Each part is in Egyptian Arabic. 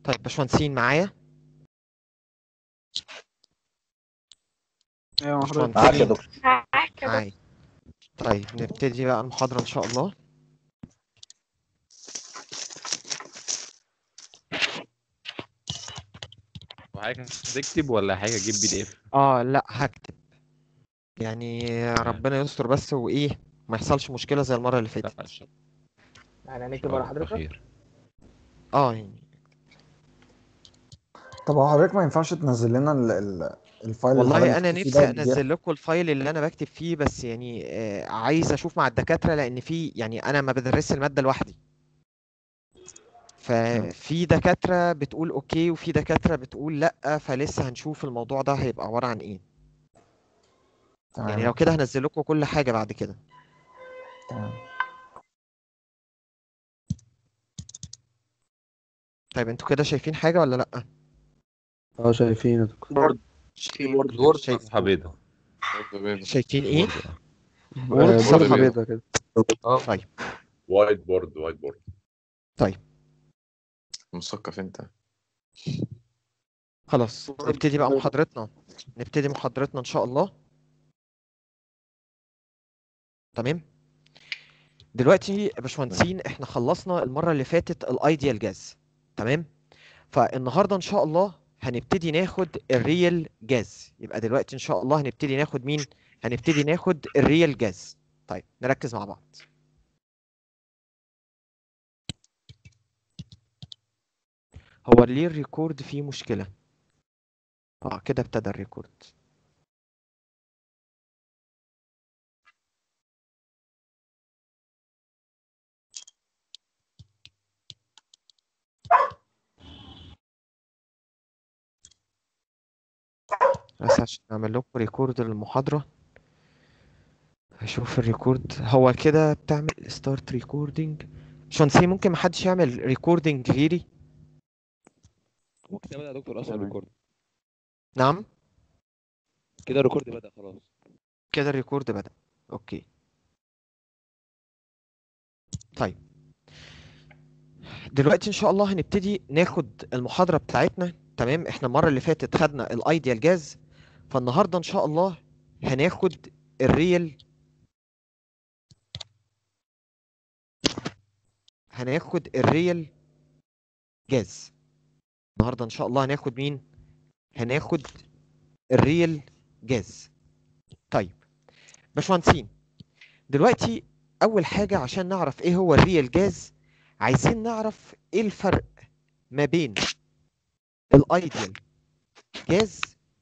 طيب باشمهندسين معايا ايوه مع حضرتك معاك يا باشمهندسين دكتور معاك يا معايا طيب نبتدي بقى المحاضرة إن شاء الله وحضرتك هتكتب ولا حاجه اجيب بي دي اف اه لا هكتب يعني ربنا يستر بس وايه ما يحصلش مشكلة زي المرة اللي فاتت يعني هنكتب ورا حضرتك خير اه يعني طب هو حضرتك ما ينفعش تنزل لنا ال ال الفايل اللي والله حضرتك انا بتكتب فيه نفسي ده انزل لكم الفايل اللي انا بكتب فيه بس يعني آه عايز اشوف مع الدكاترة لان في يعني انا ما بدرسش المادة لوحدي ففي دكاترة بتقول اوكي وفي دكاترة بتقول لا فلسه هنشوف الموضوع ده هيبقى عبارة عن ايه يعني تمام لو كده هنزل لكم كل حاجة بعد كده تمام طيب انتوا كده شايفين حاجة ولا لا اه شايفين يا دكتور كيبورد وورد شايف- صفحه بيضاء شايفين ايه وورد وورد صفحة بيضاء. بيضاء كده طيب وايت بورد وايت بورد طيب مثقف انت خلاص نبتدي بقى محاضرتنا نبتدي محاضرتنا ان شاء الله تمام دلوقتي يا باشمهندسين احنا خلصنا المرة اللي فاتت الايديال جاز تمام فالنهارده ان شاء الله هنبتدي ناخد الريال جاز يبقى دلوقتي ان شاء الله هنبتدي ناخد مين هنبتدي ناخد الريال جاز طيب نركز مع بعض هو ليه الريكورد فيه مشكلة اه كده ابتدى الريكورد بس عشان اعمل لكم ريكورد للمحاضرة هشوف الريكورد هو كده بتعمل ستارت ريكوردينج شونسي ممكن محدش يعمل ريكوردينج غيري هو كده بدأ يا دكتور اصلا الريكورد نعم كده الريكورد بدأ خلاص كده الريكورد بدأ اوكي طيب دلوقتي ان شاء الله هنبتدي ناخد المحاضرة بتاعتنا تمام احنا المرة اللي فاتت خدنا الايديال جاز فالنهاردة ان شاء الله هناخد الريال هناخد الريال جاز النهاردة ان شاء الله هناخد مين هناخد الريال جاز طيب باشمهندسين دلوقتي اول حاجة عشان نعرف ايه هو الريال جاز عايزين نعرف ايه الفرق ما بين الايديال جاز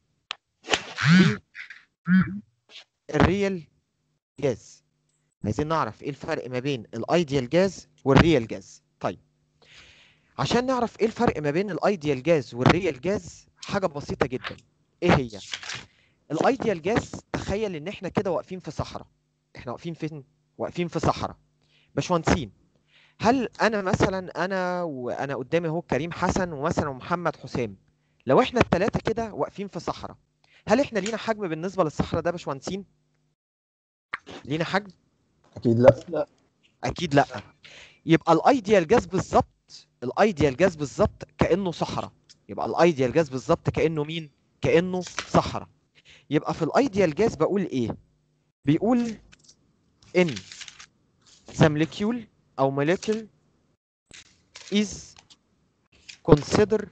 والريال جاز عايزين نعرف ايه الفرق ما بين الايديال جاز والريال جاز طيب عشان نعرف ايه الفرق ما بين الايديال جاز والريال جاز حاجة بسيطة جدا ايه هي الايديال جاز تخيل ان احنا كده واقفين في صحراء احنا واقفين فين واقفين في صحراء باشمهندسين هل انا مثلا انا وانا قدامي اهو كريم حسن ومثلا محمد حسام لو احنا الثلاثه كده واقفين في صحراء هل احنا لينا حجم بالنسبه للصحراء ده يا باشمهندسين لينا حجم اكيد لا اكيد لا يبقى الايديال جاز بالظبط الايديال جاز بالظبط كانه صحراء يبقى الايديال جاز بالظبط كانه مين كانه صحراء يبقى في الايديال جاز بقول ايه بيقول ان the molecule او molecule is consider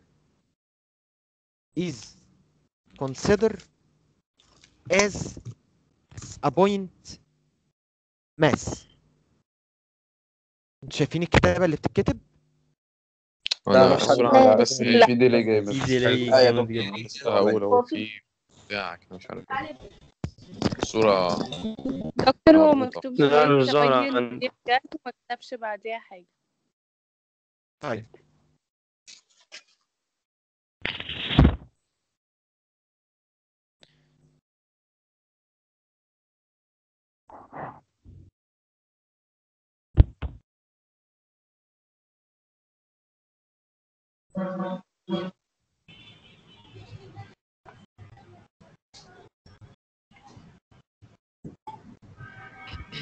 is consider as a point mass انتوا شايفين الكتابة اللي بتتكتب ولا مش الصورة حاجة. بس لا. في ديلي جاي بس في delay أيوة جامد دكتور. جدا. لسه هقول اهو في بتاع كده مش عارف ايه الصورة دكتور هو مربوطة. مكتوب لا، لي مش ظاهرة تبين عندي. دي بجد وما كتبش بعديها حاجة طيب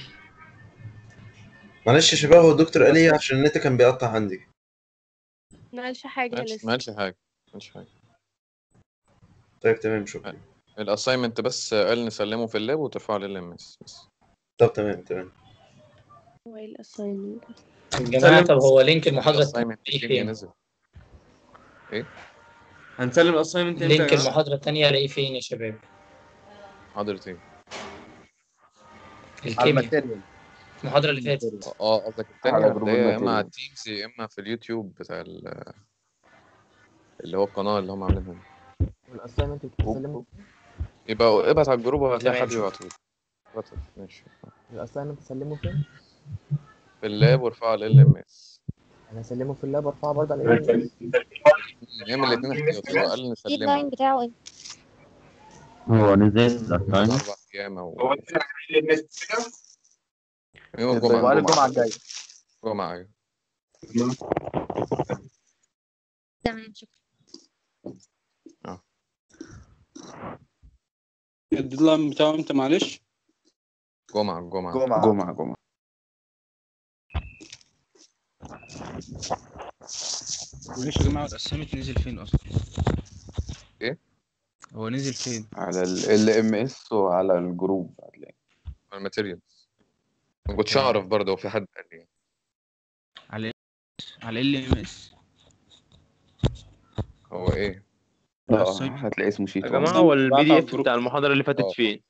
معلش يا شباب هو الدكتور قال ايه عشان النت كان بيقطع عندي ما قالش حاجة ما قالش لسه ما قالش حاجة ما قالش حاجة طيب تمام شكرا الاساينمنت بس قال نسلمه في اللاب وترفعه لل ام اس بس طب تمام تمام هو ايه الاساينمنت يا جماعة طب هو لينك المحاضرة الاساينمنت التانية الكيمياء فين؟ نزل ايه هنسلم الاساينمنت امتى يا لينك جماعه؟ المحاضرة التانية الاقيه فين يا شباب؟ حاضر ايه الكيمياء المحاضرة اللي فاتت اه قصدك التانية على جروب اللي هي يا اما على الماتيريال. التيمز يا اما في اليوتيوب بتاع ال- اللي هو القناة اللي هم عاملينها والاساينمنت بتسلمه يبقى ابعت على الجروب وهتلاقي تمام، حد شكرا. يبعته ابعت ماشي الاساينمنت تسلمه فين؟ في اللاب وارفعه لل ام اس انا اسلمه في اللاب وارفعه برضه على ايه؟ نعمل الاثنين احتياطي هو قال نسلمه اللاين بتاعه ايه هو نزل بعد الأساينمنت اربع ايام او يوم يبقى الجمعة الجمعة الجاية جمعة ايوه تمام شكرا الديدلاين بتاعه امتى معلش؟ جمعة الجمعة جمعة جمعة جمعة معلش يا جماعة الاسايمنت نزل فين اصلا؟ ايه؟ هو نزل فين؟ على ال ام اس وعلى الجروب هتلاقي الماتيريال ما كنتش اعرف برضه وفي حد قال لي على على ال ام اس هو ايه اه هتلاقي اسمه شيت يا واحد. جماعة هو البي بعت دي على اف الجروب. بتاع المحاضرة اللي فاتت آه. فين؟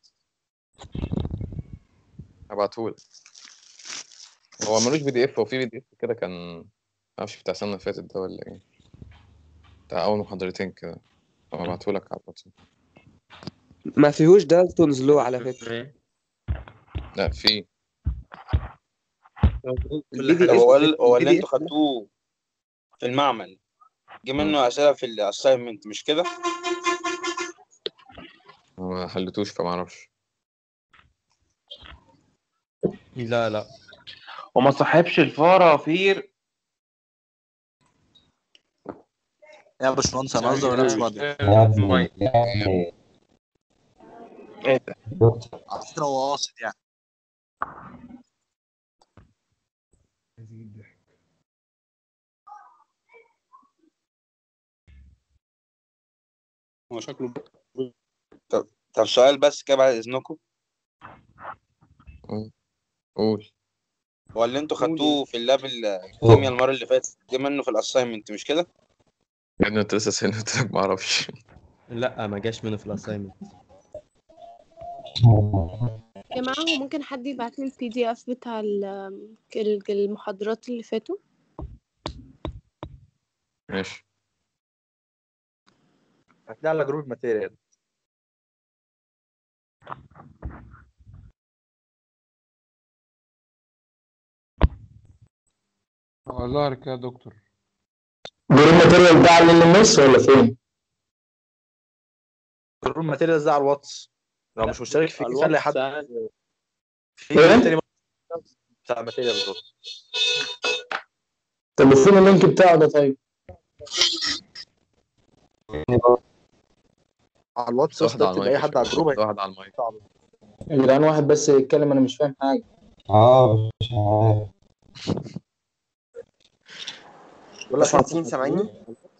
هبعتهولك هو ملوش بي دي اف هو في بي دي اف كده كان معرفش بتاع السنة اللي فاتت ده ولا ايه بتاع أول محاضرتين كده هبقى ابعتهولك على الواتساب ما فيهوش دالتونز لو على فكرة لا في البي دي طب هو اف ال- هو اللي البي دي انتوا اف خدتوه في المعمل جه منه اسئله في الاساينمنت مش كده؟ ما حلتوش فمعرفش لا لا وما صاحبش الفرافير يا باشمهندس انا قصدي ولا مش قصدي؟ ايه ده؟ على فكره هو قاصد يعني هو شكله طب طب سؤال بس كده بعد اذنكم قول هو اللي انتوا خدتوه في اللاب الكيمياء المره اللي فاتت جه منه في الاساينمنت مش كده؟ يا ابني انت لسه سألني قلت لك معرفش لا ما جاش منه في الاساينمنت يا جماعة هو ممكن حد يبعت لي البي دي اف بتاع ال- ال- المحاضرات اللي فاتوا ماشي هتلاقي على جروب الماتيريال والله كده يا دكتور جروب ماتيريال ده على ال اس ولا فين؟ جروب الماتيريال ده على الواتس لو مش مشترك فيه خلي حد في إيه؟ جروب تاني بتاع الماتيريال بالظبط طب وفين اللينك بتاعه ده طيب؟ على الواتس واحد على اكتب المايك اي حد على الجروب واحد على المايك يا جدعان واحد بس يتكلم انا مش فاهم حاجة اه مش عارف باشمهندسين سامعيني؟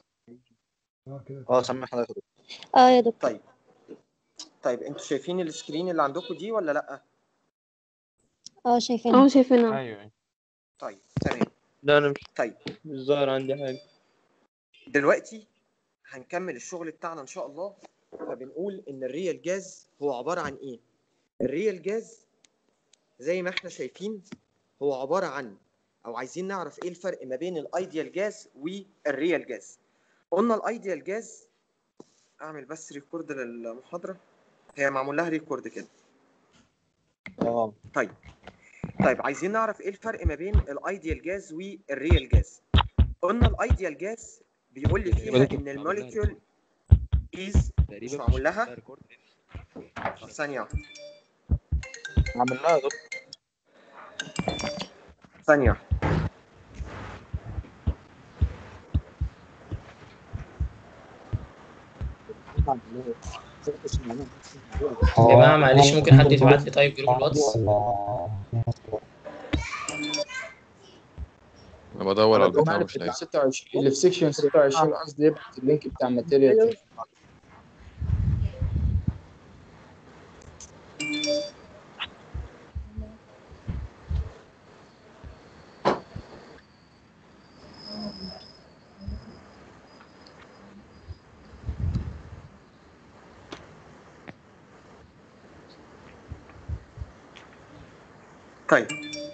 اه سامع حضرتك اه يا دكتور طيب طيب انتوا شايفين السكرين اللي عندكم دي ولا لا؟ اه شايفينها اه شايفينها ايوه طيب تمام لا انا مش طيب مش ظاهر عندي حاجة دلوقتي هنكمل الشغل بتاعنا ان شاء الله فبنقول ان الريال جاز هو عبارة عن ايه الريال جاز زي ما احنا شايفين هو عبارة عن او عايزين نعرف ايه الفرق ما بين الايديال جاز والريال جاز قلنا الايديال جاز اعمل بس ريكورد للمحاضرة هي معمول لها ريكورد كده اه طيب طيب عايزين نعرف ايه الفرق ما بين الايديال جاز والريال جاز قلنا الايديال جاز بيقول لي فيها ان الموليكيول از مش معمول لها طب ثانية واحدة. عملناها يا دكتور ثانية واحدة. يا جماعة معلش ممكن حد يبعت لي طيب جروب الواتس انا بدور على انا البتاع جماعة مش بتاع لاقي 26 اللي في سيكشن 26 قصدي يبعت اللينك بتاع الماتيريال طيب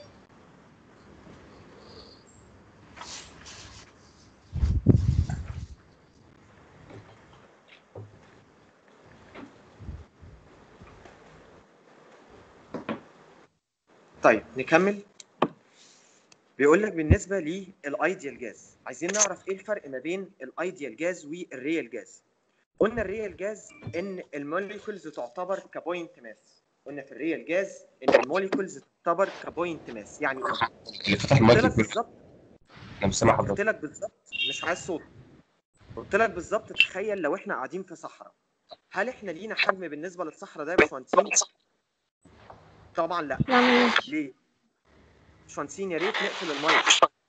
طيب نكمل بيقول لك بالنسبه للايديال جاز عايزين نعرف ايه الفرق ما بين الايديال جاز والريال جاز قلنا الريال جاز ان الموليكولز تعتبر كبوينت ماس قلنا في الريال جاز ان الموليكولز تعتبر كبوينت ماس يعني ايه اللي فتح قلت المايك لك يقول بالظبط انا مش سامع قلت حضرتك لك بالظبط مش عايز صوت قلت لك بالظبط تخيل لو احنا قاعدين في صحراء هل احنا لينا حجم بالنسبه للصحراء ده يا باشمهندسين؟ طبعا لا لا ملوش. ليه؟ باشمهندسين يا ريت نقفل المايك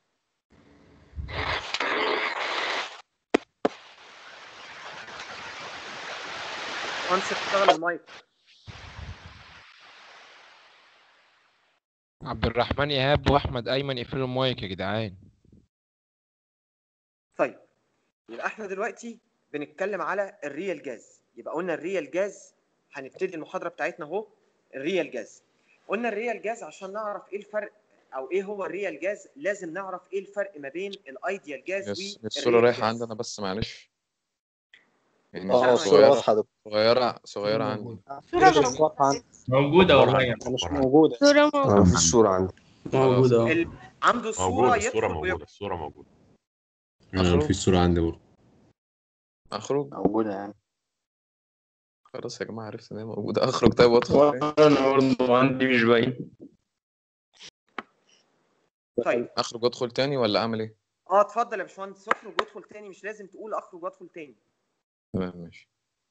باشمهندس اشتغل المايك عبد الرحمن ايهاب واحمد ايمن اقفلوا المايك يا جدعان طيب يبقى احنا دلوقتي بنتكلم على الريال جاز يبقى قلنا الريال جاز هنبتدي المحاضره بتاعتنا اهو الريال جاز قلنا الريال جاز عشان نعرف ايه الفرق او ايه هو الريال جاز لازم نعرف ايه الفرق ما بين الايديال جاز يس- الصورة والريال رايحة جاز عندي أنا بس معلش يعني اه، صورة الصورة صغيرة واضحة يا صغيرة صغيرة عندي موجودة والله يعني مش موجودة صورة انا موجودة مفيش صورة عندي موجودة اه ال- عنده الصوره موجودة الصورة يدخل موجودة ويخرج الصورة موجودة أخرج. أنا مفيش صورة عندي برضه أخرج موجودة يعني خلاص يا جماعة عرفت إن هي موجودة أخرج طيب وأدخل تاني انا برضه عندي مش باين طيب أخرج وأدخل تاني ولا أعمل إيه؟ اه اتفضل يا باشمهندس اخرج وادخل تاني مش لازم تقول اخرج وادخل تاني تمام ماشي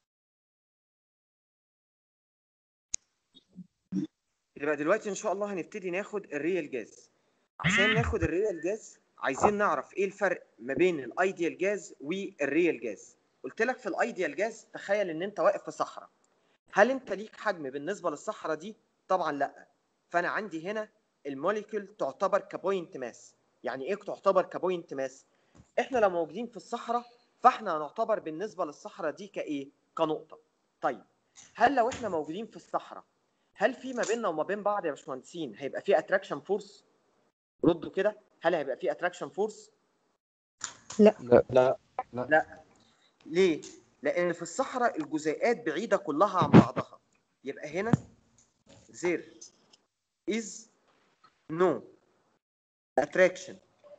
يبقى دلوقتي ان شاء الله هنبتدي ناخد الريال جاز عشان ناخد الريال جاز عايزين نعرف ايه الفرق ما بين الايديال جاز والريال جاز قلت لك في الايديال جاز تخيل ان انت واقف في صحراء هل انت ليك حجم بالنسبه للصحراء دي طبعا لا فانا عندي هنا الموليكول تعتبر كبوينت ماس يعني ايه تعتبر كبوينت ماس احنا لو موجودين في الصحراء فاحنا هنعتبر بالنسبه للصحراء دي كايه كنقطه طيب هل لو احنا موجودين في الصحراء هل في ما بيننا وما بين بعض يا باشمهندسين هيبقى في اتراكشن فورس ردوا كده هل هيبقى في اتراكشن فورس لا لا لا ليه لان في الصحراء الجزيئات بعيده كلها عن بعضها يبقى هنا there is no attraction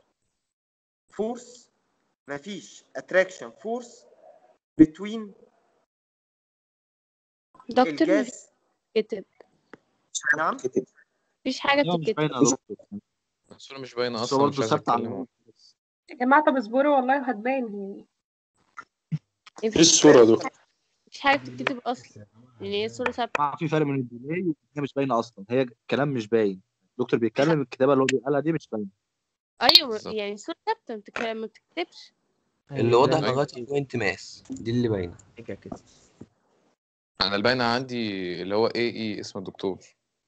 force مفيش attraction force between دكتور مفيش الجاز كتب نعم مفيش حاجة لا مش باينة بتتكتب يا دكتور الصورة مش باينة الصورة أصلا مش برضه عايز ثابتة على أتكلم الموضوع. يا جماعة طب اصبروا والله وهتبان يعني مفيش ايه الصورة يا دكتور؟ مفيش حاجة بتتكتب أصلا يعني هي الصورة ثابتة آه، في فرق من الديلي وهي مش باينة أصلا هي كلام مش باين الدكتور بيتكلم الكتابة اللي هو بيقالها دي مش باينة أيوة بالظبط. يعني الصورة ثابتة ما بتتك- ما بتكتبش اللي واضح أيوة. لغاية البوينت ماس دي اللي باينة كده كده أنا الباينة عندي اللي هو إيه إيه اسم الدكتور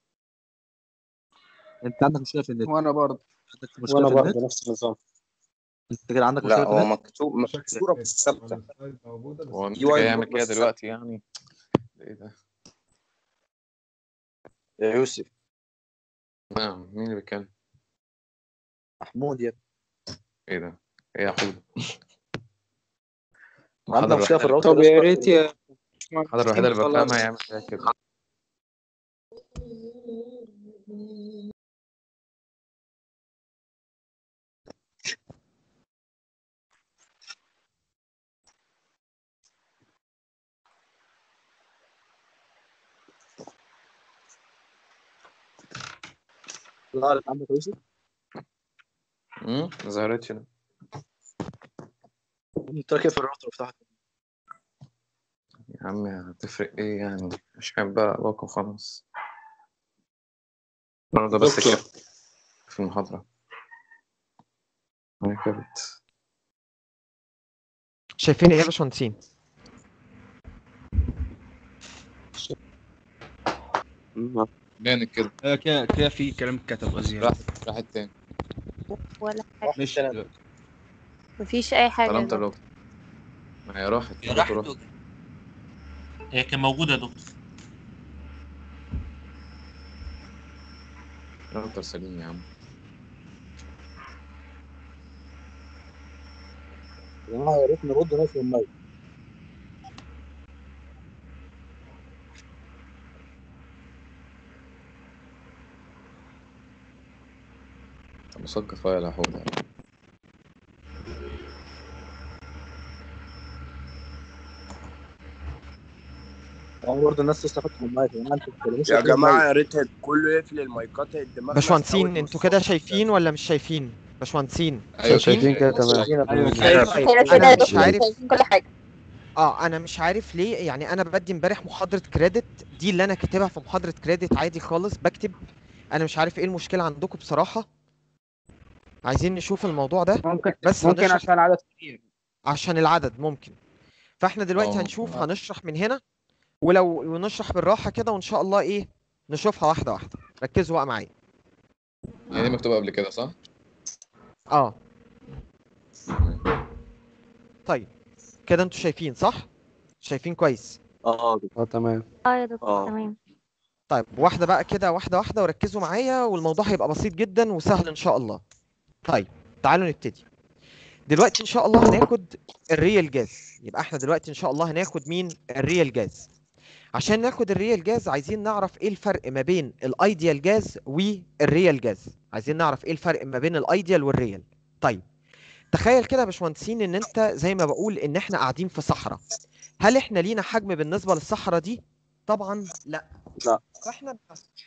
أنت عندك مشكلة في النت وانا برضه عندك مشكلة وانا في برضه النت نفس النظام أنت كده عندك مشكلة لا في هو النت مكتوب الصورة بس ثابتة هو أنت يو اي جاي يعمل نوت كده بس دلوقتي يعني إيه ده؟ يا يوسف نعم مين اللي بيتكلم؟ محمود يا إيه ده؟ إيه يا حود؟ عندنا المحاضرة مشكلة في الوحيدة الراوتر طب يا ريت يا المحاضرة الوحيدة اللي بفهمها خلاص يعمل فيها كده ظهرت عندك يا يوسف امم ما ظهرتش لا أنت راكب في الراوتر بتاعك يا عم هتفرق إيه يعني مش حابب بقى أبقى خلاص النهارده بس دكتور كده في المحاضرة كانت شايفين ايه يا باشمهندسين بانت كده آه، كده كده في كلام اتكتب غزير راحت راحت تاني ولا حاجة مش مفيش أي حاجة سلامت يا دكتور ما هي راحت هي راحت راحت وجت. هي كان موجودة يا دكتور راوتر سليم يا عم يا جماعه يا ريت نرد ناس المايك طب مسكر فايل يا حوده هو برضه الناس تستفاد من المايك يا جماعه انتوا ما بتتكلموش يا غير جماعه المايك. يا ريت كله يقفل المايكات الدماغ باشمهندسين انتوا كده شايفين ولا مش شايفين باشمهندسين أيوة، شايفين كده تمام. ايوه أيوة، طيب كده كده انا يا مش دكتور عارف شايفين كل حاجة اه انا مش عارف ليه يعني انا بدي امبارح محاضره كريدت دي اللي انا كاتبها في محاضره كريدت عادي خالص بكتب انا مش عارف ايه المشكله عندكم بصراحه عايزين نشوف الموضوع ده ممكن بس ممكن هنشرح عشان عدد كتير عشان العدد ممكن فاحنا دلوقتي اه. هنشوف هنشرح من هنا ولو ونشرح بالراحه كده وان شاء الله ايه نشوفها واحده واحده ركزوا بقى معايا يعني دي مكتوبه قبل كده صح؟ اه طيب كده انتوا شايفين صح شايفين كويس اه اه تمام اه يا دكتور تمام طيب واحدة بقى كده واحدة واحدة وركزوا معايا والموضوع هيبقى بسيط جدا وسهل إن شاء الله. طيب تعالوا نبتدي. دلوقتي إن شاء الله هناخد الريال جاز، يبقى إحنا دلوقتي إن شاء الله هناخد مين؟ الريال جاز. عشان ناخد الريال جاز عايزين نعرف إيه الفرق ما بين الأيديال جاز والريال جاز. عايزين نعرف إيه الفرق ما بين الأيديال والريال. طيب تخيل كده يا باشمهندسين إن أنت زي ما بقول إن إحنا قاعدين في صحراء. هل إحنا لينا حجم بالنسبة للصحراء دي؟ طبعا لا. لا فاحنا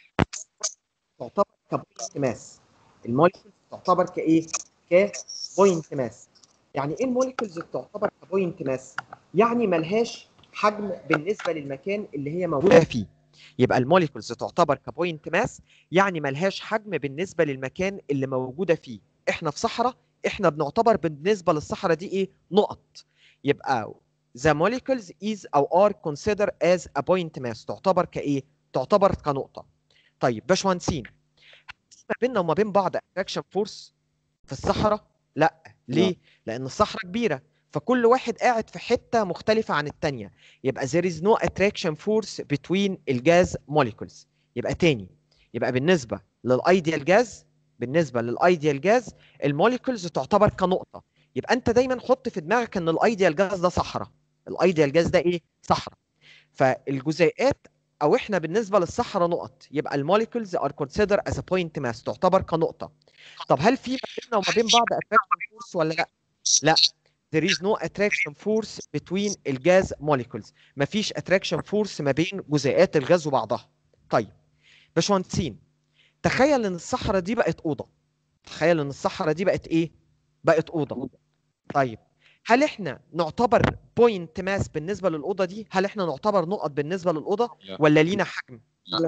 تعتبر كبوينت ماس الموليكولز تعتبر كايه كبوينت ماس يعني ايه الموليكولز تعتبر كبوينت ماس يعني ملهاش حجم بالنسبه للمكان اللي هي موجوده فيه يبقى الموليكولز تعتبر كبوينت ماس يعني ملهاش حجم بالنسبه للمكان اللي موجوده فيه احنا في صحراء احنا بنعتبر بالنسبه للصحراء دي ايه نقط يبقى the molecules is او are considered as a point mass تعتبر كايه تعتبر كنقطه طيب باشمهندسين ما بيننا وما بين بعض attraction force في الصحراء لا ليه لان الصحراء كبيره فكل واحد قاعد في حته مختلفه عن الثانيه يبقى there is no attraction force between الجاز molecules يبقى تاني يبقى بالنسبه للايديال جاز بالنسبه للايديال جاز الموليكولز تعتبر كنقطه يبقى انت دايما حط في دماغك ان الايديال جاز ده صحراء الايديال جاز ده ايه صحراء فالجزيئات او احنا بالنسبه للصحراء نقط يبقى الموليكولز ار كونسيدر از بوينت ماس تعتبر كنقطه طب هل في ما بيننا وما بين بعض اتراكشن فورس ولا لا لا there is no attraction force between الجاز molecules مفيش attraction force ما بين جزيئات الغاز وبعضها طيب باشمهندسين تخيل ان الصحراء دي بقت اوضه تخيل ان الصحراء دي بقت ايه بقت اوضه طيب هل احنا نعتبر بوينت ماس بالنسبه للاوضه دي هل احنا نعتبر نقط بالنسبه للاوضه لا. ولا لينا حجم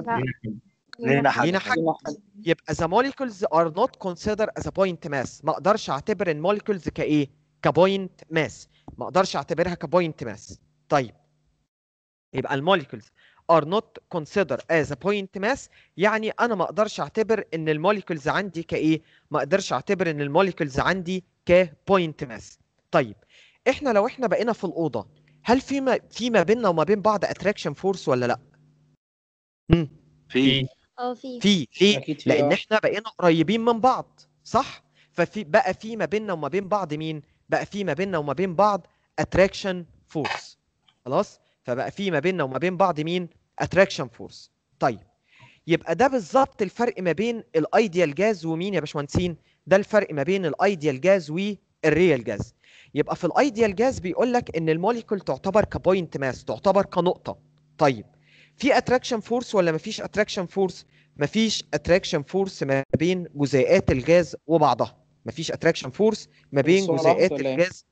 لينا حاجه لينا حجم يبقى the molecules are not considered as a point mass ما اقدرش اعتبر الموليكولز كايه كبوينت ماس ما اقدرش اعتبرها كبوينت ماس طيب يبقى الموليكولز are not considered as a point mass يعني انا ما اقدرش اعتبر ان الموليكولز عندي كايه ما اقدرش اعتبر ان الموليكولز عندي كبوينت ماس طيب احنا لو احنا بقينا في الاوضه هل في ما في ما بيننا وما بين بعض اتراكشن فورس ولا لا امم في اه في في ليه أكيد في، لان آه. احنا بقينا قريبين من بعض صح ففي بقى في ما بيننا وما بين بعض مين بقى في ما بيننا وما بين بعض اتراكشن فورس خلاص فبقى في ما بيننا وما بين بعض مين اتراكشن فورس طيب يبقى ده بالظبط الفرق ما بين الايديال جاز ومين يا باشمهندسين ده الفرق ما بين الايديال جاز والريال جاز يبقى في الايديال جاز بيقول لك ان الموليكول تعتبر كبوينت ماس تعتبر كنقطه طيب في اتراكشن فورس ولا مفيش اتراكشن فورس مفيش اتراكشن فورس ما بين جزيئات الغاز وبعضها مفيش اتراكشن فورس ما بين الصورة جزيئات لحظة ولا إيه؟ الغاز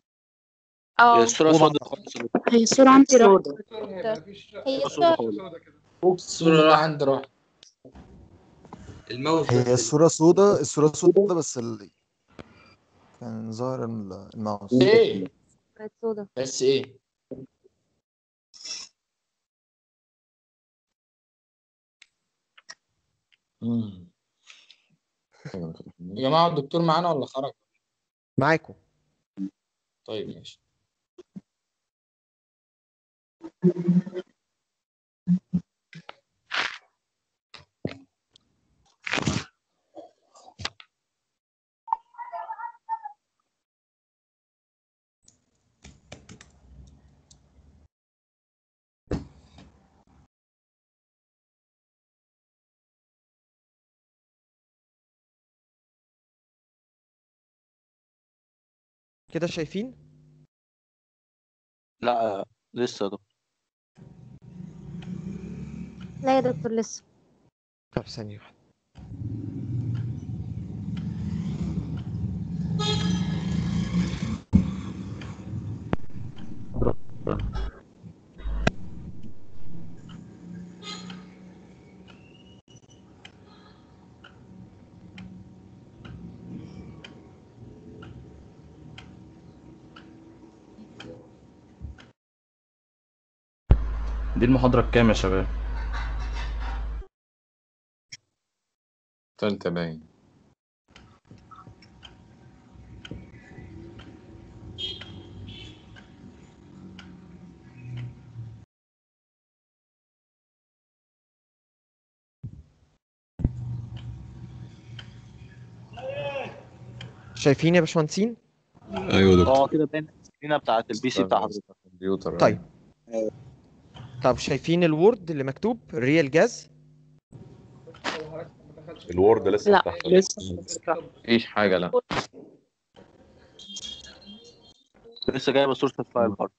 اه الصوره سوداء خالص هي الصورة عندي راحت هي سوداء الصورة خالص الصورة راح عند راح الماوس هي الصورة سودة الصورة سودة بس ال... كان ظاهر ال- الماوس ايه بقت سودا بس ايه يا جماعة الدكتور معانا ولا خرج؟ معاكم طيب ماشي كده شايفين لا لسه يا دكتور لا يا دكتور لسه طب ثانية واحدة دي المحاضرة الكام يا شباب؟ تالتة باين شايفين يا باشمهندسين ايوه اه كده باين السكرينه بتاعت البي سي بتاع حضرتك كمبيوتر طيب طب شايفين الوورد اللي مكتوب ريال جاز الوورد لسه لا تحت لسه مفيش حاجة لا لسه جايبه صوره الفايل برضه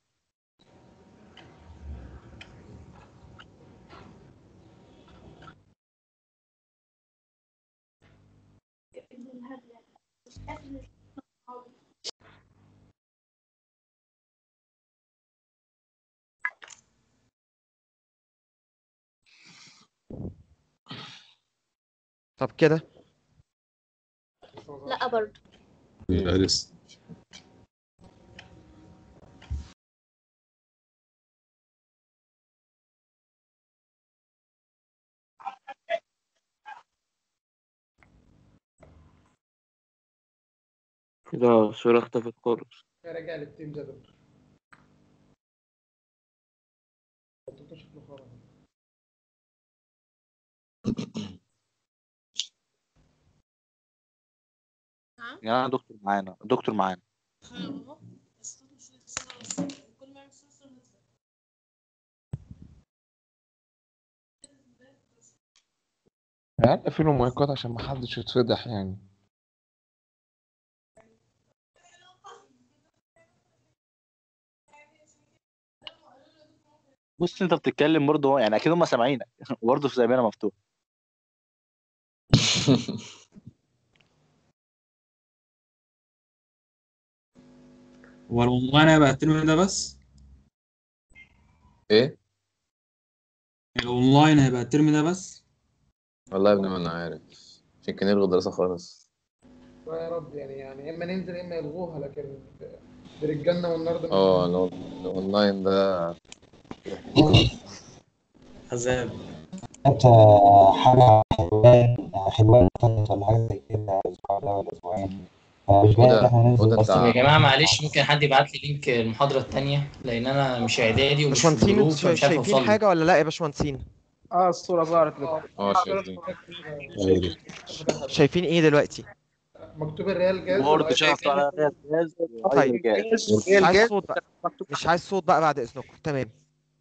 طب كده لا برضه لا لسه كده الصورة اختفت خالص راجع للتيم ده يا دكتور الدكتور شكله خرج يا جماعه دكتور معانا دكتور معانا يعني اقفلوا المايكات عشان محدش يتفضح يعني بص انت بتتكلم برضه يعني اكيد هم سامعينك برضه في زمانه مفتوح هو الاونلاين هيبقى الترم ده بس ايه الاونلاين هيبقى الترم ده بس والله يا ابني ما انا عارف يمكن يلغوا الدراسة خالص يا رب يعني يعني يا اما ننزل يا اما يلغوها لكن برجالنا والنار ده اه الأون- الاونلاين ده عذاب انت حاجة حلوان حلوان فاتت ولا حاجة زي كده الأسبوع ده ولا أسبوعين فمش باين إن إحنا ننزل طب يا جماعة معلش ممكن حد يبعت لي لينك المحاضرة التانية لأن أنا مش إعدادي ومش في باشمهندسين جروب انتوا فمش عارف شايفين أوصل له. حاجة ولا لا يا باشمهندسين اه الصورة ظهرت لكم اه شايفين شايفين ايه دلوقتي مكتوب الريال جاز وورد والآي شغل جاز. على ريال جاز طيب وايدر جاز مش عايز صوت بقى مش عايز صوت بقى بعد اذنكم تمام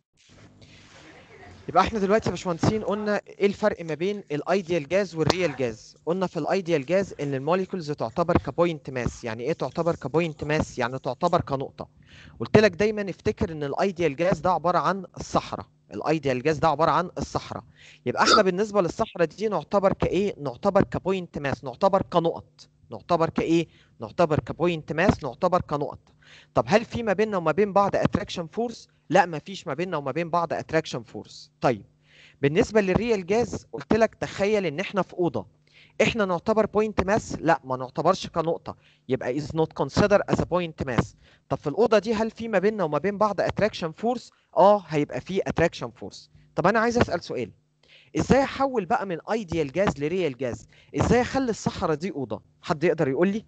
يبقى احنا دلوقتي يا باشمهندسين قلنا ايه الفرق ما بين الايديال جاز والريال جاز قلنا في الايديال جاز ان الموليكولز تعتبر كبوينت ماس يعني ايه تعتبر كبوينت ماس يعني تعتبر كنقطه قلت لك دايما افتكر ان الايديال جاز ده عباره عن الصحراء الايديال جاز ده عباره عن الصحراء يبقى احنا بالنسبه للصحراء دي نعتبر كايه نعتبر كبوينت ماس نعتبر كنقط نعتبر كايه نعتبر كبوينت ماس نعتبر كنقط طب هل في ما بيننا وما بين بعض اتراكشن فورس لا ما فيش ما بيننا وما بين بعض اتراكشن فورس طيب بالنسبه للريال جاز قلت لك تخيل ان احنا في اوضه احنا نعتبر بوينت ماس لا ما نعتبرش كنقطه يبقى is not considered as a point mass طب في الاوضه دي هل في ما بيننا وما بين بعض attraction force اه هيبقى في attraction force طب انا عايز اسال سؤال ازاي احول بقى من ايديال جاز لريال جاز ازاي اخلي الصحراء دي اوضه حد يقدر يقول لي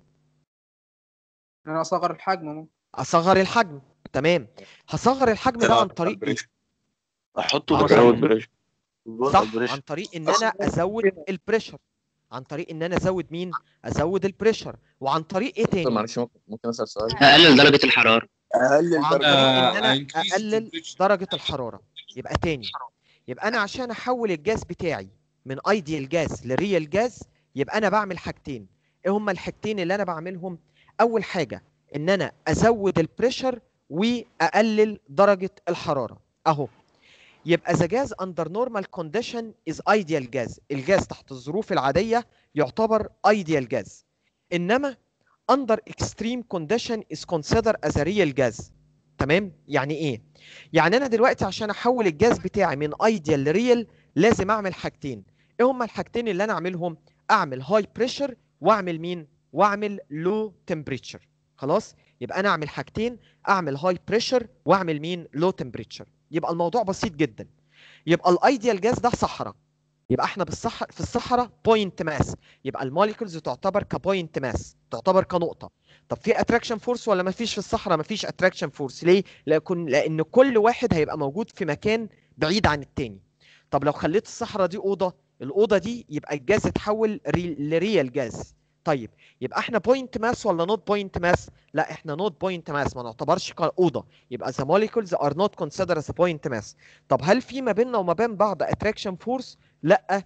انا اصغر الحجم ممكن اصغر الحجم تمام هصغر الحجم ده عن طريق ايه احطه عن مثلا طريق صح عن طريق ان انا ازود البريشر عن طريق ان انا ازود مين ازود البريشر وعن طريق ايه تاني معلش ممكن ممكن اسال سؤال اقلل درجه الحراره اقلل وعن طريق ان انا increase اقلل درجه الحراره يبقى تاني يبقى انا عشان احول الجاز بتاعي من ايديال جاز لريال جاز يبقى انا بعمل حاجتين ايه هما الحاجتين اللي انا بعملهم اول حاجه ان انا ازود البريشر واقلل درجه الحراره اهو يبقى the gas under normal condition is ideal gas الجاز تحت الظروف العاديه يعتبر ideal gas انما under extreme condition is considered as a real gas تمام يعني ايه يعني انا دلوقتي عشان احول الجاز بتاعي من ايديال لريال لازم اعمل حاجتين ايه هما الحاجتين اللي انا اعملهم اعمل هاي بريشر واعمل مين واعمل لو تمبريتشر خلاص يبقى انا اعمل حاجتين اعمل هاي بريشر واعمل مين لو تمبريتشر يبقى الموضوع بسيط جدا يبقى الايديال جاز ده صحراء يبقى احنا بالصح في الصحراء بوينت ماس يبقى الموليكولز تعتبر كبوينت ماس تعتبر كنقطه طب في اتراكشن فورس ولا ما فيش في الصحراء ما فيش اتراكشن فورس ليه لان لان كل واحد هيبقى موجود في مكان بعيد عن التاني طب لو خليت الصحراء دي اوضه الاوضه دي يبقى الجاز اتحول ري... لريال جاز طيب يبقى احنا بوينت ماس ولا نوت بوينت ماس لا احنا نوت بوينت ماس ما نعتبرش كاوضه يبقى the molecules are not considered as a point mass طب هل في ما بيننا وما بين بعض attraction force لا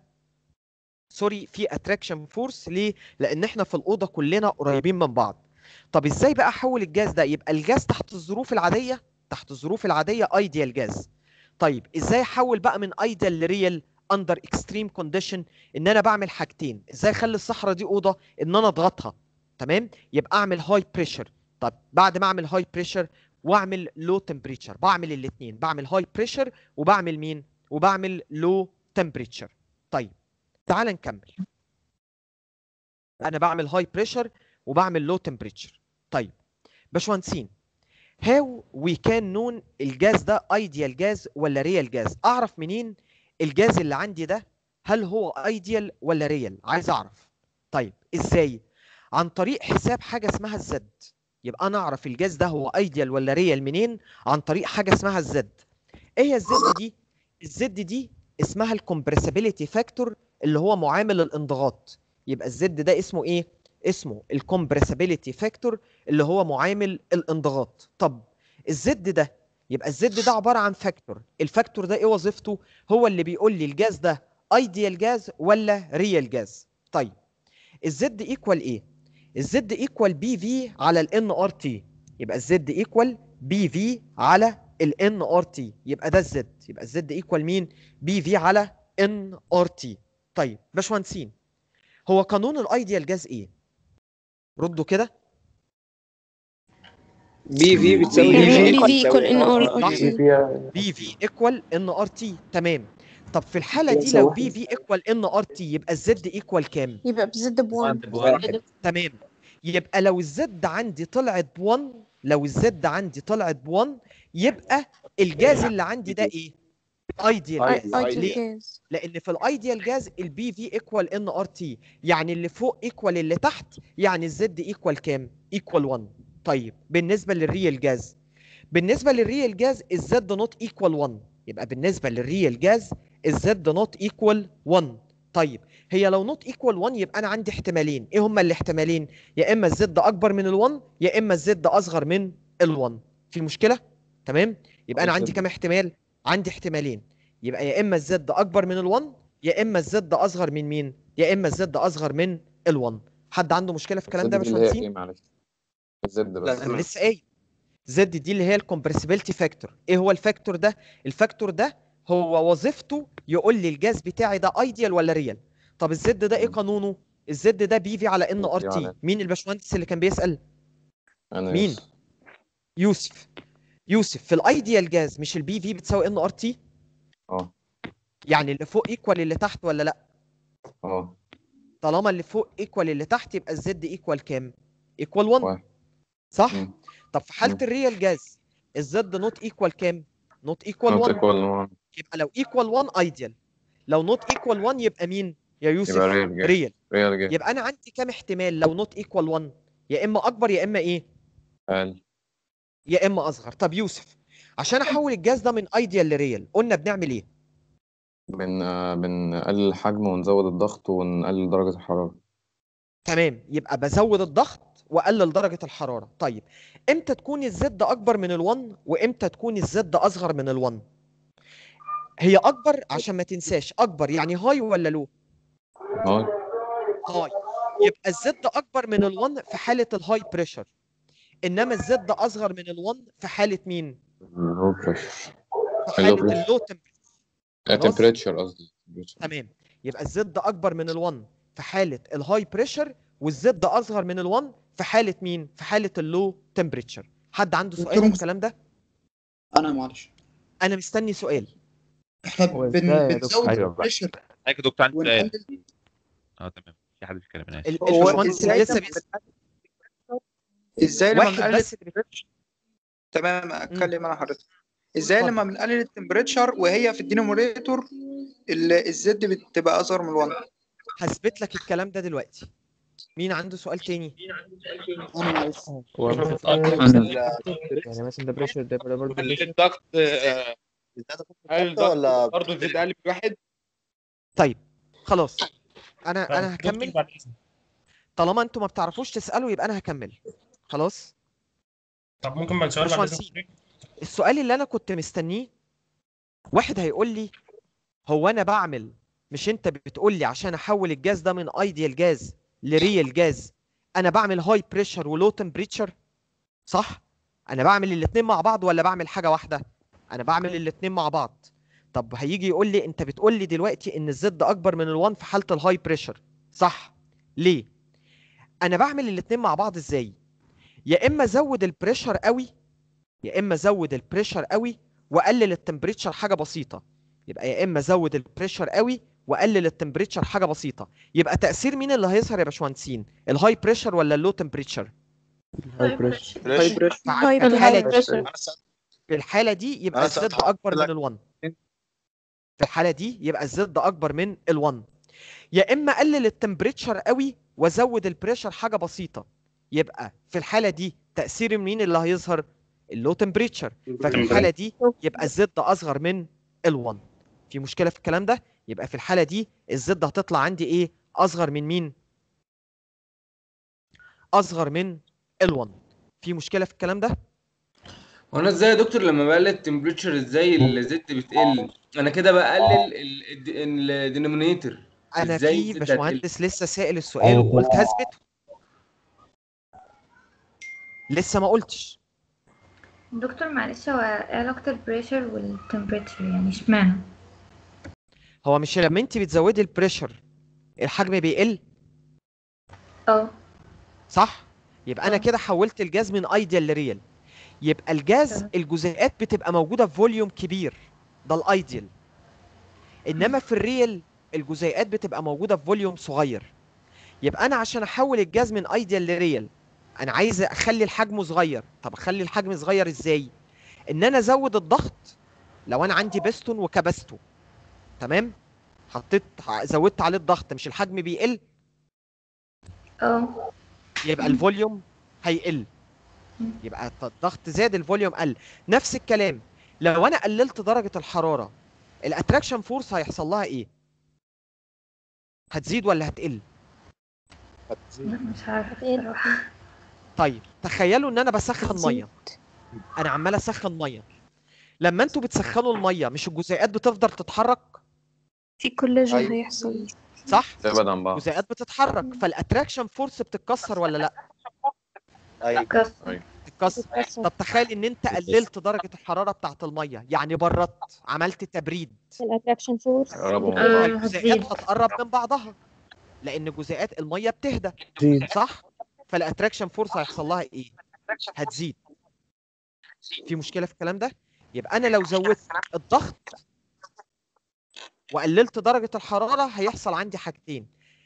سوري في اتراكشن فورس ليه لان احنا في الاوضه كلنا قريبين من بعض طب ازاي بقى احول الجاز ده يبقى الجاز تحت الظروف العاديه تحت الظروف العاديه ايديال جاز طيب ازاي احول بقى من ايديال لريال اندر اكستريم كونديشن ان انا بعمل حاجتين ازاي اخلي الصحراء دي اوضه ان انا اضغطها تمام يبقى اعمل هاي بريشر طب بعد ما اعمل هاي بريشر واعمل لو تمبريتشر بعمل الاثنين بعمل هاي بريشر وبعمل مين وبعمل لو تمبريتشر طيب تعال نكمل انا بعمل هاي بريشر وبعمل لو تمبريتشر طيب باشمهندسين هاو وي كان نون الجاز ده ايديال جاز ولا ريال جاز اعرف منين الجاز اللي عندي ده هل هو ايديال ولا ريال عايز اعرف طيب ازاي عن طريق حساب حاجه اسمها الزد يبقى انا اعرف الجاز ده هو ايديال ولا ريال منين عن طريق حاجه اسمها الزد ايه هي الزد دي الزد دي اسمها الكومبريسابيليتي فاكتور اللي هو معامل الانضغاط يبقى الزد ده اسمه ايه اسمه الكومبريسابيليتي فاكتور اللي هو معامل الانضغاط طب الزد ده يبقى الزد ده عباره عن فاكتور الفاكتور ده ايه وظيفته هو اللي بيقول لي الجاز ده ايديال جاز ولا ريال جاز طيب الزد ايكوال ايه الزد ايكوال بي في على الان ار تي يبقى الزد ايكوال بي في على الان ار تي يبقى ده الزد يبقى الزد ايكوال مين بي في على ان ار تي طيب باشمهندسين هو قانون الايديال جاز ايه ردوا كده بي في بتساوي بي في equal ان ار صح؟ تي بي في ايكوال ان ار تي تمام طب في الحاله دي لو بي في ايكوال ان ار تي يبقى الزد ايكوال كام يبقى بزد بوان تمام يبقى لو الزد عندي طلعت ب1 لو الزد عندي طلعت ب1 يبقى الجاز اللي عندي ده ايه ايديال جاز ايديال ليه جاز لان في الايديال جاز البي في ايكوال ان ار تي يعني اللي فوق ايكوال اللي تحت يعني الزد ايكوال كام ايكوال 1 طيب بالنسبه للريال جاز بالنسبه للريال جاز الزد نوت ايكوال 1 يبقى بالنسبه للريال جاز الزد نوت ايكوال 1 طيب هي لو نوت ايكوال 1 يبقى انا عندي احتمالين ايه هما الاحتمالين يا اما الزد اكبر من ال1 يا اما الزد اصغر من ال1 في مشكله تمام يبقى انا عندي كام احتمال عندي احتمالين يبقى يا اما الزد اكبر من ال1 يا اما الزد اصغر من مين يا اما الزد اصغر من ال1 حد عنده مشكله في الكلام ده يا الزد اللي هي ايه باشمهندسين معلش الزد بس انا لسه قايل زد دي اللي هي الكومبرسبيلتي فاكتور ايه هو الفاكتور ده الفاكتور ده هو وظيفته يقول لي الجاز بتاعي ده ايديال ولا ريال طب الزد ده ايه قانونه الزد ده بي في على ان ار تي يعني. مين الباشمهندس اللي كان بيسال انا مين يوسف. يوسف يوسف في الايديال جاز مش البي في بتساوي ان ار تي اه يعني اللي فوق ايكوال اللي تحت ولا لا اه طالما اللي فوق ايكوال اللي تحت يبقى الزد ايكوال كام ايكوال 1 صح طب في حاله الريال جاز الزد نوت ايكوال كام نوت ايكوال Not 1 equal one. يبقى لو ايكوال 1 ايديال لو نوت ايكوال 1 يبقى مين يا يوسف يبقى real جاز. ريال real جاز. يبقى انا عندي كام احتمال لو نوت ايكوال 1 يا اما اكبر يا اما ايه أقل يا اما اصغر طب يوسف عشان احول الجاز ده من ايديال لريال قلنا بنعمل ايه بن آه، بنقلل الحجم ونزود الضغط ونقلل درجة الحرارة تمام يبقى بزود الضغط واقلل درجه الحراره طيب امتى تكون الزد اكبر من ال1 وامتى تكون الزد اصغر من ال1 هي اكبر عشان ما تنساش اكبر يعني هاي ولا لو هاي هاي يبقى الزد اكبر من ال1 في حاله الهاي بريشر انما الزد اصغر من ال1 في حاله مين اللو بريشر في حاله اللو خلاص؟ تمبريتشر قصدي تمام يبقى الزد اكبر من ال1 في حاله الهاي بريشر والزد اصغر من ال1 في حاله مين في حاله اللو تمبريتشر حد عنده سؤال في الكلام ده انا معلش انا مستني سؤال احنا بن... بنزود ايوه البريشر عليك يا دكتور عندي سؤال ونقلل اه تمام في حد بيتكلم انا ال- اسف هو الباشمهندس ازاي لسه لما بيسأل ازاي لما واحد بنقلل بس اللي بيتكلم. تمام اتكلم انا حضرتك ازاي لما بنقلل التمبريتشر وهي في الدينوميريتور ال- الزد بتبقى اصغر من الوان هثبت لك الكلام ده دلوقتي مين عنده سؤال تاني انا معلش هو أنا- يعني مثلا ده بريشر ده ده برضه الضغط آه، هل الضغط ولا برضه الزد اقل من واحد طيب خلاص انا طب انا دكتور هكمل بعد إذنك. طالما انتوا ما بتعرفوش تسالوا يبقى انا هكمل خلاص طب ممكن بعد سؤال بعد باشمهندسين إذنك؟ السؤال اللي انا كنت مستنيه واحد هيقول لي هو انا بعمل مش انت بتقول لي عشان احول الجاز ده من ايديال جاز لريال جاز انا بعمل هاي بريشر ولو تمبريتشر صح انا بعمل الاثنين مع بعض ولا بعمل حاجه واحده انا بعمل الاثنين مع بعض طب هيجي يقول لي انت بتقول لي دلوقتي ان الزد اكبر من ال1 في حاله الهاي بريشر صح ليه انا بعمل الاثنين مع بعض ازاي يا اما ازود البريشر قوي يا اما ازود البريشر قوي واقلل التمبريتشر حاجه بسيطه يبقى يا اما ازود البريشر قوي واقلل التمبريتشر حاجه بسيطه يبقى تاثير مين اللي هيظهر يا باشمهندسين الهاي بريشر ولا اللو تمبريتشر هاي بريشر هاي بريشر في الحاله دي في الحاله دي يبقى أنا الزد سألت اكبر لك. من ال1 في الحاله دي يبقى الزد اكبر من ال1 يا اما اقلل التمبريتشر قوي وازود البريشر حاجه بسيطه يبقى في الحاله دي تاثير مين اللي هيظهر اللو تمبريتشر ففي الحاله دي يبقى الزد اصغر من ال1 في مشكله في الكلام ده يبقى في الحاله دي الزد هتطلع عندي ايه اصغر من مين اصغر من ال1 في مشكله في الكلام ده وانا ازاي يا دكتور لما بقلل التمبريتشر ازاي الزد بتقل انا كده بقلل الدينومينيتور انا ازاي في الزد هتقل؟ باشمهندس لسه سائل السؤال أيوة وقلت كده. هثبته لسه ما قلتش دكتور معلش هو ايه علاقة البريشر والتمبريتشر يعني اشمعنى؟ هو مش لما انت بتزودي البريشر الحجم بيقل اه صح يبقى انا كده حولت الجاز من ايديال لريال يبقى الجاز الجزيئات بتبقى موجوده في فوليوم كبير ده الايديال انما في الريال الجزيئات بتبقى موجوده في فوليوم صغير يبقى انا عشان احول الجاز من ايديال لريال انا عايز اخلي الحجم صغير طب اخلي الحجم صغير ازاي ان انا ازود الضغط لو انا عندي بستون وكبستو تمام حطيت زودت عليه الضغط مش الحجم بيقل اه يبقى الفوليوم هيقل يبقى الضغط زاد الفوليوم قل نفس الكلام لو انا قللت درجه الحراره الاتراكشن فورس هيحصل لها ايه هتزيد ولا هتقل مش عارفة بصراحة طيب تخيلوا ان انا بسخن ميه انا عمال اسخن ميه لما انتوا بتسخنوا الميه مش الجزيئات بتفضل تتحرك في كولاجين أيوة. هيحصل صح تبعد عن بعض الجزيئات بتتحرك فالاتراكشن فورس بتتكسر ولا لا ايوه تتكسر طب تخيل ان انت قللت درجه الحراره بتاعه الميه يعني بردت عملت تبريد الاتراكشن فورس قربوا من يبقى بعض. الجزيئات هتقرب من بعضها لان جزيئات الميه بتهدى صح فالاتراكشن فورس هيحصل لها ايه هتزيد في مشكله في الكلام ده يبقى انا لو زودت الضغط وقللت درجه الحراره هيحصل عندي حاجتين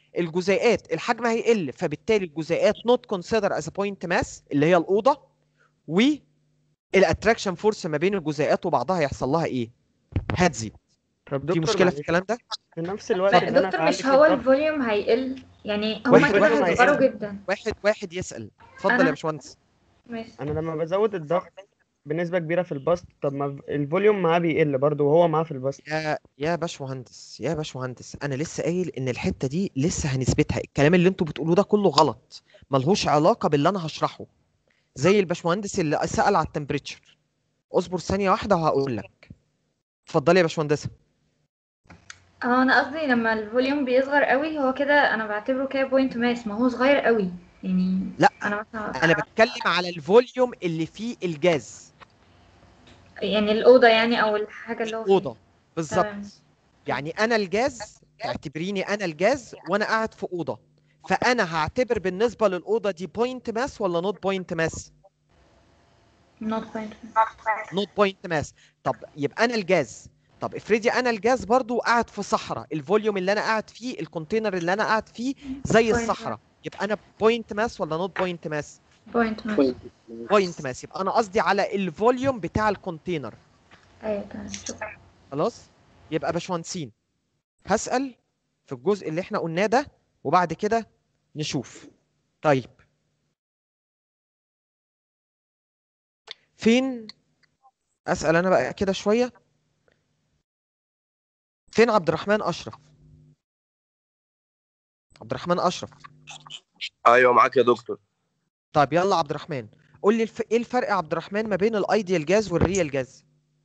الجزيئات الحجم هيقل فبالتالي الجزيئات not consider as a point mass اللي هي الاوضه والاتراكشن فورس ما بين الجزيئات وبعضها يحصل لها ايه هتزيد طب في دكتور مشكله في معلش الكلام ده في نفس الوقت لا اللي انا دكتور بعلي مش فيه هو الضغط الفوليوم هيقل يعني هما واحد كده واحد هيصغروا هيسأل جدا واحد واحد يسأل اتفضل أنا- يا باشمهندس ماشي انا لما بزود الضغط بنسبة كبيرة في البسط طب ما الفوليوم معاه بيقل برضه وهو معاه في البسط يا يا باشمهندس يا باشمهندس انا لسه قايل ان الحته دي لسه هنثبتها الكلام اللي انتوا بتقولوه ده كله غلط ملهوش علاقه باللي انا هشرحه زي الباشمهندس اللي سأل على التمبريتشر اصبر ثانيه واحده وهقول لك اتفضلي يا باشمهندسه اه انا قصدي لما الفوليوم بيصغر قوي هو كده انا بعتبره كده بوينت ماس ما هو صغير قوي يعني لا انا مثلا انا بتكلم على الفوليوم اللي فيه الجاز يعني الاوضه يعني او الحاجه اللي هو فيها. اوضه بالظبط تمام. يعني انا الجاز اعتبريني انا الجاز وانا قاعد في اوضه فانا هعتبر بالنسبه للاوضه دي بوينت ماس ولا نوت بوينت ماس not point نوت بوينت ماس طب يبقى انا الجاز طب افرضي انا الجاز برضو قاعد في صحراء الفوليوم اللي انا قاعد فيه الكونتينر اللي انا قاعد فيه زي Point الصحراء يبقى انا بوينت ماس ولا نوت بوينت ماس بوينت ماس بوينت ماس يبقى انا قصدي على الفوليوم بتاع الكونتينر ايوه تمام شكرا خلاص يبقى باشمهندسين هسأل في الجزء اللي احنا قلناه ده وبعد كده نشوف طيب فين أسأل أنا بقى كده شوية فين عبد الرحمن أشرف عبد الرحمن أشرف ايوه معاك يا دكتور طيب يلا عبد الرحمن قول لي الف... ايه الفرق يا عبد الرحمن ما بين الايديال جاز والريال جاز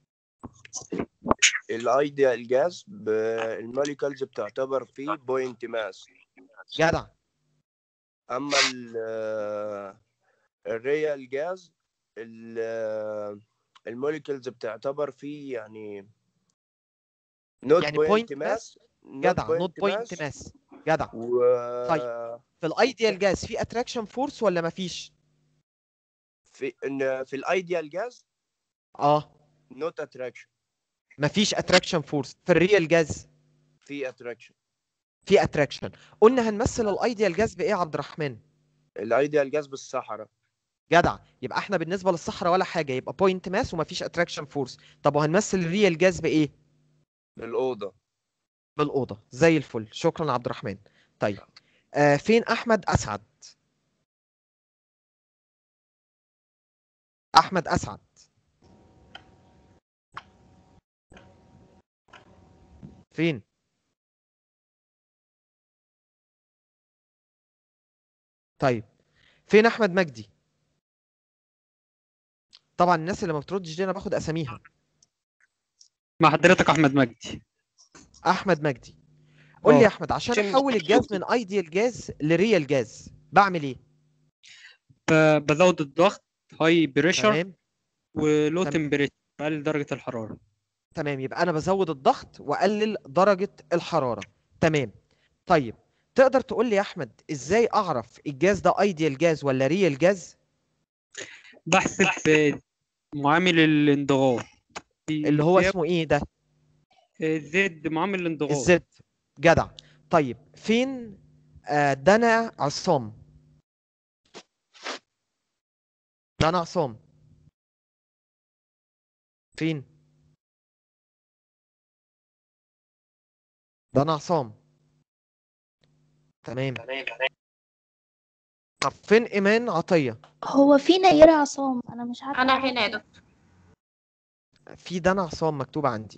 الايديال جاز الموليكولز بتعتبر فيه بوينت ماس جدع اما ال الريال جاز ال- الموليكولز بتعتبر فيه يعني نوت يعني بوينت point ماس جدع نوت بوينت ماس جدع و طيب في الايديال جاز في اتراكشن فورس ولا مفيش في إن في الايديال جاز اه نوت اتراكشن مفيش اتراكشن فورس في الريال جاز في اتراكشن في اتراكشن قلنا هنمثل الايديال جاز بايه يا عبد الرحمن الايديال جاز بالصحراء جدع يبقى احنا بالنسبه للصحراء ولا حاجه يبقى بوينت ماس ومفيش اتراكشن فورس طب وهنمثل الريال جاز بايه بالاوضه بالاوضه زي الفل شكرا عبد الرحمن طيب آه فين احمد اسعد احمد اسعد فين طيب فين احمد مجدي طبعا الناس اللي ما بتردش دي انا باخد اساميها مع حضرتك احمد مجدي احمد مجدي قول لي اه. يا احمد عشان عشان- احول الجاز من ايديال جاز لريال جاز بعمل ايه ب- بزود الضغط هاي بريشر تمام ولو تمام. تمبريتشر بقلل درجة الحرارة تمام يبقى انا بزود الضغط واقلل درجة الحرارة تمام طيب تقدر تقول لي يا احمد ازاي اعرف الجاز ده ايديال جاز ولا ريال جاز بحسب معامل الانضغاط اللي هو اسمه ايه ده زد معامل الانضغاط الزد جدع طيب فين آه، دنا عصام دنا عصام فين دنا عصام تمام طب فين ايمان عطيه هو في نيرة عصام انا مش عارفه انا هنا يا دكتور في دنا عصام مكتوب عندي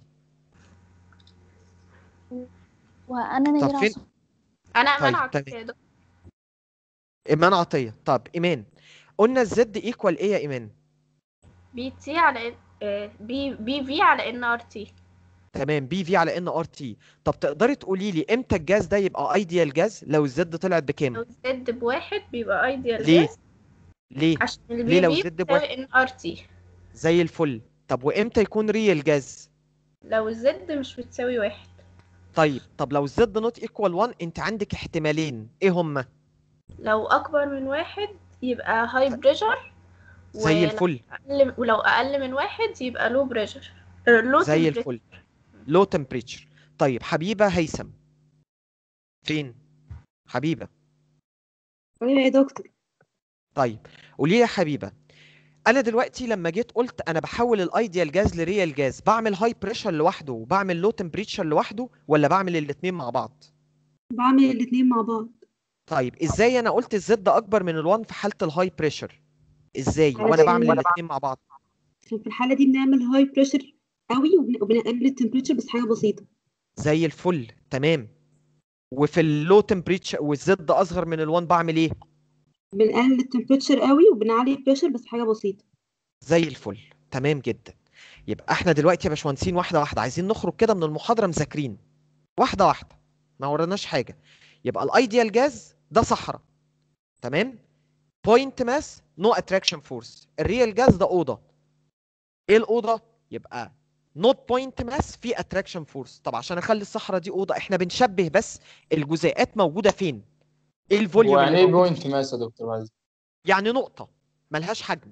وانا طب نيرة فين عصام انا امان طيب عطيه تمام يا دكتور ايمان عطيه طب ايمان قلنا الزد ايكوال ايه يا ايمان بي تي على إن- آه، بي بي في على ان ار تي تمام بي في على ان ار تي طب تقدري تقولي لي امتى الجاز ده يبقى ايديال جاز لو الزد طلعت لو بكام زد بواحد بيبقى ايديال ليه جاز ليه عشان ليه البي لو في الزد بتساوي بواحد ان ار تي زي الفل طب وامتى يكون ريال جاز لو الزد مش بتساوي واحد طيب طب لو الزد نوت ايكوال 1 انت عندك احتمالين ايه هما لو اكبر من واحد يبقى هاي بريشر زي الفل أقل ولو اقل من واحد يبقى لو بريشر لو زي الفل لو تمبريتشر طيب حبيبه هيثم فين حبيبه ايوه يا دكتور طيب قولي لي يا حبيبه انا دلوقتي لما جيت قلت انا بحول الايديال جاز لريال جاز بعمل هاي بريشر لوحده وبعمل لو تمبريتشر لوحده ولا بعمل الاثنين مع بعض بعمل الاتنين مع بعض طيب ازاي انا قلت الزد اكبر من ال1 في حاله الهاي بريشر ازاي وانا بعمل علشان- الاثنين مع بعض عشان في الحالة دي بنعمل هاي بريشر قوي وبن- وبنقلل التمبريتشر بس حاجة بسيطة زي الفل تمام وفي اللو تمبريتشر والزد اصغر من ال1 بعمل ايه بنقلل التمبريتشر قوي وبنعلي البريشر بس حاجة بسيطة زي الفل تمام جدا يبقى احنا دلوقتي يا باشمهندسين واحده واحده عايزين نخرج كده من المحاضره مذاكرين واحده واحده ما وراناش حاجه يبقى الايديال جاز ده صحراء تمام بوينت ماس نو اتراكشن فورس الريال جاز ده اوضه ايه الاوضه يبقى نوت بوينت ماس في اتراكشن فورس طب عشان اخلي الصحراء دي اوضه احنا بنشبه بس الجزيئات موجوده فين ايه الفوليوم ويعني اللي ايه موجود بوينت ماس يا دكتور عايز يعني نقطه ملهاش حجم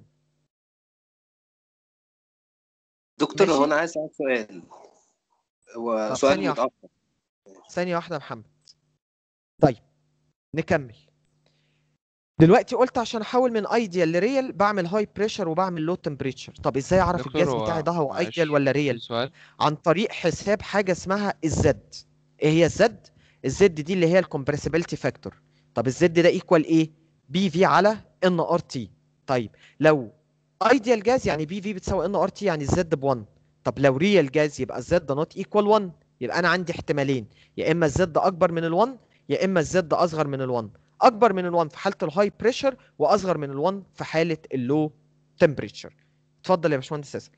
دكتور ماشي. هو انا عايز اسالك سؤال هو طب سؤال ثانية واحدة. متاخر ثانية واحدة يا محمد طيب نكمل دلوقتي قلت عشان احول من ايديال لريال بعمل هاي بريشر وبعمل لو تمبريتشر طب ازاي اعرف دكتور، الجاز هو بتاعي ده هو معلش، ايديال ولا ريال سؤال عن طريق حساب حاجة اسمها الزد ايه هي الزد الزد دي اللي هي الكومبريسيبيلتي فاكتور طب الزد ده ايكوال ايه بي في على ان ار تي طيب لو ايديال جاز يعني بي في بتساوي ان ار تي يعني الزد ب 1 طب لو ريال جاز يبقى الزد نوت ايكوال 1 يبقى انا عندي احتمالين يا اما الزد اكبر من ال1 يا اما الزد اصغر من ال1 اكبر من ال1 في حاله الهاي بريشر واصغر من ال1 في حاله اللو تمبريتشر اتفضل يا باشمهندس اسال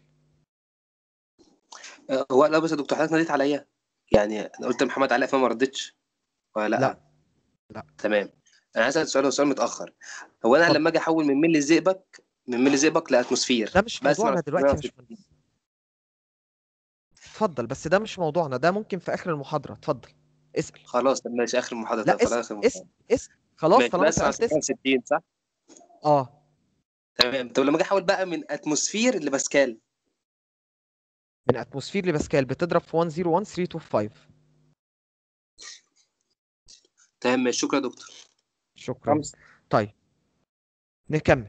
آه، هو لا بس يا دكتور حضرتك ناديت عليا يعني انا قلت محمد علي فما ردتش ولا لا لا لا تمام انا عايز اسال سؤال هو سؤال متاخر هو انا لما اجي احول من ملي زئبق من ملي زئبق لاتموسفير ده مش بس موضوعنا ما- دلوقتي يا ما- باشمهندس اتفضل بس ده مش موضوعنا ده ممكن في اخر المحاضره اتفضل اسال خلاص طب ماشي اخر المحاضره لا طب خلاص اسال آخر اسال المحاضرة. اسال خلاص ماشي، طالما بس على سالت اسال 60 صح اه تمام طب لما اجي احول بقى من اتموسفير لباسكال من اتموسفير لباسكال بتضرب في 101325 تمام ماشي شكرا يا دكتور شكرا طيب نكمل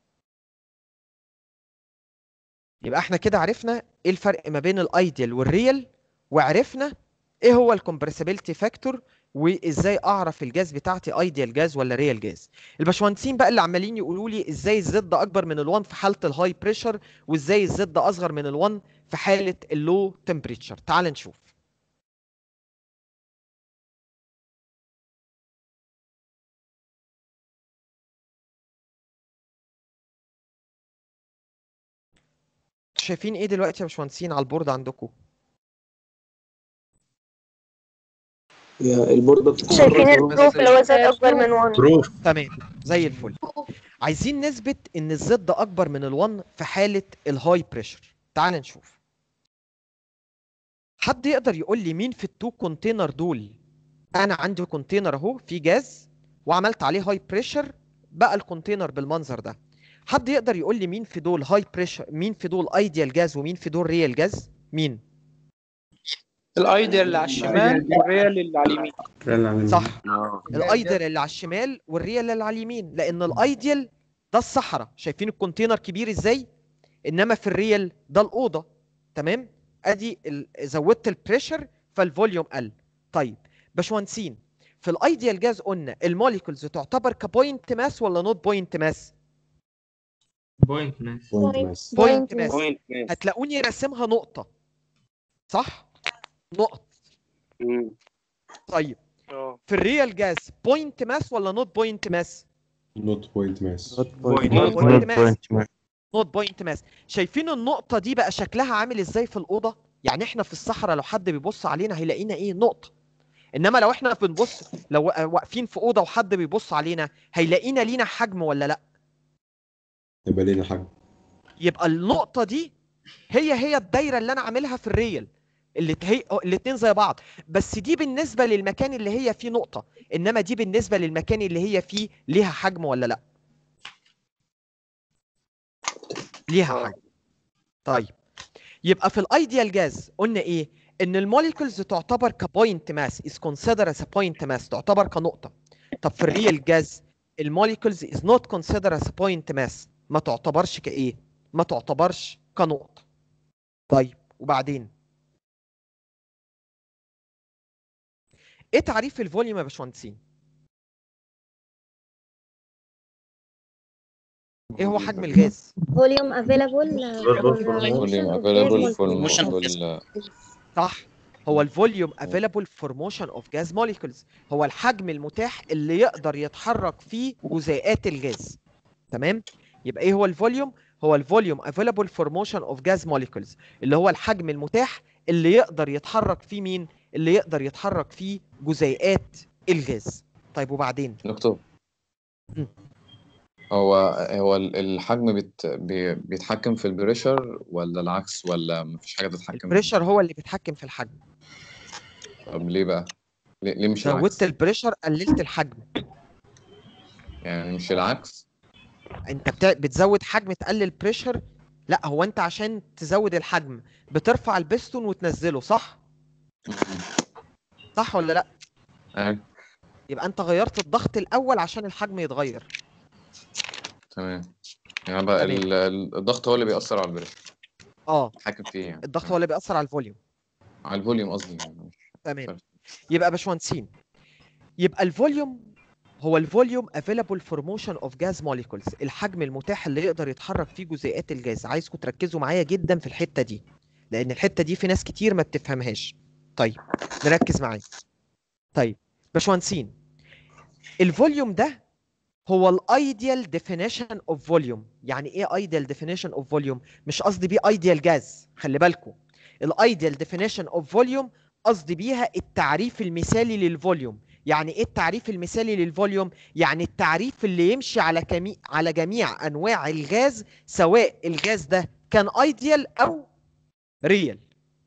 يبقى احنا كده عرفنا ايه الفرق ما بين الايديال والريال وعرفنا ايه هو الكومبريسيبيلتي فاكتور وازاي اعرف الجاز بتاعتي ايديال جاز ولا ريال جاز الباشمهندسين بقى اللي عمالين يقولوا لي ازاي الزد اكبر من ال1 في حاله الهاي بريشر وازاي الزد اصغر من ال1 في حاله اللو تمبريتشر تعال نشوف شايفين ايه دلوقتي يا باشمهندسين على البورد عندكم البورد شايفين البروف اللي هو زاد اكبر من 1 تمام زي الفل عايزين نثبت ان الزد اكبر من ال1 في حاله الهاي بريشر تعال نشوف حد يقدر يقول لي مين في التو كونتينر دول انا عندي كونتينر اهو فيه جاز وعملت عليه هاي بريشر بقى الكونتينر بالمنظر ده حد يقدر يقول لي مين في دول هاي بريشر مين في دول ايديال جاز ومين في دول ريال جاز مين الايديال اللي على الشمال والريال اللي على اليمين صح الايديال اللي على الشمال والريال اللي على اليمين لان الايديال ده الصحراء شايفين الكونتينر كبير ازاي انما في الريال ده الاوضه تمام ادي ال- زودت البريشر فالفوليوم قل طيب باشمهندسين في الايديال جاز قلنا الموليكولز تعتبر كبوينت ماس ولا نوت بوينت ماس بوينت ماس بوينت ماس هتلاقوني راسمها نقطه صح نقط طيب في الريال جاز بوينت ماس ولا نوت بوينت ماس نوت بوينت ماس نوت بوينت ماس نوت بوينت ماس شايفين النقطه دي بقى شكلها عامل ازاي في الاوضه يعني احنا في الصحراء لو حد بيبص علينا هيلاقينا ايه نقطه انما لو احنا بنبص لو واقفين في اوضه وحد بيبص علينا هيلاقينا لينا حجم ولا لا يبقى لينا حاجة يبقى النقطه دي هي هي الدايره اللي انا عاملها في الريال اللي هي الاثنين زي بعض بس دي بالنسبه للمكان اللي هي فيه نقطه انما دي بالنسبه للمكان اللي هي فيه ليها حجم ولا لا ليها حجم طيب يبقى في الايديال جاز قلنا ايه ان الموليكولز تعتبر كبوينت ماس is considered as a point mass تعتبر كنقطه طب في الريال جاز الموليكولز is not considered as point mass ما تعتبرش كايه ما تعتبرش كنقطه طيب وبعدين ايه تعريف الفوليوم يا باشمهندسين ايه هو حجم الغاز فوليوم افيلابل فوليوم available for for صح هو الفوليوم افيلابل فور موشن اوف جاز موليكولز هو الحجم المتاح اللي يقدر يتحرك فيه جزيئات الغاز تمام يبقى ايه هو الفوليوم هو الفوليوم افيلابل فور موشن اوف جاز موليكولز اللي هو الحجم المتاح اللي يقدر يتحرك فيه مين اللي يقدر يتحرك فيه جزيئات الغاز طيب وبعدين دكتور مم. هو هو ال- الحجم بيت بي- بيتحكم في البريشر ولا العكس ولا مفيش حاجة تتحكم فيه؟ البريشر هو اللي بيتحكم في الحجم طب ليه بقى؟ ليه, ليه مش العكس؟ زودت البريشر قللت الحجم يعني مش العكس؟ انت بتع... بتزود حجم تقلل بريشر لا هو انت عشان تزود الحجم بترفع البستون وتنزله صح صح ولا لا أيوة يبقى انت غيرت الضغط الاول عشان الحجم يتغير تمام يعني بقى تمام. ال- ال- الضغط هو اللي بيأثر على البريشر اه بيتحكم فيه يعني الضغط هو اللي بيأثر على الفوليوم على الفوليوم قصدي يعني مش تمام يبقى يا باشمهندسين يبقى الفوليوم هو الفوليوم available for motion of gas molecules الحجم المتاح اللي يقدر يتحرك فيه جزيئات الغاز عايزكم تركزوا معايا جدا في الحتة دي لأن الحتة دي في ناس كتير ما بتفهمهاش طيب نركز معايا طيب باشمهندسين الفوليوم ده هو الايديال ديفينيشن اوف فوليوم يعني ايه ايديال ديفينيشن اوف فوليوم مش قصدي بيه ايديال جاز خلي بالكم الايديال ديفينيشن اوف فوليوم قصدي بيها التعريف المثالي للفوليوم يعني ايه التعريف المثالي للفوليوم يعني التعريف اللي يمشي على كمي... على جميع انواع الغاز سواء الغاز ده كان ايديال او ريال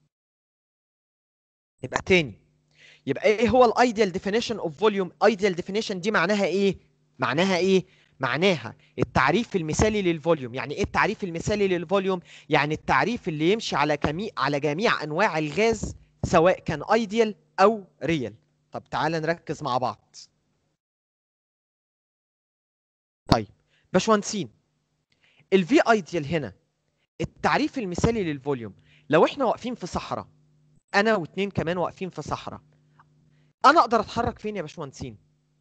يبقى تاني يبقى ايه هو الايديال ديفينيشن اوف فوليوم ايديال ديفينيشن دي معناها ايه معناها ايه معناها التعريف المثالي للفوليوم يعني ايه التعريف المثالي للفوليوم يعني التعريف اللي يمشي على كمي... على جميع انواع الغاز سواء كان ايديال او ريال طب تعالى نركز مع بعض طيب باشمهندسين الفي ايديال هنا التعريف المثالي للفوليوم لو احنا واقفين في صحراء انا واتنين كمان واقفين في صحراء انا اقدر اتحرك فين يا باشمهندسين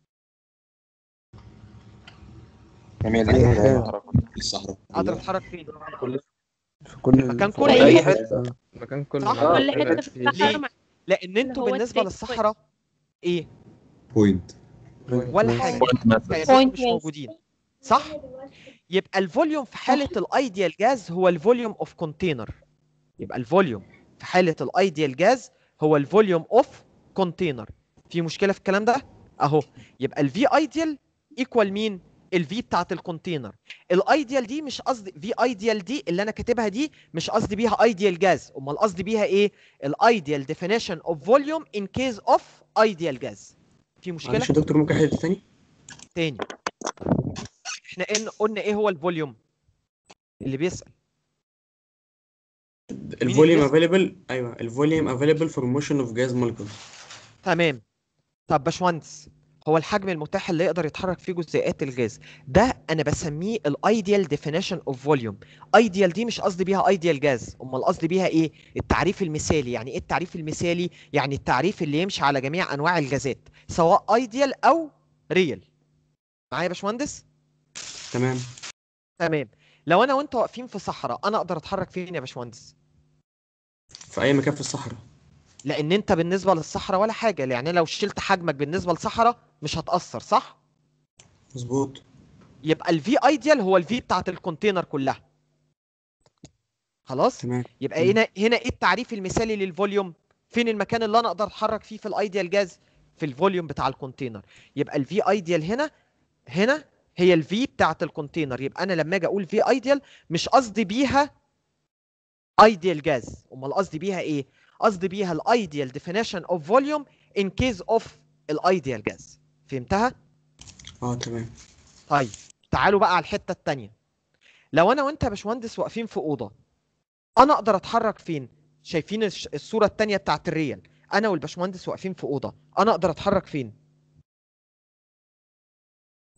الصحراء اقدر اتحرك فين في كل مكان في كله أي ايه حتة. مكان كله صح كل حتة في الصحراء ليه مع- لان انتوا هو بالنسبه straight للصحراء ايه بوينت ولا حاجه كائنات Point مش base. موجودين صح يبقى الفوليوم في حاله الايديال جاز هو الفوليوم اوف كونتينر يبقى الفوليوم في حاله الايديال جاز هو الفوليوم اوف كونتينر في مشكله في الكلام ده اهو يبقى الفي ايديال ايكوال مين الفي بتاعت الكونتينر الايديال دي مش قصدي في ايديال دي اللي انا كاتبها دي مش قصدي بيها ايديال جاز امال قصدي بيها ايه الايديال ديفينيشن اوف فوليوم ان كيس اوف ايديال جاز في مشكله معلش يا دكتور ممكن حد تاني تاني احنا إن قلنا ايه هو الفوليوم اللي بيسأل الفوليوم بيسأل؟ افيلبل ايوه الفوليوم افيلبل فور موشن اوف جاز مولكول تمام طب باشمهندس هو الحجم المتاح اللي يقدر يتحرك فيه جزيئات الغاز ده انا بسميه الايديال ديفينيشن اوف فوليوم ايديال دي مش قصدي بيها ايديال جاز امال قصدي بيها ايه التعريف المثالي يعني ايه التعريف المثالي يعني التعريف اللي يمشي على جميع انواع الغازات سواء ايديال او ريال معايا يا باشمهندس تمام تمام لو انا وانت واقفين في صحراء انا اقدر اتحرك فين يا باشمهندس في اي مكان في الصحراء لان انت بالنسبه للصحراء ولا حاجه يعني لو شلت حجمك بالنسبه للصحراء مش هتاثر صح مظبوط يبقى الفي ايديال هو الفي بتاعت الكونتينر كلها خلاص تمام يبقى هنا هنا ايه التعريف المثالي للفوليوم فين المكان اللي انا اقدر اتحرك فيه في الايديال جاز في الفوليوم بتاع الكونتينر يبقى الفي ايديال هنا هنا هي الفي بتاعت الكونتينر يبقى انا لما اجي اقول في ايديال مش قصدي بيها ايديال جاز امال قصدي بيها ايه قصدي بيها الايديال ديفينيشن اوف فوليوم ان كيس اوف الايديال جاز فهمتها اه تمام طيب تعالوا بقى على الحته الثانيه لو انا وانت يا باشمهندس واقفين في اوضه انا اقدر اتحرك فين شايفين الش- الصوره الثانيه بتاعت الريال انا والباشمهندس واقفين في اوضه انا اقدر اتحرك فين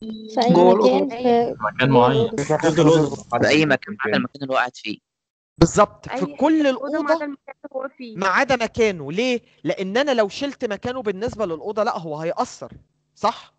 في أي جوه مكان الأوضة. في مكان جوه معين الأوضة في اي مكان ما عدا المكان اللي هو قاعد فيه بالظبط في أي كل أوضة ما عدا الأوضة المكان اللي هو فيه ما عدا مكانه ليه؟ لأن أنا لو شلت مكانه بالنسبة للأوضة لا هو هيأثر صح؟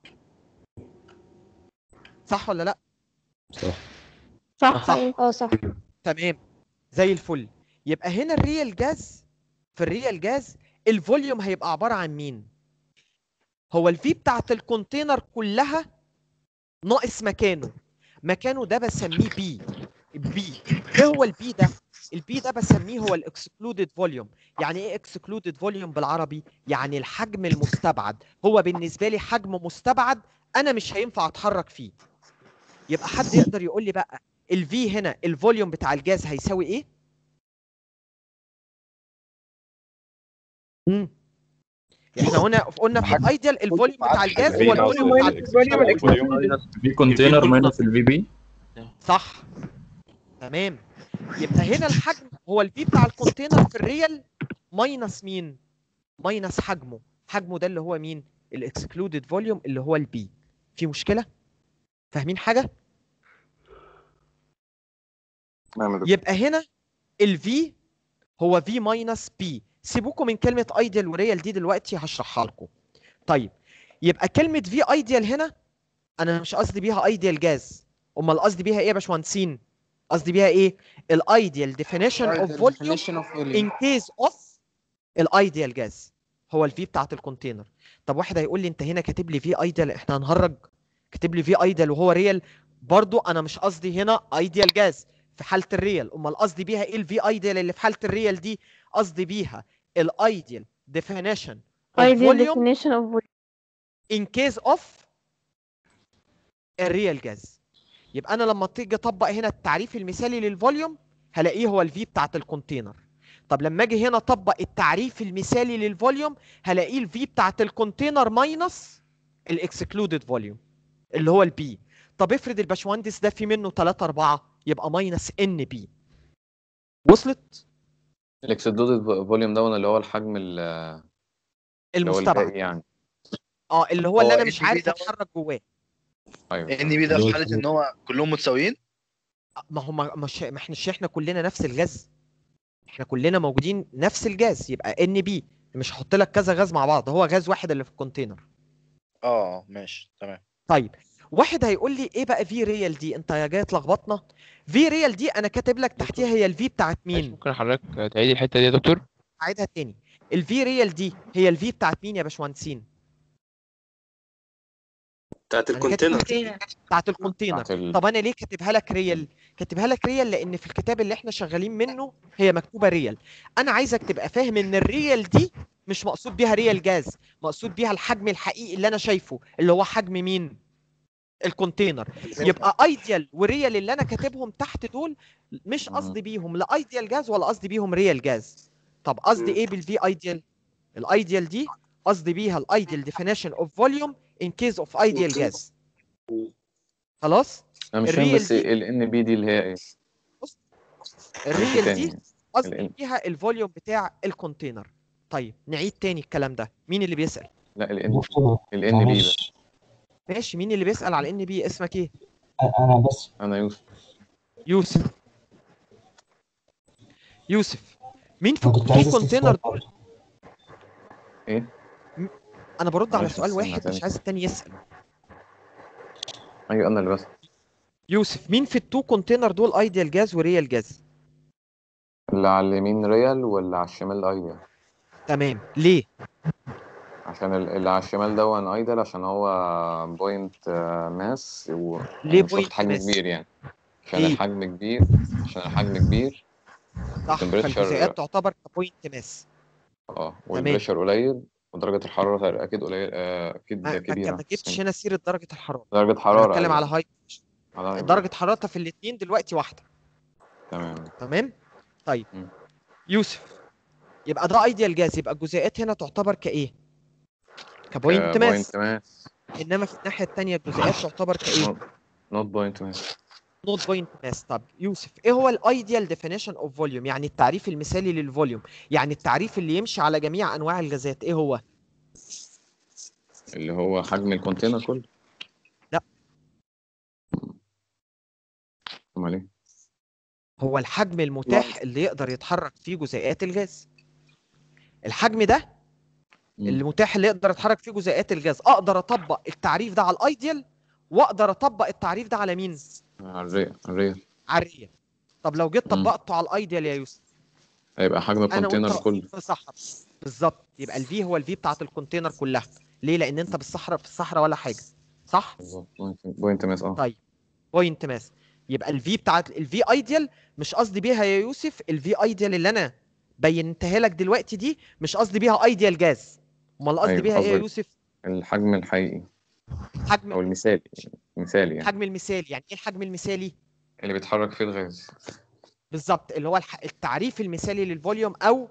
صح ولا لا؟ صح صح صح اه صح تمام زي الفل يبقى هنا الريال جاز في الريال جاز الفوليوم هيبقى عبارة عن مين؟ هو الفي بتاعت الكونتينر كلها ناقص مكانه مكانه ده بسميه بي بي ايه هو البي ده؟ البي ده بسميه هو الاكسكلودد فوليوم يعني ايه اكسكلودد فوليوم بالعربي؟ يعني الحجم المستبعد هو بالنسبة لي حجم مستبعد انا مش هينفع اتحرك فيه يبقى حد يقدر يقول لي بقى الفي هنا الفوليوم بتاع الجاز هيساوي ايه؟ امم احنا هنا قلنا في الايديال الفوليوم بتاع الجاز هو الفوليوم بتاع الجاز في كونتينر ماينس الفي بي صح تمام يبقى هنا الحجم هو الفي بتاع الكونتينر في الريال ماينس مين؟ ماينس حجمه حجمه ده اللي هو مين؟ الاكسكلودد فوليوم اللي هو البي في مشكلة؟ فاهمين حاجة؟ يبقى هنا الفي هو في ماينس بي سيبوكم من كلمة ايديال وريال دي دلوقتي هشرحها لكم طيب يبقى كلمة في ايديال هنا انا مش قصدي بيها ايديال جاز امال قصدي بيها ايه يا باشمهندسين قصدي بيها ايه الايديال ديفينيشن اوف Ideal فوليوم definition of volume. ان كيس اوف الايديال جاز هو الفي بتاعت الكونتينر طب واحد هيقول لي انت هنا كاتب لي في ايديال احنا هنهرج كاتب لي في ايديال وهو ريال برضو انا مش قصدي هنا ايديال جاز في حاله الريال امال قصدي بيها ايه الفي ايديال اللي في حاله الريال دي قصدي بيها الايديال ديفينيشن اوف ideal فوليوم definition of volume in case of الريال جاز يبقى انا لما تيجي اطبق هنا التعريف المثالي للفوليوم هلاقيه هو الفي بتاعت الكونتينر طب لما اجي هنا اطبق التعريف المثالي للفوليوم هلاقيه الفي بتاعت الكونتينر ماينس الاكسكلودد فوليوم اللي هو البي طب افرض الباشمهندس ده في منه 3 4 يبقى ماينس ان بي وصلت الاكسدودد فوليوم ده اللي هو الحجم ال- اللي هو المستبعد الباقي يعني اه اللي هو اللي هو انا مش NB عارف ده- اتحرك جواه ايوه ان بي ده في حاله ان هو كلهم متساويين ما هم مش ما احنا مش احنا كلنا نفس الغاز احنا كلنا موجودين نفس الجاز يبقى ان بي مش هحط لك كذا غاز مع بعض هو غاز واحد اللي في الكونتينر اه ماشي تمام طيب واحد هيقول لي ايه بقى في ريال دي انت يا جاي تلخبطنا في ريال دي انا كاتب لك تحتيها هي الفي بتاعت مين ممكن حضرتك تعيدي الحته دي يا دكتور اعيدها تاني الفي ريال دي هي الفي بتاعت مين يا باشمهندسين بتاعت أنا كاتب الكونتينر بتاعت الكونتينر بتاعت ال- طب انا ليه كاتبها لك ريال كاتبها لك ريال لان في الكتاب اللي احنا شغالين منه هي مكتوبه ريال انا عايزك تبقى فاهم ان الريال دي مش مقصود بيها ريال جاز مقصود بيها الحجم الحقيقي اللي انا شايفه اللي هو حجم مين الكونتينر يبقى ايديال وريال اللي انا كاتبهم تحت دول مش قصدي بيهم لا ايديال جاز ولا قصدي بيهم ريال جاز طب قصدي ايه بالفي ايديال الايديال دي قصدي بيها الايديال ديفينيشن اوف فوليوم ان كيس اوف ايديال جاز خلاص انا مش فاهم الريال بس دي ال ان بي دي اللي هي ايه الريال تاني دي قصدي ال- بيها الفوليوم بتاع الكونتينر طيب نعيد تاني الكلام ده مين اللي بيسأل لا ال ان ال ان بي بس ماشي مين اللي بيسأل على ان بي اسمك ايه انا بس انا يوسف يوسف يوسف مين في انا كنت في عايز كونتينر استفسار دول ايه انا برد على معلش سؤال استنى واحد تاني. مش عايز التاني يسأل ايوه انا اللي بس يوسف مين في التو كونتينر دول ايديال جاز وريال جاز اللي على اليمين ريال واللي على الشمال ايديال تمام ليه عشان ال- اللي على الشمال ده هو ايدل عشان هو بوينت ماس و ليه مش واخد point حجم mass؟ كبير يعني عشان ليه؟ الحجم كبير عشان الحجم كبير صح والتمبريتشر فالجزيئات تعتبر كبوينت ماس اه والبريشر قليل ودرجة الحرارة اكيد قليل آه، اكيد ما, ما كبيرة ما جبتش هنا سيره درجه الحراره درجة انا حرارة بتكلم أيوة. على هاي على درجه حرارتها في الاثنين دلوقتي واحده تمام تمام طيب مم. يوسف يبقى ده ايديال جاز يبقى الجزيئات هنا تعتبر كايه كبوينت ماس بوينت ماس انما في الناحيه الثانيه الجزيئات تعتبر كايه نوت بوينت ماس نوت بوينت ماس طب يوسف ايه هو الايديال ديفينيشن اوف فوليوم يعني التعريف المثالي للفوليوم يعني التعريف اللي يمشي على جميع انواع الغازات ايه هو اللي هو حجم الكونتينر كله امال ايه هو الحجم المتاح اللي يقدر يتحرك فيه جزيئات الغاز الحجم ده اللي متاح اللي يقدر يتحرك فيه جزيئات الغاز اقدر اطبق التعريف ده على الايديال واقدر اطبق التعريف ده على مين على الريال الريال على الريال طب لو جيت طبقته على الايديال يا يوسف هيبقى حجم انا وانت الكونتينر واقفين كله في صحراء بالظبط يبقى الفي هو الفي بتاعت الكونتينر كلها ليه لان انت بالصحراء في الصحراء ولا حاجه صح بالظبط بوينت ماس اه طيب بوينت ماس يبقى الفي بتاعت الفي ايديال مش قصدي بيها يا يوسف الفي ايديال اللي انا بينتها لك دلوقتي دي مش قصدي بيها ايديال جاز امال قصدي أيوة، بيها ايه يا قصدك يوسف الحجم الحقيقي حجم او المثالي المثالي يعني الحجم المثالي يعني ايه الحجم المثالي اللي بيتحرك فيه الغاز بالظبط اللي هو الح- التعريف المثالي للفوليوم او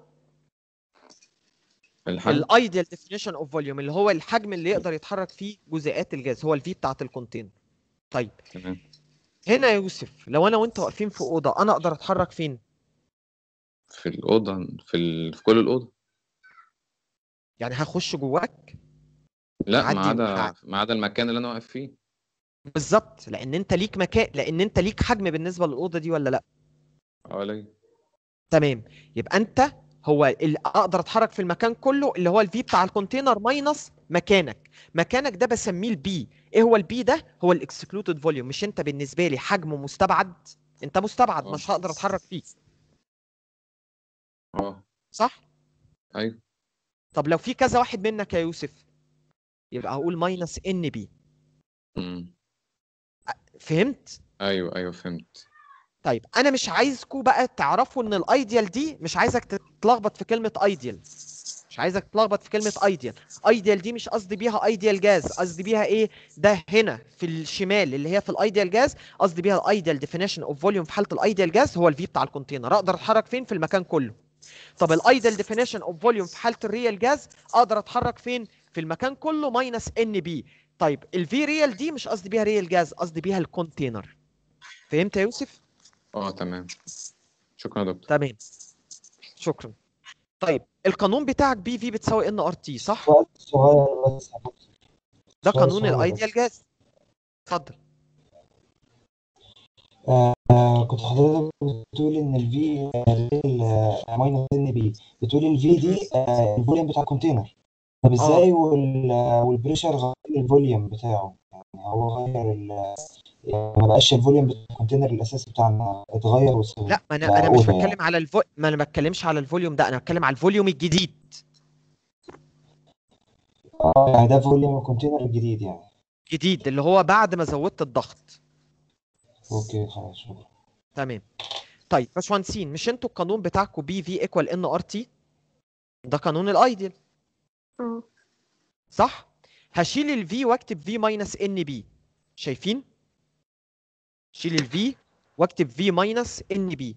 الحجم الايديال ديفينيشن اوف فوليوم اللي هو الحجم اللي يقدر يتحرك فيه جزيئات الغاز هو الفي بتاعت الكونتينر طيب تمام هنا يا يوسف لو انا وانت واقفين في اوضه انا اقدر اتحرك فين في الأوضة في, ال... في كل الأوضة يعني هخش جواك لا ما عدي عدا وهع- ما عدا المكان اللي أنا واقف فيه بالظبط لان انت ليك مكان لان انت ليك حجم بالنسبه للاوضه دي ولا لا حوالي تمام يبقى انت هو اللي اقدر اتحرك في المكان كله اللي هو الفي بتاع الكونتينر ماينس مكانك مكانك ده بسميه البي ايه هو البي ده هو الاكسكلودد فوليوم مش انت بالنسبه لي حجمه مستبعد انت مستبعد مش هقدر اتحرك فيه اه صح أيوه طب لو في كذا واحد منك يا يوسف يبقى هقول ماينس ان بي أمم. فهمت أيوه أيوه فهمت طيب انا مش عايزكم بقى تعرفوا ان الايديال دي مش عايزك تتلخبط في كلمه ايديال مش عايزك تتلخبط في كلمه ايديال ايديال دي مش قصدي بيها ايديال جاز قصدي بيها ايه ده هنا في الشمال اللي هي في الايديال جاز قصدي بيها الايديال ديفينيشن اوف فوليوم في حاله الايديال جاز هو الفي بتاع الكونتينر اقدر اتحرك فين في المكان كله طب الايديال ديفينيشن اوف فوليوم في حاله الريال جاز اقدر اتحرك فين في المكان كله ماينس ان بي طيب الفي ريال دي مش قصدي بيها ريال جاز قصدي بيها الكونتينر فهمت يا يوسف اه تمام شكرا يا دكتور تمام شكرا طيب القانون بتاعك بي في بتساوي ان ار تي صح سؤال صغير بس ده سؤال قانون صغير الايديال بس. جاز اتفضل آه كنت حضرتك بتقول ان الفي ماينس ان بي بتقول الفي دي آه الفوليوم بتاع الكونتينر طب ازاي وال والبريشر غير الفوليوم بتاعه يعني هو غير ال يعني ما بقاش الفوليوم بتاع الكونتينر الاساسي بتاعنا اتغير وصل لا ما انا بقى انا مش أوضة بتكلم يعني. على الفو... ما انا بتكلمش على الفوليوم ده انا بتكلم على الفوليوم الجديد اه يعني ده فوليوم الكونتينر الجديد يعني جديد اللي هو بعد ما زودت الضغط اوكي خلاص شكرا تمام طيب باشمهندسين مش انتوا القانون بتاعكم بي في ايكوال ان ار تي ده قانون الايديال اه صح هشيل الفي واكتب في ماينس ان بي شايفين شيل الفي واكتب في ماينس ان بي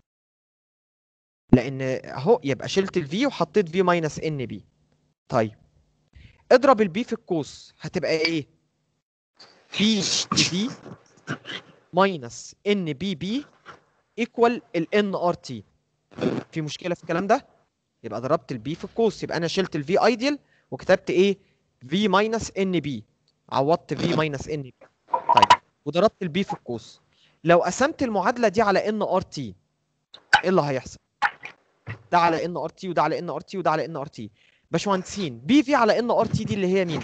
لان اهو يبقى شلت الفي وحطيت في ماينس ان بي طيب اضرب البي في القوس هتبقى ايه بي في ماينس ان بي بي ايكوال الان ار تي في مشكله في الكلام ده يبقى ضربت البي في القوس يبقى انا شلت الفي ايديال وكتبت ايه في ماينس ان بي عوضت في ماينس ان بي طيب وضربت البي في القوس لو قسمت المعادله دي على ان ار تي ايه اللي هيحصل ده على ان ار تي وده على ان ار تي وده على ان ار تي باشمهندسين بي في على ان ار تي دي اللي هي مين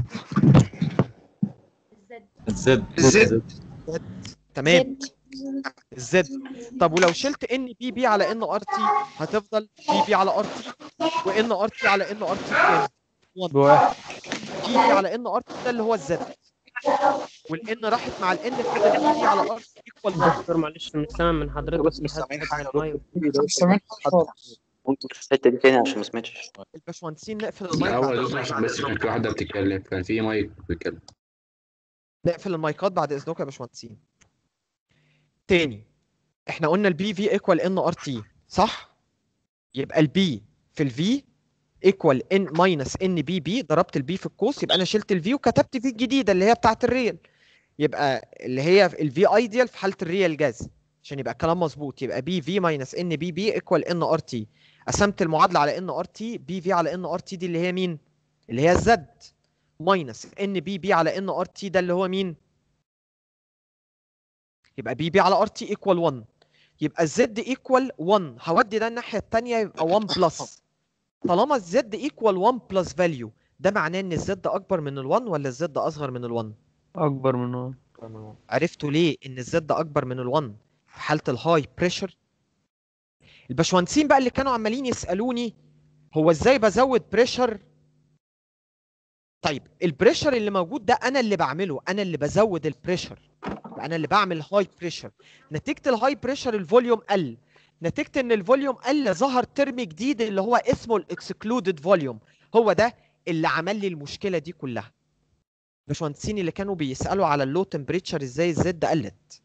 الزد الزد تمام الزد طب ولو شلت ان بي بي على ان ار تي هتفضل بي بي على ار تي وان ار تي على ان ار تي كام؟ 1 بي بي على ان ار تي ده اللي هو الزد والان راحت مع الان فضل بي بي على ار تي ايكوال دكتور معلش مش سامع من حضرتك بس في مش حد سامعين فتح حاجة المايك. مش سامعين حاجة خالص ممكن في الحتة دي تاني عشان ما سمعتش الباشمهندسين نقفل المايك الأول بعد يا دكتور عشان بس كان في واحدة بتتكلم كان في مايك بيتكلم نقفل المايكات بعد اذنكم يا باشمهندسين تاني احنا قلنا البي في ايكوال ان ار تي صح يبقى البي في الفي ايكوال ان ماينس ان بي بي ضربت البي في القوس يبقى انا شلت الفي وكتبت في الجديده اللي هي بتاعه الريال يبقى اللي هي الفي ايديال في حاله الريال جاز عشان يبقى الكلام مظبوط يبقى بي في ماينس ان بي بي ايكوال ان ار تي قسمت المعادله على ان ار تي بي في على ان ار تي دي اللي هي مين اللي هي الزد ماينس ان بي بي على ان ار تي ده اللي هو مين يبقى بي بي على ار تي ايكوال 1 يبقى الزد ايكوال 1 هودي ده الناحيه الثانيه يبقى 1 بلس طالما الزد ايكوال 1 بلس فاليو ده معناه ان الزد اكبر من ال1 ولا الزد اصغر من ال1 اكبر من 1 عرفتوا ليه ان الزد اكبر من ال1 في حاله الهاي بريشر الباشمهندسين بقى اللي كانوا عمالين يسالوني هو ازاي بزود بريشر طيب البريشر اللي موجود ده انا اللي بعمله انا اللي بزود البريشر انا اللي بعمل هاي بريشر نتيجه الهاي بريشر الفوليوم قل نتيجه ان الفوليوم قل ظهر ترم جديد اللي هو اسمه الاكسكلودد فوليوم هو ده اللي عمل لي المشكله دي كلها الباشمهندسين اللي كانوا بيسالوا على اللو تمبريتشر ازاي الزد قلت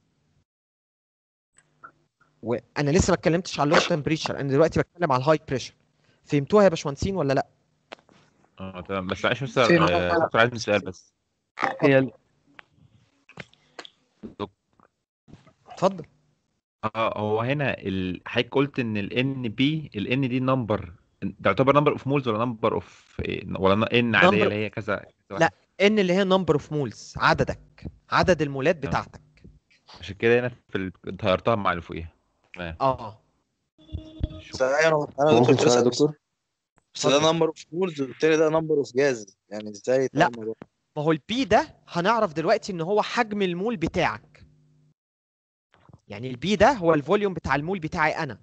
وانا لسه ما اتكلمتش على اللو تمبريتشر انا دلوقتي بتكلم على الهاي بريشر فهمتوها يا باشمهندسين ولا لا اه تمام بس معلش مستر فين؟ آه، دكتور عايز سؤال بس هي ال- اتفضل اه هو هنا ال... حضرتك قلت ان ال ان بي ال ان دي نمبر تعتبر نمبر اوف مولز ولا نمبر اوف ولا ان عاديه Number- اللي هي كذا كذا واحد؟ لا ان اللي هي نمبر اوف مولز عددك عدد المولات بتاعتك عشان كده هنا في ال... طيرتها مع اللي فوقيها تمام اه بس انا انا ممكن دكتور سؤال يا بس دكتور بس ده نمبر اوف مولز والتاني ده نمبر اوف جاز يعني ازاي لا. يتعامل الموضوع؟ ما هو البي ده هنعرف دلوقتي ان هو حجم المول بتاعك يعني البي ده هو الفوليوم بتاع المول بتاعي انا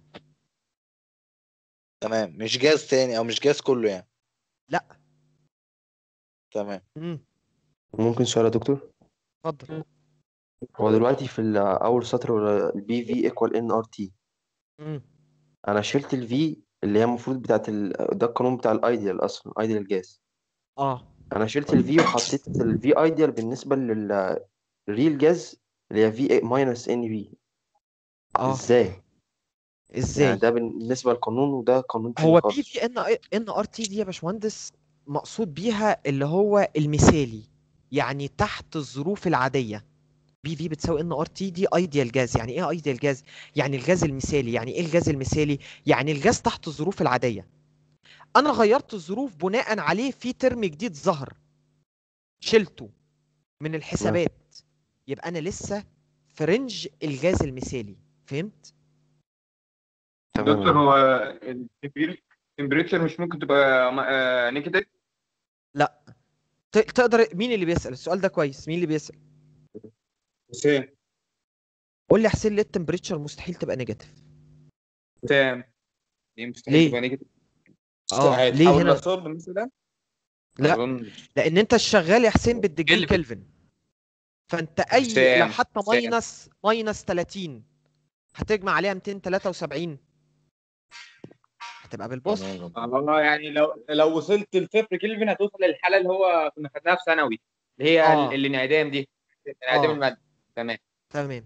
تمام مش جاز تاني او مش جاز كله يعني لا تمام امم ممكن سؤال يا دكتور اتفضل هو دلوقتي في ال- اول سطر البي في ايكوال ان ار تي امم انا شلت الفي اللي هي المفروض بتاعت ال... ده القانون بتاع الايديال اصلا ايديال جاز اه انا شلت الفي وحطيت الفي ايديال بالنسبه للريل جاز اللي هي في ماينس ان في اه ازاي ازاي يعني ده بالنسبه للقانون وده قانون تاني هو بي خالص في ان ان ار تي دي يا باشمهندس مقصود بيها اللي هو المثالي يعني تحت الظروف العاديه بي في بتساوي ان ار تي دي ايديال جاز يعني ايه ايديال جاز يعني الغاز المثالي يعني ايه الغاز المثالي يعني الغاز تحت الظروف العاديه انا غيرت الظروف بناء عليه في ترم جديد ظهر شلته من الحسابات يبقى انا لسه في رينج الغاز المثالي فهمت دكتور هو التمبريتشر مش ممكن تبقى نيجاتيف لا ت- تقدر مين اللي بيسأل السؤال ده كويس مين اللي بيسأل حسام قول لي يا حسين ليه التمبريتشر مستحيل تبقى نيجاتيف حسام دي مستحيل ليه؟ تبقى نيجاتيف اه ليه هتحول هنا لصلب مثلا لا أظن لان انت شغال يا حسين بالديجري كلفن فانت اي حسام، لو حتى حسام. ماينس ماينس 30 هتجمع عليها 273 هتبقى بالبوست اه يعني لو لو وصلت لصفر كلفن هتوصل للحاله اللي هو كنا خدناها في ثانوي اللي هي آه. الانعدام دي انعدام آه. الماده تمام تمام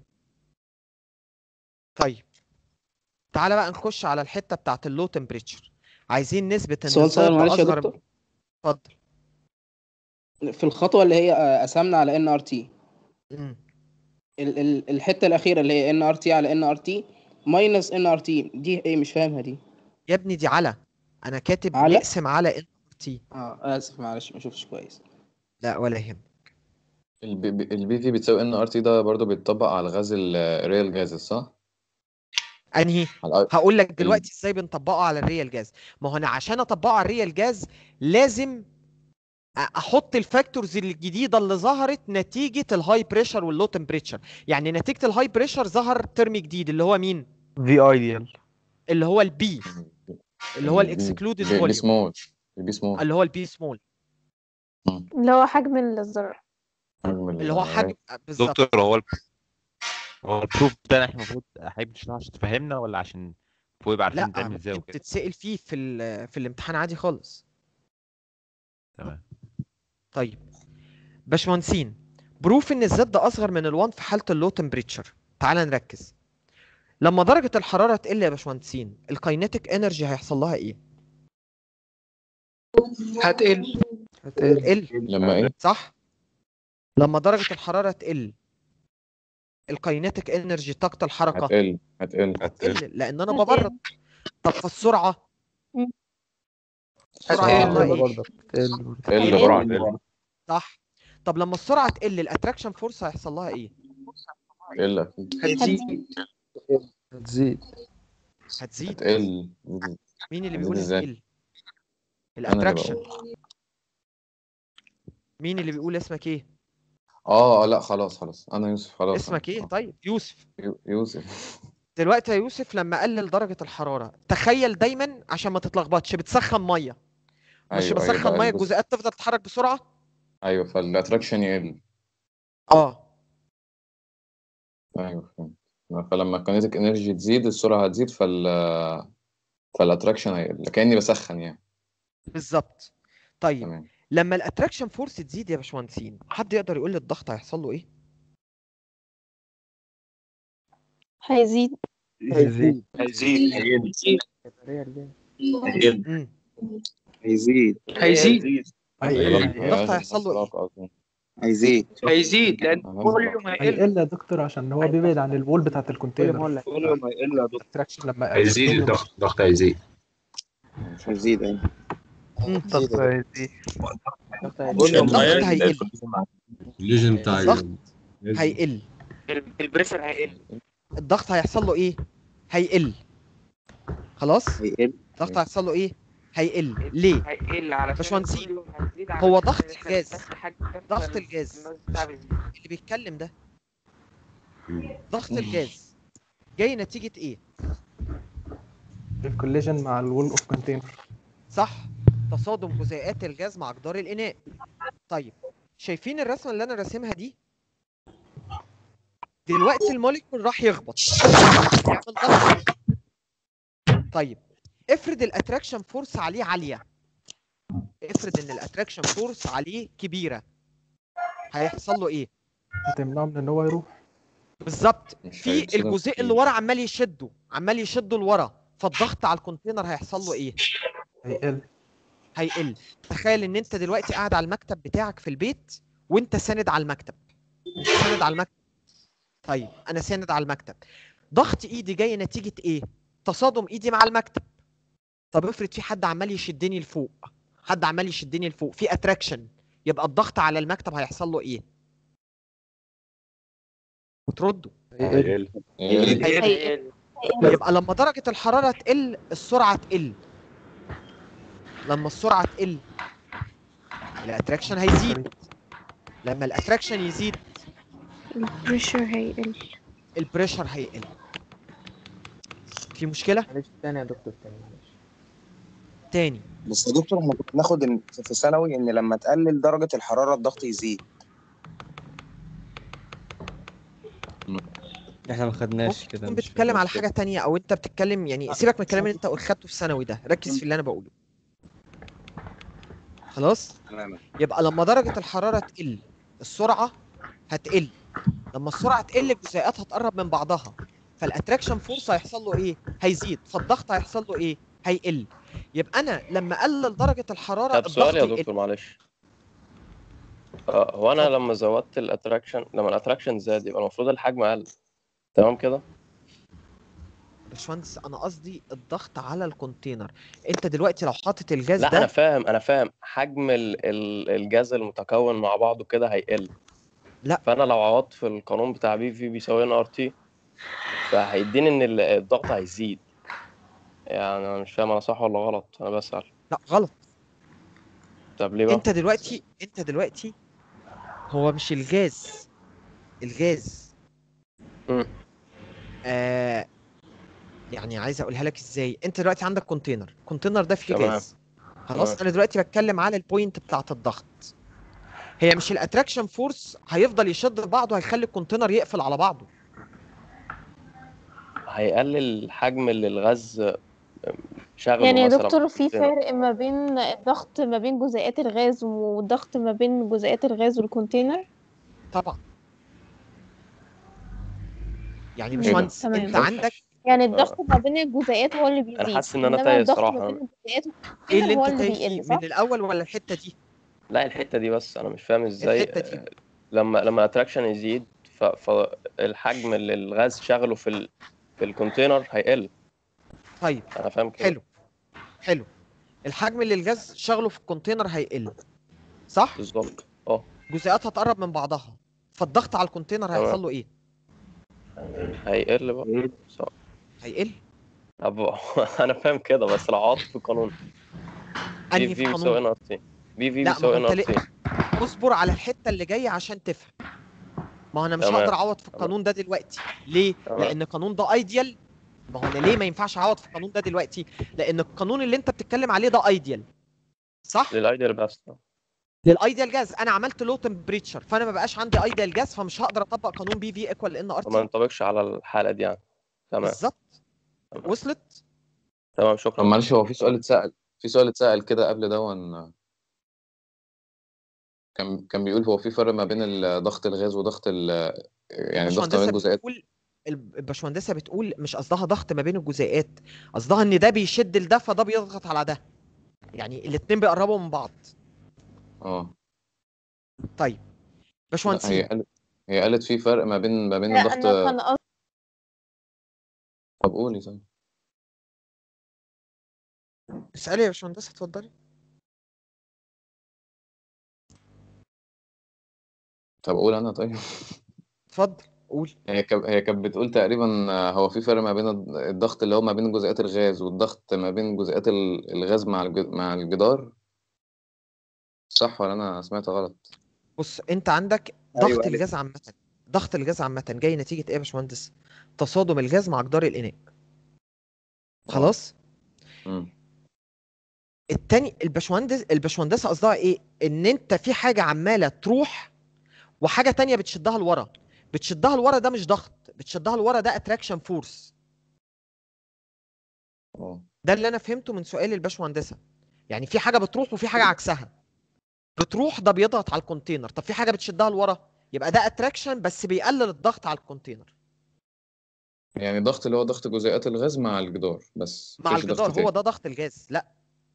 طيب تعالى بقى نخش على الحته بتاعت اللو تمبريتشر عايزين نثبت ان سؤال صغير الزد معلش يا اصغر دكتور اتفضل في الخطوة اللي هي آه، قسمنا على ان ار تي مم. الحتة الأخيرة اللي هي ان ار تي على ان ار تي ماينس ان ار تي دي ايه مش فاهمها دي يا ابني دي على انا كاتب على؟ نقسم على ان تي اه اسف معلش ما شفتش كويس لا ولا يهم البي في بتساوي ان ار تي ده برضه بيتطبق على الغاز الريال جازز صح؟ انهي على هقول لك دلوقتي ازاي بنطبقه على الريال جاز ما هو انا عشان اطبقه على الريال جاز لازم أ- احط الفاكتورز الجديده اللي ظهرت نتيجه الهاي بريشر واللو تمبريتشر يعني نتيجه الهاي بريشر ظهر ترم جديد اللي هو مين في ايديال اللي هو البي اللي هو الاكسكلودد البي فوليوم سمول البي سمول اللي هو البي سمول اللي هو حجم الذرة اللي هو حجم بالظبط دكتور هو ال... هو البروف ده احنا المفروض حابب نشرحه عشان تفهمنا ولا عشان فوق يبقى عارفين لا بتعمل ازاي ممكن وكده تتسأل فيه في ال- في الامتحان عادي خالص تمام طيب باشمهندسين بروف ان الزد اصغر من ال1 في حاله اللو تمبريتشر تعال نركز لما درجه الحراره تقل يا باشمهندسين الكاينيتيك انرجي هيحصل لها ايه هتقل هتقل لما ايه؟ صح لما درجه الحراره تقل الكاينيتيك انرجي طاقه الحركه هتقل هتقل تقل لان انا ببرد طب في السرعه السرعه هتقل يحصل لها ايه برضك تقل تقل. بسرعة تقل صح طب لما السرعه تقل الاتراكشن فورس هيحصل لها ايه الا اكيد هتزيد هتزيد هتزيد هتقل مين اللي هتزيد بيقول ازاي؟ هتقل انا اللي الاتراكشن بقول مين اللي بيقول اسمك ايه اه آه، لا خلاص خلاص انا يوسف خلاص اسمك ايه طيب يوسف يو- يوسف دلوقتي يا يوسف لما قلل درجة الحرارة تخيل دايما عشان ما تتلخبطش بتسخن مية مش ايوه بسخن يبقى مية الجزء الجزيئات تفضل تتحرك بسرعة ايوه فالاتراكشن يقل اه ايوه فهمت فلما الكينيتيك انرجي تزيد السرعه هتزيد فال فالاتراكشن هيقل كاني بسخن يعني بالظبط طيب تمام لما الاتراكشن فورس تزيد يا باشمهندسين حد يقدر يقول لي الضغط هيحصل له ايه هيزيد هيزيد هيزيد هيزيد امم هيزيد هيزيد الضغط هيحصل له ايه هيزيد هيزيد لان الفوليوم هيقل هيقل يا دكتور عشان هو بيبعد عن الوول بتاعت الكونتينر الفوليوم هيقل يا دكتور التراكشن لما هيزيد الضغط الضغط هيزيد هيزيد ايوه الضغط هيزيد الضغط هيقل الليجن بتاع الضغط هيقل البريشر هيقل الضغط هيحصل له ايه هيقل خلاص هيقل الضغط هيحصل له ايه هيقل ليه هيقل على باشمهندسين هو ضغط الجاز ضغط الجاز اللي بيتكلم ده ضغط الجاز جاي نتيجة ايه الكوليجن مع الوول اوف كونتينر صح تصادم جزيئات الجاز مع جدار الإناء طيب شايفين الرسمة اللي أنا راسمها دي دلوقتي الموليكول راح يخبط يعمل ضغط طيب افرض الاتراكشن فورس عليه عالية افرض ان الاتراكشن فورس عليه كبيرة هيحصل له ايه هتمنعه من ان هو يروح بالظبط مش في هيتصدم الجزء كتير. اللي ورا عمال يشده عمال يشده لورا فالضغط على الكونتينر هيحصل له ايه هيقل هيقل تخيل ان انت دلوقتي قاعد على المكتب بتاعك في البيت وانت ساند على المكتب انت ساند على المكتب طيب انا ساند على المكتب ضغط ايدي جاي نتيجة ايه تصادم ايدي مع المكتب طب افرض في حد عمال يشدني لفوق حد عمال يشدني لفوق في اتراكشن يبقى الضغط على المكتب هيحصل له ايه وتردوا هيقل هيقل. يبقى لما درجة الحرارة تقل السرعة تقل لما السرعة تقل الاتراكشن هيزيد لما الاتراكشن يزيد البريشر هيقل البريشر هيقل في مشكلة؟ معلش تاني يا دكتور تاني معلش تاني بس يا دكتور احنا كنا بناخد إن- في ثانوي ان لما تقلل درجه الحراره الضغط يزيد احنا ما خدناش كده تكون مش بتتكلم على حاجة تانية او انت بتتكلم يعني سيبك من الكلام اللي انت خدته في ثانوي ده ركز في اللي انا بقوله خلاص تمام يبقى لما درجة الحرارة تقل السرعة هتقل لما السرعة تقل الجزيئات هتقرب من بعضها فالاتراكشن فورس هيحصل له ايه هيزيد فالضغط هيحصل له ايه هيقل يبقى انا لما اقلل درجة الحرارة طب سؤال يا الضغط يقل دكتور معلش آه، هو انا لما زودت الاتراكشن لما الاتراكشن زاد يبقى المفروض الحجم قل تمام كده باشمهندس انا قصدي الضغط على الكونتينر انت دلوقتي لو حاطط الجاز لا ده انا فاهم انا فاهم حجم ال ال الجاز المتكون مع بعضه كده هيقل لا فانا لو عوضت في القانون بتاع بي في بيساوي ان ار تي فهيديني ان ال- الضغط هيزيد يعني انا مش فاهم انا صح ولا غلط انا بسأل لا غلط طب ليه بقى انت دلوقتي انت دلوقتي هو مش الجاز الجاز مم. آه يعني عايز اقولها لك ازاي انت دلوقتي عندك كونتينر الكونتينر ده فيه تمام. جاز خلاص تمام. انا دلوقتي بتكلم على البوينت بتاعت الضغط هي مش الاتراكشن فورس هيفضل يشد في بعضه هيخلي الكونتينر يقفل على بعضه هيقلل حجم اللي الغاز شغله يعني يا مثلا دكتور في كونتينر. فرق ما بين الضغط ما بين جزيئات الغاز والضغط ما بين جزيئات الغاز والكونتينر طبعا يعني مم. باشمهندس تمام. انت عندك يعني الضغط ما بين الجزيئات هو اللي بيزيد حاسس إن أنا إنما تايه الضغط الصراحة. ما بين الجزيئات ايه اللي هو انت اللي تايه بيقل فيه صح؟ من الاول ولا الحته دي لا الحتة دي بس أنا مش فاهم إزاي الحتة دي. لما لما الاتراكشن يزيد ف... فالحجم اللي الغاز شغله في ال... في الكونتينر هيقل طيب أنا فاهم كده حلو حلو الحجم اللي الجاز شغله في الكونتينر هيقل صح بالظبط اه جزيئات هتقرب من بعضها فالضغط على الكونتينر تمام. هيحصل له ايه هيقل بقى صح. هيقل طب انا فاهم كده بس لو عوضت في القانون انهي في في في بيساوي ان قانون ار تي بي في لا ما بيساوي هو ان انت ار ليه تي اصبر على الحته اللي جايه عشان تفهم ما هو انا مش تمام. هقدر اعوض في القانون ده دلوقتي ليه تمام. لان القانون ده ايديال ما هو انا ليه ما ينفعش اعوض في القانون ده دلوقتي لان القانون اللي انت بتتكلم عليه ده ايديال صح للايديال بس للايديال جاز انا عملت لو تمبريتشر فانا ما بقاش عندي ايديال جاز فمش هقدر اطبق قانون بي في ايكوال ان ار ما تي ينطبقش على الحالة دي يعني تمام بالظبط وصلت تمام طب شكرا معلش هو في سؤال اتسأل في سؤال اتسأل كده قبل دون كان كان بيقول هو في فرق ما بين ال- ضغط الغاز وضغط ال يعني ضغط ما بين الباشمهندسه جزيئات بتقول الباشمهندسه بتقول مش قصدها ضغط ما بين الجزيئات قصدها ان ده بيشد لده فده بيضغط على ده يعني الاتنين بيقربوا من بعض اه طيب لا هي باشمهندسين قالت هي قالت في فرق ما بين ما بين لا الضغط انا كان قصدي طب قولي طيب اسالي يا باشمهندسه اتفضلي طب قول انا طيب اتفضل قول هي كانت هي كانت بتقول تقريبا آه، هو في فرق ما بين الض- الضغط اللي هو ما بين جزيئات الغاز والضغط ما بين جزيئات ال- الغاز مع الج- مع الجدار صح ولا انا سمعت غلط بص انت عندك ضغط أيوة، قالت. الغاز عامه ضغط الغاز عامه جاي نتيجه ايه يا باشمهندس تصادم الغاز مع جدار الاناء خلاص مم. التاني الباشمهندس الباشمهندسه قصدها ايه ان انت في حاجه عماله تروح وحاجه تانية بتشدها لورا بتشدها لورا ده مش ضغط بتشدها لورا ده اتراكشن فورس اه ده اللي انا فهمته من سؤال الباشمهندسه يعني في حاجه بتروح وفي حاجه عكسها بتروح ده بيضغط على الكونتينر طب في حاجه بتشدها لورا يبقى ده اتراكشن بس بيقلل الضغط على الكونتينر يعني ضغط اللي هو ضغط جزيئات الغاز مع الجدار بس مع مفيش ضغط الجدار هو تاني ده ضغط الغاز لا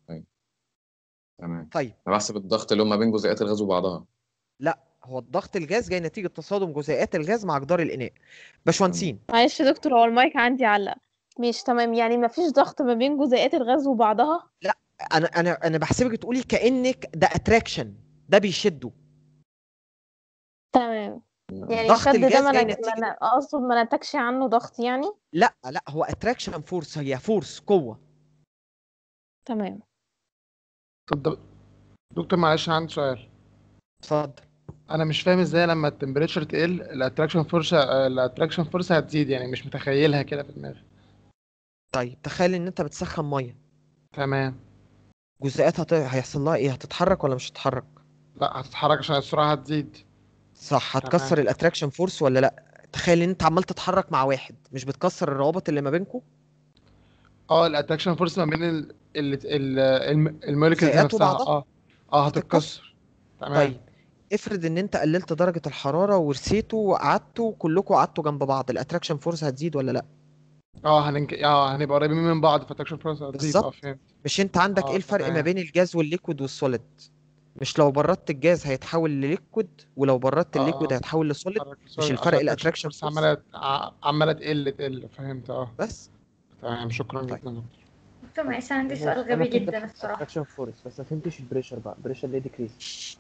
تمام طيب انا بحسب الضغط اللي هو ما بين جزيئات الغاز وبعضها لا هو الضغط الغاز جاي نتيجه تصادم جزيئات الغاز مع جدار الاناء باشمهندسين معلش يا دكتور هو المايك عندي علق مش تمام يعني مفيش ضغط ما بين جزيئات الغاز وبعضها لا انا انا انا بحسبك تقولي كانك ده اتراكشن ده بيشده تمام يعني ضغط الشد ده الجاز ما جاي أنا- نتيجة- ما أنا اقصد ما نتجش عنه ضغط يعني لا لا هو اتراكشن فورس هي فورس قوه تمام طب ده- دكتور معلش انا عندي سؤال اتفضل انا مش فاهم ازاي لما التمبريتشر تقل الاتراكشن فورس الاتراكشن فورس هتزيد يعني مش متخيلها كده في دماغي طيب تخيل ان انت بتسخن ميه تمام جزيئات هت... هيحصل لها ايه هتتحرك ولا مش هتتحرك لا هتتحرك عشان السرعه هتزيد صح هتكسر تمام. الاتراكشن فورس ولا لا تخيل ان انت عمال تتحرك مع واحد مش بتكسر الروابط اللي ما بينكم اه الاتراكشن فورس ما بين ال ال ال الم- الموليكيولز جزيئات نفسها وبعضها اه اه هتتكسر تمام طيب افرض ان انت قللت درجه الحراره ورسيتوا وقعدتوا كلكم قعدتوا جنب بعض الاتراكشن فورس هتزيد ولا لا اه هننك... اه هنبقى قريبين من بعض فالاتراكشن فورس هتزيد اه بالظبط فهمت مش انت عندك اه ايه الفرق ما تمام. بين الجاز والليكويد والسوليد مش لو بردت الجاز هيتحول لليكويد ولو بردت اه الليكويد اه هيتحول لسوليد مش سوري الفرق عشان الاتراكشن فورس عماله ع- عماله تقل تقل فهمت اه بس تمام شكرا جدا دكتور دكتور معلش عندي بس سؤال أنا غبي فهمت جدا الصراحة attraction force بس ما فهمتش البريشر بقى بريشر ليه ديكريس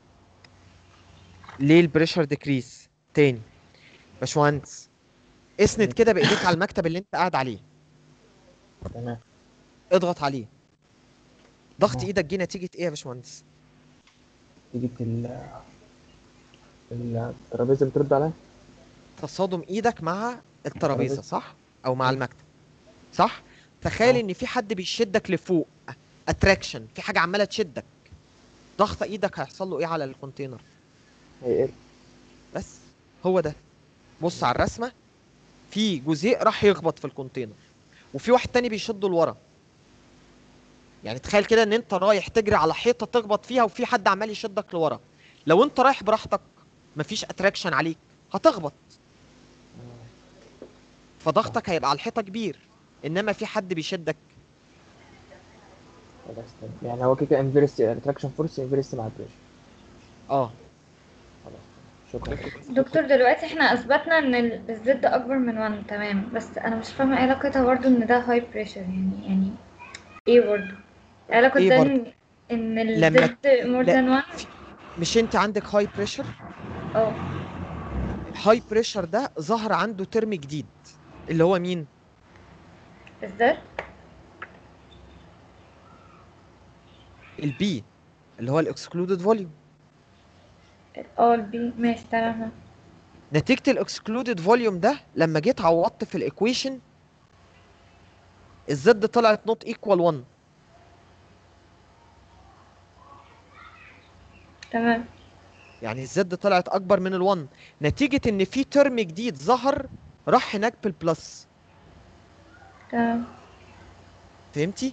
ليه البريشر ديكريس تاني باشمهندس اسند كده بايديك على المكتب اللي انت قاعد عليه تمام اضغط عليه ضغط تمام. ايدك جه نتيجه ايه يا باشمهندس تيجي ال الترابيزه بترد عليا تصادم ايدك مع الترابيزه الترابيزة. صح او مع المكتب صح تخيل اه. ان في حد بيشدك لفوق اتراكشن في حاجه عماله تشدك ضغط ايدك هيحصل له ايه على الكونتينر هيقل بس هو ده بص على الرسمه في جزيء راح يخبط في الكونتينر وفي واحد تاني بيشده لورا يعني تخيل كده ان انت رايح تجري على حيطه تخبط فيها وفي حد عمال يشدك لورا لو انت رايح براحتك مفيش اتراكشن عليك هتخبط فضغطك هيبقى على الحيطه كبير انما في حد بيشدك خلاص تمام يعني هو كده انفيرس الاتراكشن فورس انفيرس مع البريشر اه شكرا دكتور دلوقتي احنا اثبتنا ان ال- الزد اكبر من 1 تمام بس انا مش فاهمة ايه علاقتها برضو ان ده هاي بريشر يعني يعني ايه برضو إيه علاقة إيه ده برضو؟ ان ان لما الزد مور لا، ذان 1 مش انت عندك هاي بريشر اه هاي بريشر ده ظهر عنده ترم جديد اللي هو مين الزد البي اللي هو الاكسكلودد فوليوم اه البي ماشي تمام نتيجة الاكسكلودد فوليوم ده لما جيت عوضت في الايكويشن الزد طلعت نوت ايكوال 1 تمام يعني الزد طلعت اكبر من ال1 نتيجة ان في ترم جديد ظهر راح هناك بالبلس تمام فهمتي؟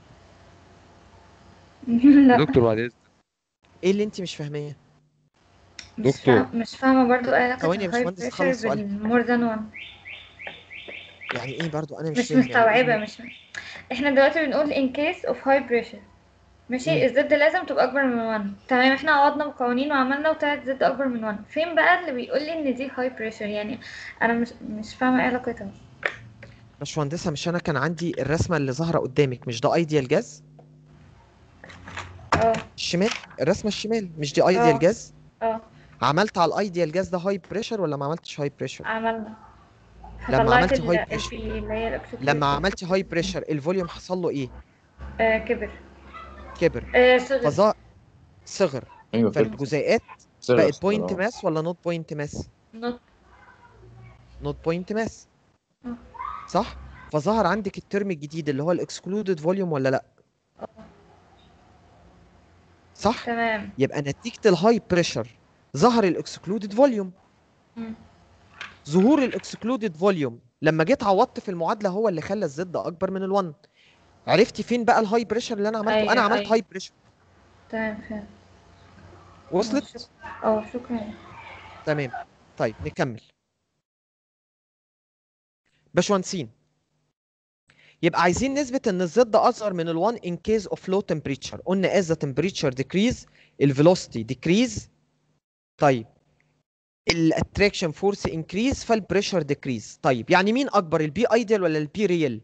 لا دكتور بعد اذنك ايه اللي انت مش فاهماه؟ مش دكتور. فاهمة مش فاهمة برضو ايه علاقة ثواني يا الهاي باشمهندس بريشر خلص سؤالك. بالمور ذان 1 يعني ايه برضو انا مش, مش فاهم يعني مستوعبة إيه؟ مش احنا دلوقتي بنقول in case of high pressure ماشي مم. الزد لازم تبقى اكبر من 1 تمام احنا عوضنا بقوانين وعملنا وطلعت زد اكبر من 1 فين بقى اللي بيقول لي ان دي high pressure يعني انا مش مش فاهمة ايه علاقتها باشمهندسة مش انا كان عندي الرسمة اللي ظاهرة قدامك مش ده ايديال جاز؟ اه الشمال الرسمة الشمال مش دي اه ايديال جاز؟ اه عملت على الايديال جاز ده هاي بريشر ولا ما عملتش هاي بريشر؟ عملنا لما فطلعت عملتي ال هاي بريشر البي اللي هي الأكسجين لما عملتي هاي بريشر الفوليوم حصل له ايه؟ آه كبر كبر آه صغر فظا صغر ايوه كده فالجزيئات صغر بقت صغر، بوينت اه. ماس ولا نوت بوينت ماس؟ نوت نوت بوينت ماس اه. صح؟ فظهر عندك الترم الجديد اللي هو الاكسكلودد فوليوم ولا لا؟ صح؟ تمام يبقى نتيجة الهاي بريشر ظهر الاكسكلودد فوليوم مم. ظهور الاكسكلودد فوليوم لما جيت عوضت في المعادلة هو اللي خلى الزد اكبر من ال1 عرفتي فين بقى الهاي بريشر اللي انا عملته؟ أيوة، انا عملت أيوة. هاي بريشر تمام فهمت وصلت؟ اه شكرا تمام طيب نكمل باشمهندسين يبقى عايزين نثبت ان الزد اصغر من ال1 in case of low temperature قلنا as the temperature decrease ال velocity decrease طيب ال attraction force increase فالبريشر decrease طيب يعني مين اكبر البي ايديال ولا البي ريال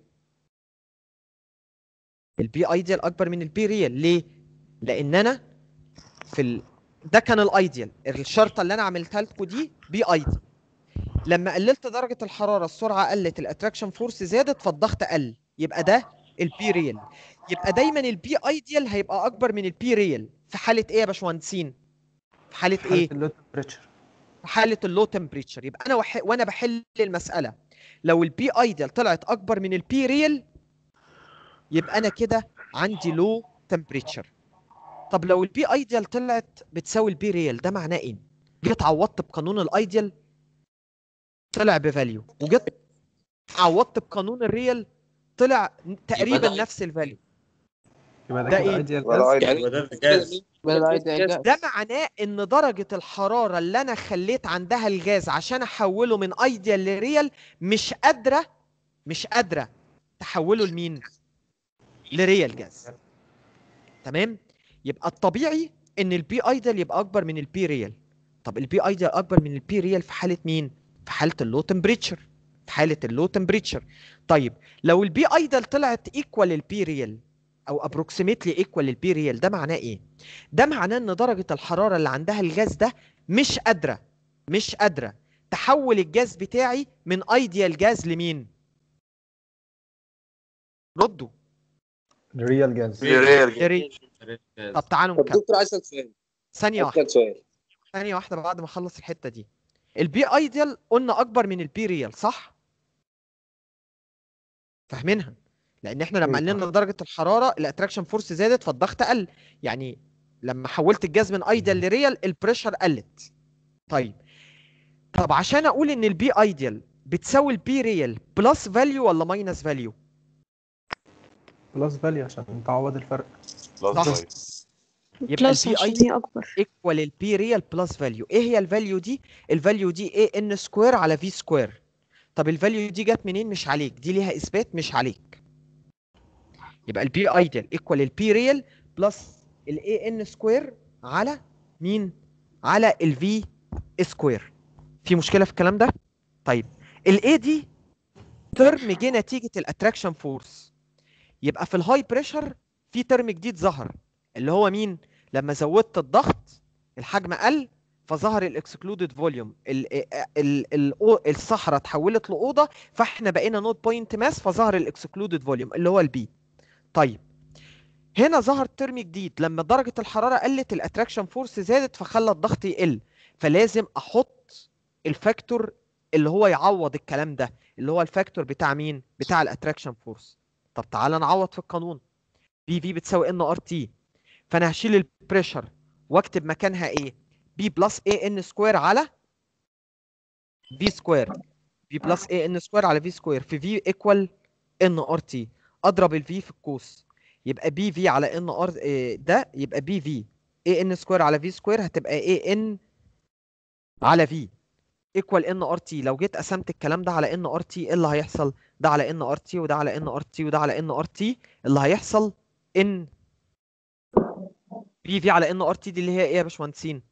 البي ايديال اكبر من البي ريال ليه لان انا في ال... ده كان الايديال الشرطه اللي انا عملتها لكم دي بي ايديال لما قللت درجه الحراره السرعه قلت الاتراكشن فورس زادت فالضغط قل يبقى ده البي ريال يبقى دايما البي ايديال هيبقى اكبر من البي ريال في حاله ايه يا باشمهندسين في حاله ايه اللو تمبريتشر في حاله اللو تمبريتشر يبقى انا وح... وانا بحل المساله لو البي ايديال طلعت اكبر من البي ريال يبقى انا كده عندي لو تمبريتشر طب لو البي ايديال طلعت بتساوي البي ريال ده معناه ايه جيت عوضت بقانون الايديال طلع بفاليو وجيت عوضت بقانون الريال طلع تقريبا ده- نفس الفاليو يبقى ده ده إيه؟ كده ايديال يبقى ده جاز يعني يبقى ده الجاز يبقى ده ideal gas. ده معناه ان درجة الحرارة اللي انا خليت عندها الغاز عشان احوله من ايديال لريال مش قادرة مش قادرة تحوله لمين؟ لريال جاز تمام؟ يبقى الطبيعي ان البي ايديال يبقى اكبر من البي ريال طب البي ايديال اكبر من البي ريال في حالة مين؟ في حالة اللو تمبريتشر في حالة اللو تمبريتشر طيب لو البي ايديال طلعت ايكوال البي ريال او ابروكسيميتلي ايكوال البي ريال ده معناه ايه؟ ده معناه ان درجة الحرارة اللي عندها الغاز ده مش قادرة مش قادرة تحول الجاز بتاعي من ايديال جاز لمين؟ ردوا ريال جاز لري- طب تعالوا طب نكمل دكتور عايز اسال سؤال ثانية عايز واحدة اسال سؤال ثانية واحدة بعد ما اخلص الحتة دي البي ايديال قلنا اكبر من البي ريال صح؟ فاهمينها لان احنا لما أيوة. قللنا درجة الحرارة الاتراكشن فورس زادت فالضغط قل يعني لما حولت الجاز من ايديال لريال البريشر قلت طيب طب عشان اقول ان البي ايديال بتساوي البي ريال بلس فاليو ولا ماينس فاليو بلس فاليو عشان تعوض الفرق صح يبقى بلس البي عشان ايديال هي اكبر ايكوال البي ريال بلس فاليو ايه هي الفاليو دي الفاليو دي ايه ان سكوير على في سكوير طب الفاليو دي جت منين مش عليك دي ليها اثبات مش عليك يبقى البي ايديال ايكوال البي ريال بلس الاي ان سكوير على مين على الفي سكوير في مشكله في الكلام ده طيب الاي دي ترم جه نتيجه الاتراكشن فورس يبقى في الهاي بريشر في ترم جديد ظهر اللي هو مين لما زودت الضغط الحجم قل فظهر الاكسكلودد فوليوم الصحراء اتحولت لاوضه فاحنا بقينا نوت بوينت ماس فظهر الاكسكلودد فوليوم اللي هو البي طيب هنا ظهر ترم جديد لما درجه الحراره قلت الاتراكشن فورس زادت فخلى الضغط يقل فلازم احط الفاكتور اللي هو يعوض الكلام ده اللي هو الفاكتور بتاع مين بتاع الاتراكشن فورس طب تعالى نعوض في القانون بي في بتساوي ان ار تي فانا هشيل البريشر واكتب مكانها ايه بي بلس اي ان سكوير على في سكوير بي بلس اي ان سكوير على في سكوير في في ايكوال ان ار تي اضرب الفي في القوس يبقى بي في على ان ار ده يبقى بي في اي ان سكوير على في سكوير هتبقى اي ان على في ايكوال ان ار تي لو جيت قسمت الكلام ده على ان ار تي ايه اللي هيحصل ده على ان ار تي وده على ان ار تي وده على ان ار تي اللي هيحصل ان بي في على ان ار تي دي اللي هي ايه يا باشمهندسين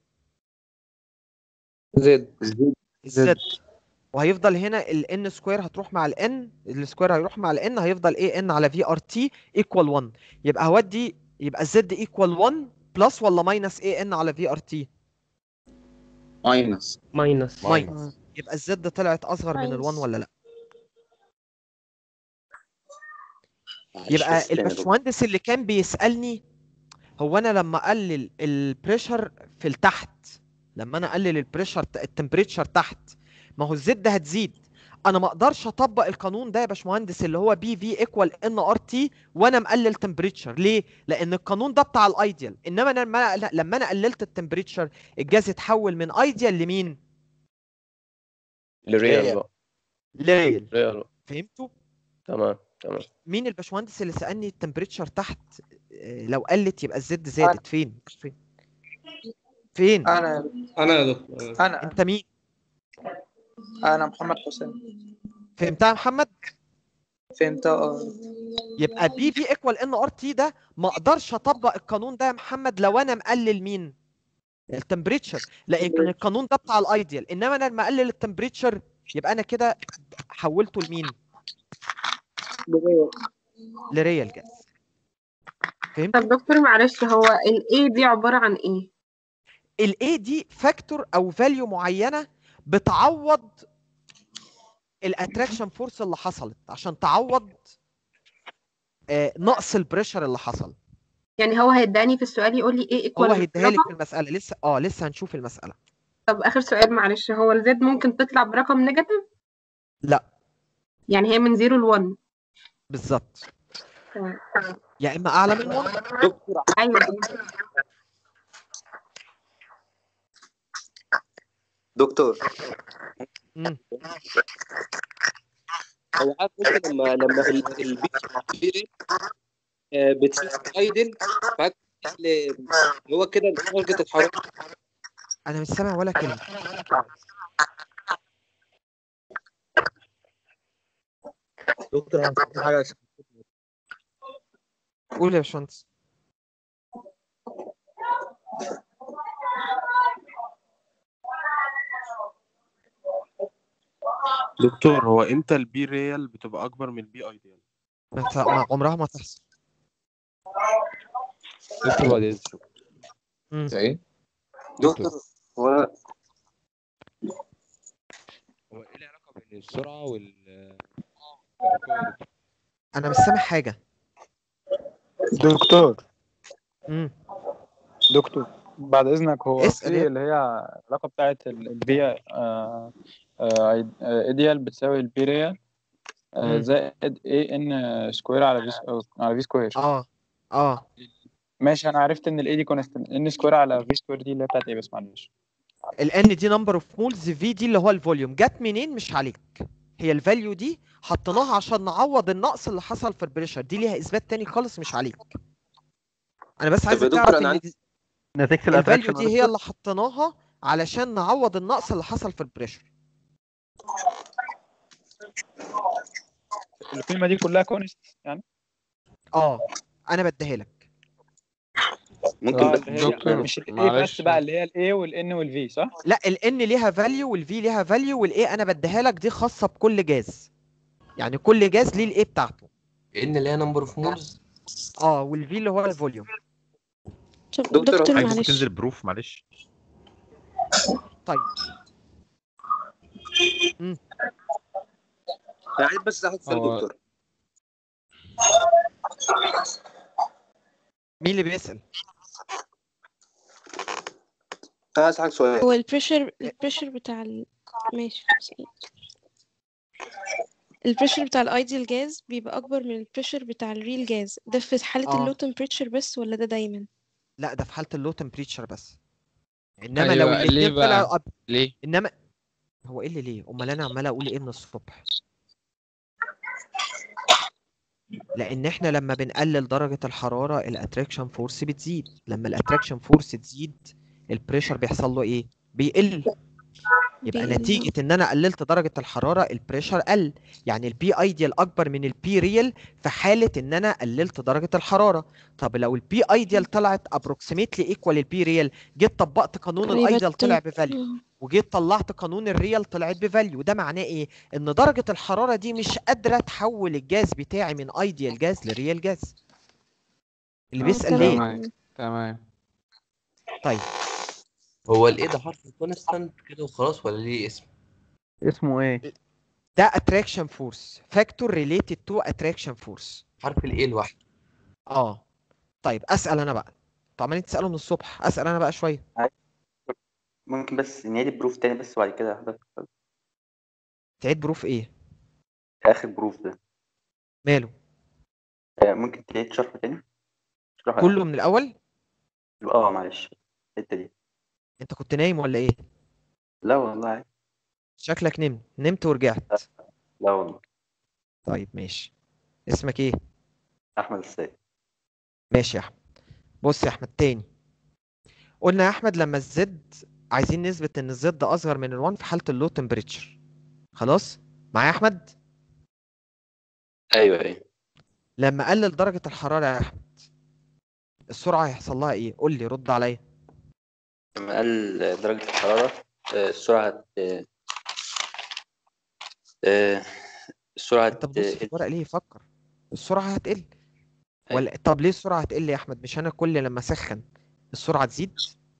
زد الزد وهيفضل هنا ال n سكوير هتروح مع ال n السكوير هيروح مع ال n هيفضل a n على في ار تي ايكوال 1 يبقى هودي يبقى الزد ايكوال 1 بلس ولا ماينس a n على في ار تي ماينس ماينس ماينس يبقى الزد طلعت اصغر من ال 1 ولا لا يبقى الباشمهندس اللي كان بيسالني هو انا لما اقلل البريشر في التحت لما انا اقلل البريشر التمبريتشر تحت ما هو الزد هتزيد انا ما اقدرش اطبق القانون ده يا باشمهندس اللي هو بي في ايكوال ان ار تي وانا مقلل تمبريتشر ليه لان القانون ده بتاع الايديال انما انا لما أنا- لما انا قللت التمبريتشر الجاز اتحول من ايديال لمين لريال بقى لريال ريال فهمتوا تمام تمام مين الباشمهندس اللي سالني التمبريتشر تحت آه، لو قلت يبقى الزد زادت فين فين فين انا انا يا دكتور انا انت مين انا محمد حسين فهمتها يا محمد فهمتها اه يبقى بي في ايكوال ان ار تي ده ما اقدرش اطبق القانون ده يا محمد لو انا مقلل مين التمبريتشر لان القانون ده بتاع الايديال انما انا لما اقلل التمبريتشر يبقى انا كده حولته لمين لريال جاز فهمت طب دكتور معلش هو ال A دي عبارة عن ايه؟ الاي دي فاكتور او فاليو معينه بتعوض الاتراكشن فورس اللي حصلت عشان تعوض آه، نقص البريشر اللي حصل يعني هو هيداني في السؤال يقول لي ايه هو ايكوال هيديها لك في المساله لسه اه لسه هنشوف المساله طب اخر سؤال معلش هو الزد ممكن تطلع برقم نيجاتيف لا يعني هي من 0 ل 1 بالظبط تمام يا اما اعلى من 1 دكتور ايوه دكتور مم. هو عارف انت لما لما ال- البي آه، بتسيب ايدل بعد ال- هو كده درجه الحراره انا مش سامع ولا كلمه دكتور انا في حاجه عشان قول يا باشمهندس دكتور هو امتى البي ريال بتبقى اكبر من البي ايديال ما ت- ما- عمرها ما تحصل دكتور بعد اذنك مم. ايه دكتور هو هو ايه العلاقه بين السرعه وال انا مش سامع حاجه دكتور مم. دكتور بعد اذنك هو اسأل في يا- اللي هي العلاقه بتاعت البي ايديال بتساوي البي ريال آه، مم. زائد اي ان سكوير على في على في سكوير اه اه ماشي انا عرفت ان الاي دي كونستنت ان سكوير على في سكوير دي اللي هي بتاعت ايه بس معلش الان دي نمبر اوف مولز في دي اللي هو الفوليوم جت منين مش عليك هي الفاليو دي حطيناها عشان نعوض النقص اللي حصل في البريشر دي ليها اثبات تاني خالص مش عليك انا بس طب يا عايزك دكتور تعرف انا ان عندي نتيجة الفاليو الاتراكشن دي هي اللي حطيناها علشان نعوض النقص اللي حصل في البريشر القيمه دي كلها كونست يعني اه انا بديها لك اه اللي هي دكتور، مش الاي معلش. بس بقى اللي هي الاي والان والفي صح؟ لا الان ليها فاليو والفي ليها فاليو والاي انا بديها لك دي خاصه بكل جاز يعني كل جاز ليه الاي بتاعته ان اللي هي نمبر اوف مولز اه والفي اللي هو الفوليوم طب دكتور، دكتور عايز معلش تنزل بروف معلش طيب مم. عايز بس اخد سؤال هو- دكتور مين اللي بيسأل انا عايز اسالك سؤال هو البريشر البريشر بتاع ال... ماشي البريشر بتاع الايديال جاز بيبقى اكبر من البريشر بتاع الريل جاز ده في حالة آه. اللو تمبريتشر بس ولا ده دايما لا ده في حالة اللو تمبريتشر بس انما أيوة، لو ليه الاتنين بقى؟ طلعوا أب... ليه؟ انما هو ايه اللي ليه امال انا عمال اقول ايه من الصبح لان احنا لما بنقلل درجة الحرارة الاتراكشن فورس بتزيد لما الاتراكشن فورس تزيد البريشر بيحصل له ايه بيقل يبقى بيقل. نتيجة ان انا قللت درجة الحرارة البريشر قل يعني البي ايديال اكبر من البي ريال في حالة ان انا قللت درجة الحرارة طب لو البي ايديال طلعت ابروكسيميتلي ايكوال البي ريال جيت طبقت قانون يبقى الايديال طلع التم- بفاليو وجيت طلعت قانون الريال طلعت بفاليو ده معناه ايه ان درجة الحرارة دي مش قادرة تحول الجاز بتاعي من ايديال جاز لريال جاز اللي آه، بيسأل ليه تمام تمام طيب هو الايه ده حرف كونستانت كده وخلاص ولا ليه اسم؟ اسمه ايه؟ ده attraction force factor related to attraction force حرف الايه لوحده اه طيب اسال انا بقى انتوا عمالين تسالوا من الصبح اسال انا بقى شويه ممكن بس نعيد البروف تاني بس وبعد كده حضرتك تعيد بروف ايه آخر بروف ده ماله آه، ممكن تعيد شرحه تاني شرحه كله من الاول اه معلش الحتة دي انت كنت نايم ولا ايه لا والله عادي. شكلك نمت نمت ورجعت لا والله طيب ماشي اسمك ايه أحمد السيد ماشي يا احمد بص يا احمد تاني قلنا يا احمد لما الزد عايزين نثبت ان الزد اصغر من ال1 في حاله اللو تمبريتشر خلاص معايا يا احمد أيوه أيوه لما اقلل درجه الحراره يا احمد السرعه هيحصل لها ايه قول لي رد عليا لما قل درجة الحرارة آه، السرعة هت- آه، آه، السرعة انت بتبص في هتقل الورق ليه فكر السرعه هتقل ولا طب ليه السرعه هتقل يا احمد مش انا كل لما اسخن السرعه تزيد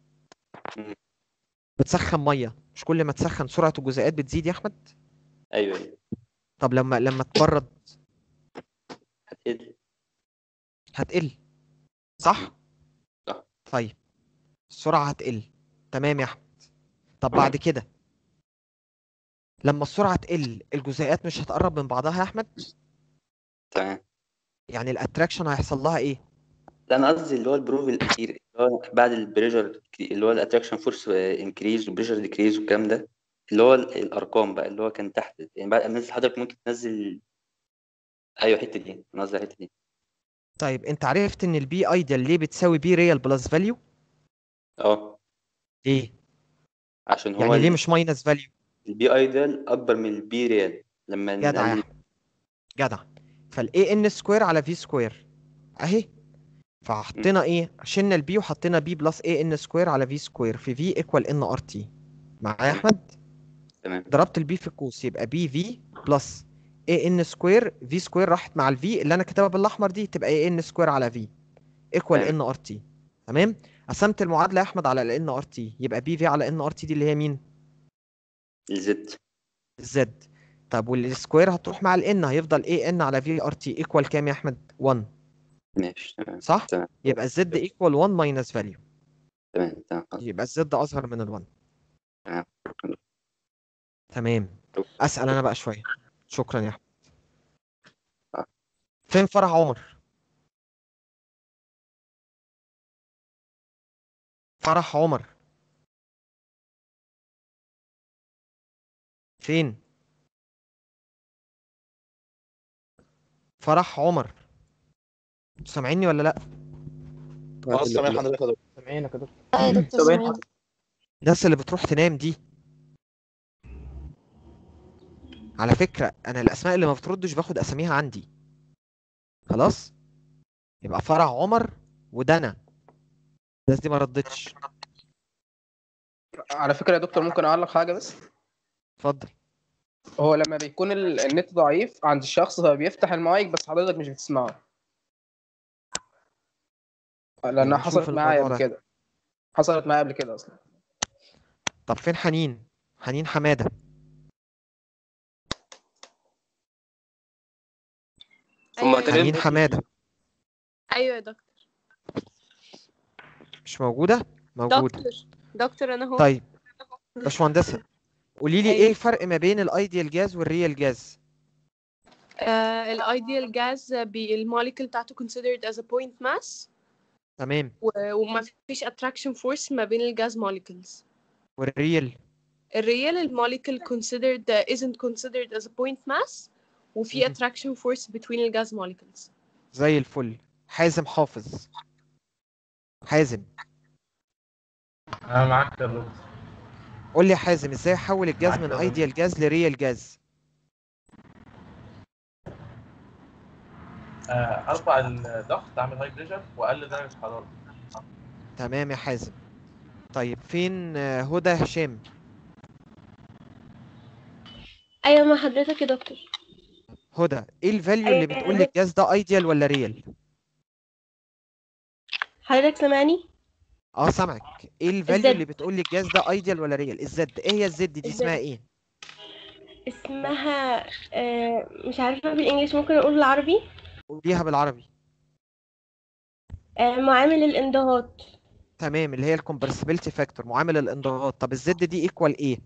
بتسخن ميه مش كل ما تسخن سرعه الجزيئات بتزيد يا احمد أيوه أيوه طب لما لما تبرد هتقل هتقل صح صح. طيب السرعه هتقل تمام يا احمد طب بعد كده لما السرعه تقل الجزيئات مش هتقرب من بعضها يا احمد تمام يعني الاتراكشن هيحصل لها ايه لا أنا قصدي اللي هو البروف الأخير اللي هو بعد البريشر اللي هو الأتراكشن فورس انكريز والبريشر ديكريز والكلام ده اللي هو ال- الأرقام بقى اللي هو كان تحت يعني بعد ما نزل حضرتك ممكن تنزل أيوه الحتة دي أنا قصدي على الحتة دي طيب انت عرفت ان البي ايديال ليه بتساوي بي ريال بلس فاليو أه ليه عشان هو يعني ليه ال- مش ماينس فاليو البي ايدل أكبر من البي ريال لما جدع يا نقلل احمد جدع فالاي ان سكوير على في سكوير اهي فحطينا ايه شلنا البي وحطينا بي بلس اي ان سكوير على في سكوير في في ايكوال ان ار تي معايا يا احمد تمام ضربت البي في القوس يبقى بي في بلس اي ان سكوير في سكوير راحت مع الفي اللي انا كاتبها بالاحمر دي تبقى اي ان سكوير على في ايكوال تمام. ان ار تي تمام قسمت المعادله يا احمد على الان ار تي يبقى بي في على ان ار تي دي اللي هي مين الزد الزد طب والسكوير هتروح مع الان هيفضل اي ان على في ار تي ايكوال كام يا احمد 1 ماشي تمام صح تمام يبقى الزد ايكوال 1 ماينس فاليو تمام تمام خلاص. يبقى الزد اصغر من ال1 تمام شكراً. تمام اسال انا بقى شويه شكرا يا احمد فين فرح عمر فرح عمر فين فرح عمر انتوا سامعيني ولا لا اه سامع حضرتك يا دكتور سامعينك يا دكتور اه يا دكتور سامعين سامعين الناس اللي بتروح تنام دي على فكرة أنا الأسماء اللي ما بتردش باخد أساميها عندي خلاص يبقى فرع عمر ودنا الناس دي ما ردتش على فكرة يا دكتور ممكن أعلق حاجة بس اتفضل هو لما بيكون ال- النت ضعيف عند الشخص هو بيفتح المايك بس حضرتك مش بتسمعه لأنها نشوف حصلت معايا الموضوع قبل ده. كده حصلت معايا قبل كده أصلا طب فين حنين حنين حماده أيوة يا حنين دكتور. حماده ايوه يا دكتور مش موجوده موجوده دكتور دكتور انا هو طيب باشمهندسه قولي لي ايه الفرق ما بين الايديال جاز والريال جاز الايديال جاز الموليكول بتاعته considered as a point mass تمام و- وما فيش attraction force ما بين الجاز molecules والريال الريال الموليكول considered isn't considered as a point mass وفي مهم. attraction force between الجاز molecules زي الفل حازم حافظ حازم انا معاك يا دكتور قول لي يا حازم ازاي احول الجاز معاك من يا ايديال جاز لريال جاز آه، ارفع الضغط اعمل هاي بريشر واقلل درجه الحراره تمام يا حازم طيب فين آه، هدى هشام ايوه مع حضرتك يا دكتور هدى ايه الفاليو اللي بتقول لي الجاز ده ايديال ولا ريال حضرتك سامعني اه سامعك ايه الفاليو الزد. اللي بتقول لي الجاز ده ايديال ولا ريال الزد ايه هي الزد دي اسمها الزد. ايه اسمها آه مش عارفة بالانجلش ممكن اقول بالعربي قوليها بالعربي آه معامل الانضغاط تمام اللي هي الكومبرسبيلتي فاكتور معامل الانضغاط طب الزد دي ايكوال ايه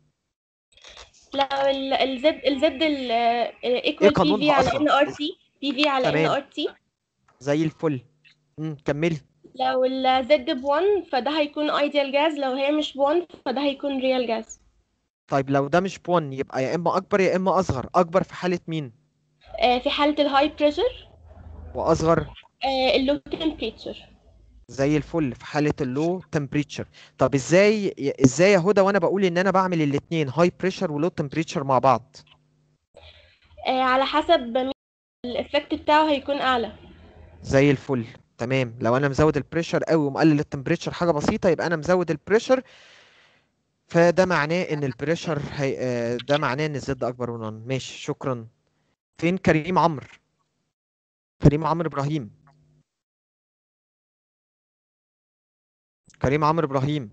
لا ال- الزد الزد ايه ايكوال بي قانونها في على أصلاً؟ ان ار تي بي في على ان تمام. ار تي زي الفل امم كملي لو الزد ب 1 فده هيكون ايديال جاز لو هي مش ب 1 فده هيكون ريال جاز طيب لو ده مش بون يبقى يا اما اكبر يا اما اصغر اكبر في حالة مين آه في حالة الهاي بريشر واصغر اللو تمبريتشر زي الفل في حالة اللو تمبريتشر طب ازاي ازاي يا هدى وانا بقول ان انا بعمل الاتنين هاي بريشر ولو تمبريتشر مع بعض آه على حسب مين الافكت بتاعه هيكون اعلى زي الفل تمام لو انا مزود البريشر قوي ومقلل التمبريتشر حاجة بسيطة يبقى انا مزود البريشر فده معناه ان البريشر هي... آه، ده معناه ان الزد اكبر من 1 ماشي شكرا فين كريم عمرو كريم عمرو ابراهيم كريم عمرو ابراهيم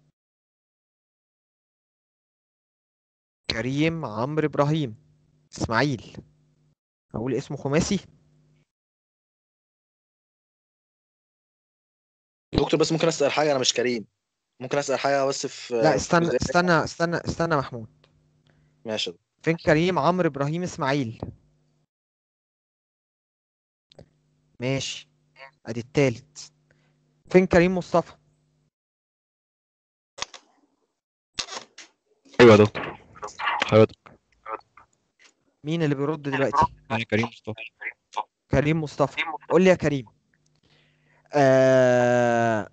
كريم عمرو ابراهيم اسماعيل اقول اسمه خماسي دكتور بس ممكن اسال حاجه انا مش كريم ممكن اسال حاجه بس في لا في استنى جزئية- استنى استنى استنى محمود ماشي يا دكتور. فين كريم عمرو ابراهيم اسماعيل ماشي ادي التالت فين كريم مصطفى ايوه يا دكتور حضرتك مين اللي بيرد دلوقتي انا كريم مصطفى كريم مصطفى قول لي يا كريم آه...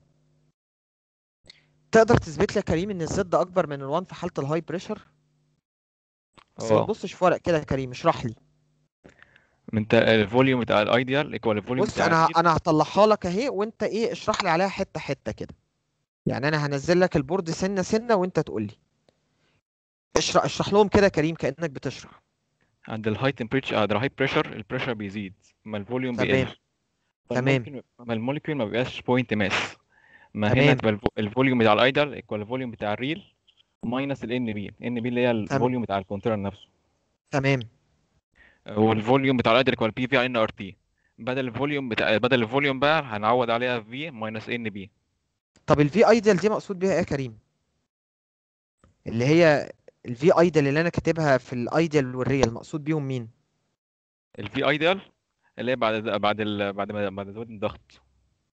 تقدر تثبت لي يا كريم ان الزد اكبر من الوان في حالة الهاي بريشر بس ما اه تبصش في ورق كده يا كريم اشرح لي انت الفوليوم بتاع الايديال ايكوال الفوليوم بص بتاع انا الريل. انا هطلعها لك اهي وانت ايه اشرح لي عليها حته حته كده يعني انا هنزل لك البورد سنه سنه وانت تقول لي اشرح اشرح لهم كده يا كريم كانك بتشرح عند الهاي تمبريتشر عند الهاي بريشر البريشر بيزيد ما الفوليوم تمام. بيقل تمام. فالمولكيول- ما الموليكيول ما بيبقاش بوينت ماس ما تمام. هنا تبقى الفو- الفوليوم بتاع الايدل ايكوال الفوليوم بتاع الريل ماينس الان بي الان بي اللي هي الفوليوم بتاع الكونتينر نفسه تمام والفوليوم بتاع الايدل ايكوال بي في على ان ار تي بدل الفوليوم بتاع بدل الفوليوم بقى هنعوض عليها في ماينس ان بي طب الفي ايدل دي مقصود بيها ايه يا كريم اللي هي الفي ايدل اللي انا كاتبها في الايدل والريال مقصود بيهم مين الفي ايدل اللي هي بعد بعد ال... بعد ما بعد زود الضغط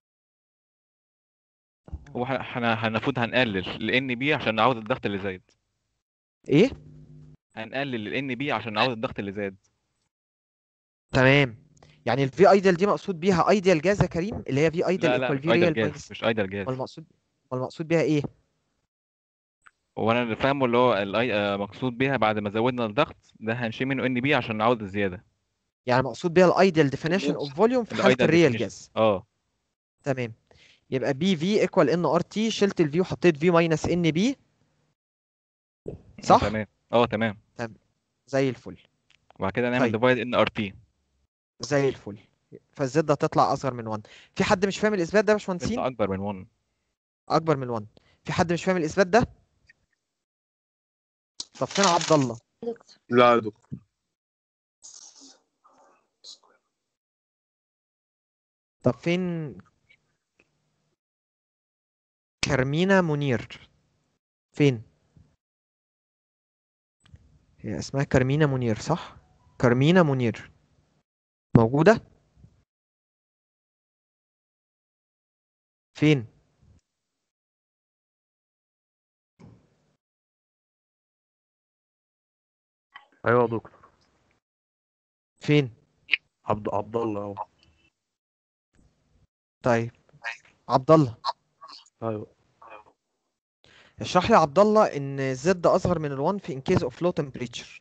هو ح- احنا هنفوت هنقلل الان بي عشان نعوض الضغط اللي زايد ايه هنقلل الان بي عشان نعوض الضغط اللي زاد تمام يعني الفي ايدل دي مقصود بيها ايدل جاز يا كريم اللي هي في ايدل لا لا ايكوال مش في ايدل ريال جاز ماينس مش ايدل جاز امال المقصود امال المقصود بيها ايه هو انا اللي فاهمه اللي هو الاي آه، مقصود بيها بعد ما زودنا الضغط ده هنشيل منه ان بي عشان نعوض الزياده يعني مقصود بيها الايدل ديفينيشن اوف فوليوم في حاله الايدل الريال definition. جاز اه تمام يبقى بي في ايكوال ان ار تي شلت الفي وحطيت في ماينس ان بي آه، صح تمام اه تمام تمام زي الفل وبعد كده نعمل طيب. ديفايد ان ار تي زي الفل فالزد هتطلع اصغر من 1 في حد مش فاهم الاثبات ده يا باشمهندسين اكبر من 1 اكبر من 1 في حد مش فاهم الاثبات ده طب فين عبد الله لا يا دكتور طب فين كارمينا منير فين هي اسمها كارمينا منير صح كارمينا منير موجودة فين ايوه يا دكتور فين عبد عبد الله اهو طيب عبد الله ايوه اشرح لي يا عبد الله ان زد اصغر من ال1 في ان كيس اوف لو تمبريتشر